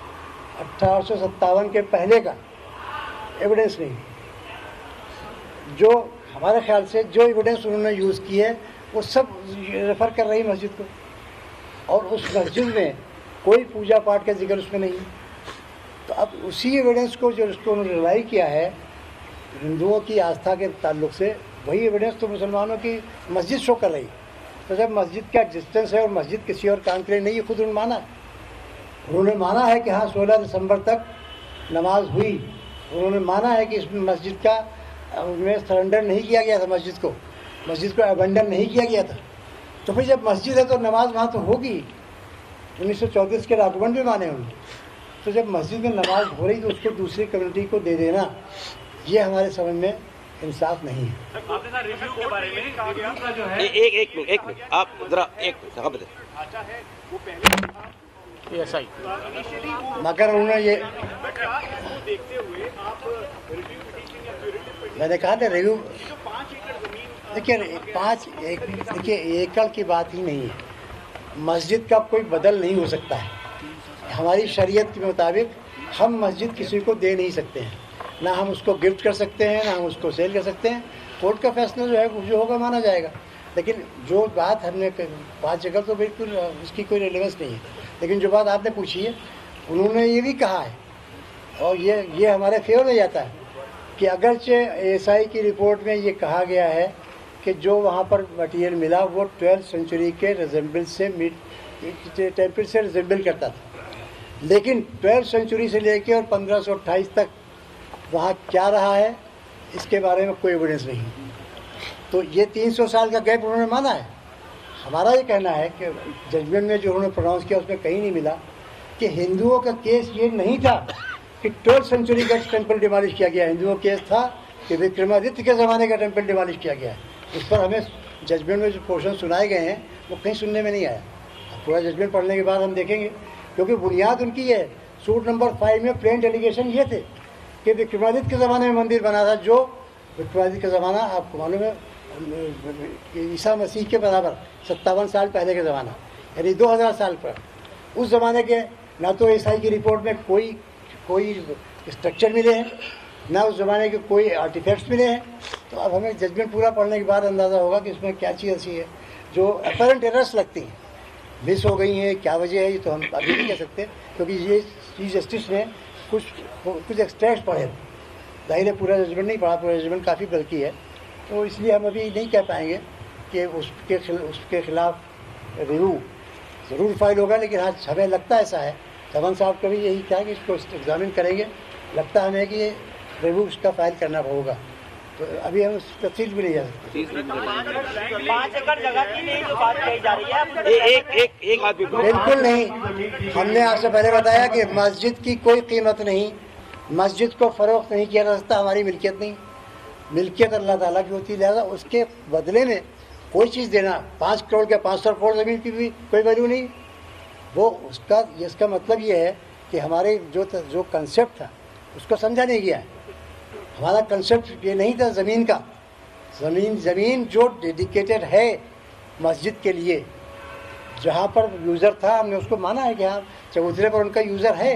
अट्ठारह के पहले का एविडेंस नहीं जो हमारे ख्याल से जो एविडेंस उन्होंने यूज़ की है वो सब रेफ़र कर रही मस्जिद को और उस मस्जिद में कोई पूजा पाठ का जिक्र उसमें नहीं है तो अब उसी एविडेंस को जो उसको उन्होंने रिलाई किया है हिंदुओं की आस्था के ताल्लुक से वही एविडेंस तो मुसलमानों की मस्जिद शो कर रही है तो जब मस्जिद का एग्जिस्टेंस है और मस्जिद किसी और काम के लिए नहीं है खुद उन्होंने माना उन्होंने माना है कि हाँ सोलह दिसंबर तक नमाज हुई उन्होंने माना है कि इस मस्जिद का उनमें सरेंडर नहीं किया गया था मस्जिद को मस्जिद को अबंडन नहीं किया गया था तो भाई जब मस्जिद है तो नमाज वहाँ तो होगी उन्नीस सौ चौंतीस के डॉक्यूमेंट भी माने उन्होंने तो जब मस्जिद में नमाज हो रही तो उसको दूसरी कम्युनिटी को दे देना ये हमारे समझ में इंसाफ नहीं है आपने कहा रिव्यू के बारे में रिव्यू का जो है ए- एक एक मिनट एक मिनट आप जरा एक मिनट आप बताइए अच्छा है वो पहले ऐसा ही मगर उन्होंने ये बट क्या इसको देखते हुए आप रिव्यू पिटीशन या क्यूरेटिव मैंने कहा था रिव्यू जो पाँच एकड़ जमीन देखिए पाँच एक देखिए एकड़ की बात ही नहीं है मस्जिद का कोई बदल नहीं हो सकता है हमारी शरीयत के मुताबिक हम मस्जिद किसी को दे नहीं सकते हैं ना हम उसको गिफ्ट कर सकते हैं ना हम उसको सेल कर सकते हैं कोर्ट का फैसला जो है वो जो होगा माना जाएगा लेकिन जो बात हमने क- पाँच जगह तो बिल्कुल अ, उसकी कोई रिलेवेंस नहीं है लेकिन जो बात आपने पूछी है उन्होंने ये भी कहा है और ये ये हमारे फेवर में जाता है कि अगरचे एएसआई की रिपोर्ट में ये कहा गया है कि जो वहाँ पर मटेरियल मिला वो ट्वेल्थ सेंचुरी के रिजेंबल से मीट टेम्पल से रिजेंबल करता था लेकिन ट्वेल्थ सेंचुरी से लेके और 1528 तक वहाँ क्या रहा है इसके बारे में कोई एविडेंस नहीं तो ये 300 साल का गैप उन्होंने माना है हमारा ये कहना है कि जजमेंट में जो उन्होंने प्रोनाउंस किया उसमें कहीं नहीं मिला कि हिंदुओं का केस ये नहीं था कि ट्वेल्थ सेंचुरी का टेम्पल डिमालिश किया गया हिंदुओं का केस था कि विक्रमादित्य के ज़माने का टेम्पल डिमालिश किया गया है इस पर हमें जजमेंट में जो पोर्शन सुनाए गए हैं वो कहीं सुनने में नहीं आया पूरा जजमेंट पढ़ने के बाद हम देखेंगे क्योंकि बुनियाद उनकी है सूट नंबर फाइव में प्लेन डेलीगेशन ये थे कि विक्रमादित्य के ज़माने में मंदिर बना था जो विक्रमादित्य का ज़माना आपको मालूम है कि ईसा मसीह के बराबर सत्तावन साल पहले का ज़माना यानी 2000 साल पर उस ज़माने के ना तो ईसाई की रिपोर्ट में कोई कोई स्ट्रक्चर मिले हैं ना उस ज़माने के कोई आर्टिफैक्ट्स मिले हैं तो अब हमें जजमेंट पूरा पढ़ने के बाद अंदाज़ा होगा कि इसमें क्या चीज़ ऐसी है जो अपरेंट एरर्स लगती हैं मिस हो गई हैं क्या वजह है ये तो हम अभी नहीं कह सकते क्योंकि ये चीफ जस्टिस ने कुछ कुछ एक्सट्रैक्ट पढ़े जाहिर है पूरा जजमेंट नहीं पढ़ा पूरा जजमेंट काफ़ी बल्कि है तो इसलिए हम अभी नहीं कह पाएंगे कि उसके खिल, उसके खिलाफ रिव्यू ज़रूर फाइल होगा लेकिन हाँ हमें लगता ऐसा है चमन साहब का भी यही था कि इसको एग्जामिन करेंगे लगता हमें कि ये रिव्यू उसका फाइल करना होगा तो अभी हम उस तफसील भी नहीं जा सकते पाँच एकड़ जगह की नहीं जो बात कही जा रही है ए- एक एक एक आदमी बिल्कुल नहीं हमने आपसे पहले बताया कि मस्जिद की कोई कीमत नहीं मस्जिद को फ़रोख्त नहीं किया जा सकता हमारी मिल्कियत नहीं मिल्कियत अल्लाह ताला की होती है लिहाजा उसके बदले में कोई चीज़ देना पाँच करोड़ के पाँच सौ करोड़ ज़मीन की भी कोई वैल्यू नहीं वो उसका इसका मतलब ये है कि हमारे जो जो कंसेप्ट था उसको समझा नहीं गया है हमारा कंसेप्ट ये नहीं था ज़मीन का ज़मीन ज़मीन जो डेडिकेटेड है मस्जिद के लिए जहाँ पर यूज़र था हमने उसको माना है कि हाँ चबूतरे पर उनका यूज़र है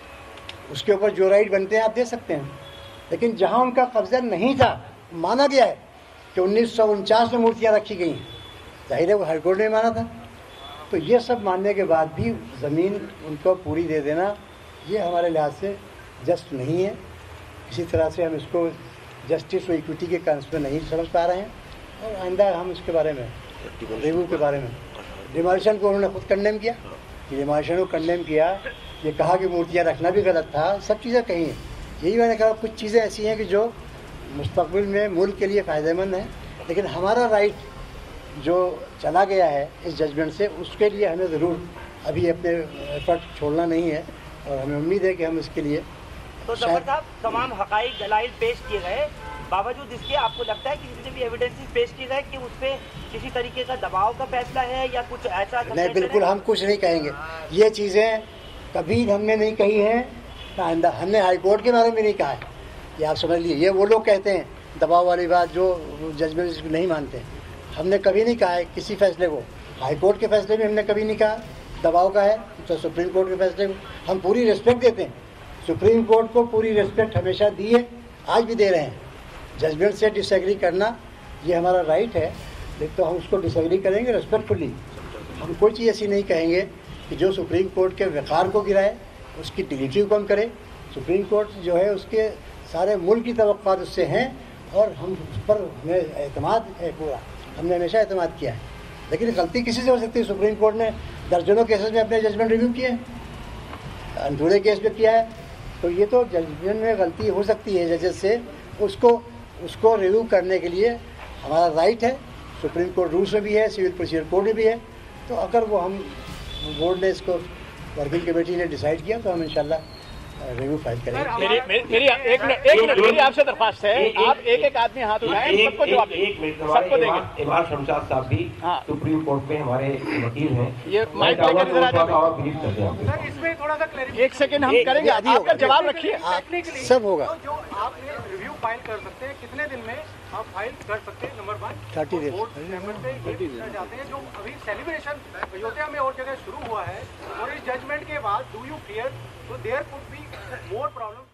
उसके ऊपर जो राइट बनते हैं आप दे सकते हैं लेकिन जहाँ उनका कब्ज़ा नहीं था माना गया है कि उन्नीस सौ उनचास में मूर्तियाँ रखी गई हैं जाहिर है वो हाईकोर्ट ने माना था तो ये सब मानने के बाद भी ज़मीन उनको पूरी दे देना ये हमारे लिहाज से जस्ट नहीं है किसी तरह से हम इसको जस्टिस और इक्विटी के कंस में नहीं समझ पा रहे हैं और आइंदा हम इसके बारे में रिव्यू के बारे में डिमालिशन को उन्होंने खुद कंडेम किया डिमालिशन को कंडेम किया ये कहा कि मूर्तियाँ रखना भी गलत था सब चीज़ें कही हैं यही मैंने कहा कुछ चीज़ें ऐसी हैं कि जो मुस्तबिल में मुल्क के लिए फ़ायदेमंद हैं लेकिन हमारा राइट जो चला गया है इस जजमेंट से उसके लिए हमें ज़रूर अभी अपने एफर्ट छोड़ना नहीं है और हमें उम्मीद है कि हम इसके लिए तो जफर साहब तमाम हकाई दलाइल पेश किए गए बावजूद इसके आपको लगता है कि जितने भी एविडेंसेस पेश किए गए कि उस पर किसी तरीके का दबाव का फैसला है या कुछ ऐसा नहीं बिल्कुल हम कुछ नहीं कहेंगे ये चीज़ें कभी हमने नहीं कही हैं ना आइंदा हमने हाई कोर्ट के बारे में नहीं कहा है ये आप समझ लीजिए ये वो लोग कहते हैं दबाव वाली बात जो जजमेंट नहीं मानते हमने कभी नहीं कहा है किसी फैसले को हाई कोर्ट के फैसले में हमने कभी नहीं कहा दबाव का है तो सुप्रीम कोर्ट के फैसले को हम पूरी रिस्पेक्ट देते हैं सुप्रीम कोर्ट को पूरी रिस्पेक्ट हमेशा दी है आज भी दे रहे हैं जजमेंट से डिसएग्री करना ये हमारा राइट है लेकिन तो हम उसको डिसएग्री करेंगे रिस्पेक्टफुली हम कोई चीज़ ऐसी नहीं कहेंगे कि जो सुप्रीम कोर्ट के वक़ार को गिराए उसकी डिलीवरी को कम करे सुप्रीम कोर्ट जो है उसके सारे मुल्क की तो उससे हैं और हम उस पर हमें एतमाद है पूरा हमने हमेशा एतमाद किया है लेकिन गलती किसी से हो सकती है सुप्रीम कोर्ट ने दर्जनों केसेस में अपने जजमेंट रिव्यू किए हैं अधूरे केस में किया है तो ये तो जजमेंट में गलती हो सकती है जजेस से उसको उसको रिव्यू करने के लिए हमारा राइट है सुप्रीम कोर्ट रूल्स में भी है सिविल प्रोसीजर कोड में भी है तो अगर वो हम बोर्ड ने इसको वर्किंग कमेटी ने डिसाइड किया तो हम इंशाल्लाह रिव्यू फाइल करेंगे मेरी मेरी मेरी एक मिनट एक मिनट मेरी आपसे दरख्वास्त है आप एक एक आदमी हाथ उठाएं हम सबको जवाब देंगे सबको देंगे इमाम शमशाद साहब भी सुप्रीम कोर्ट में हमारे वकील हैं ये मैं माइक चाहूंगा लेकर कि इधर आ वो थोड़ा सा जाओ। और ब्रीफ कर दें आपको। इसमें थोड़ा सा एक सेकंड हम करेंगे आपका जवाब रखिए टेक्निकली सब होगा। तो जो आप रिव्यू फाइल कर सकते हैं कितने दिन में आप फाइल कर सकते हैं number one 30 days। Board member से ये पूछना चाहते हैं जो अभी सेलिब्रेशन अयोध्या में और जगह शुरू हुआ है और इस जजमेंट के बाद डू यू फियर तो there could be more problem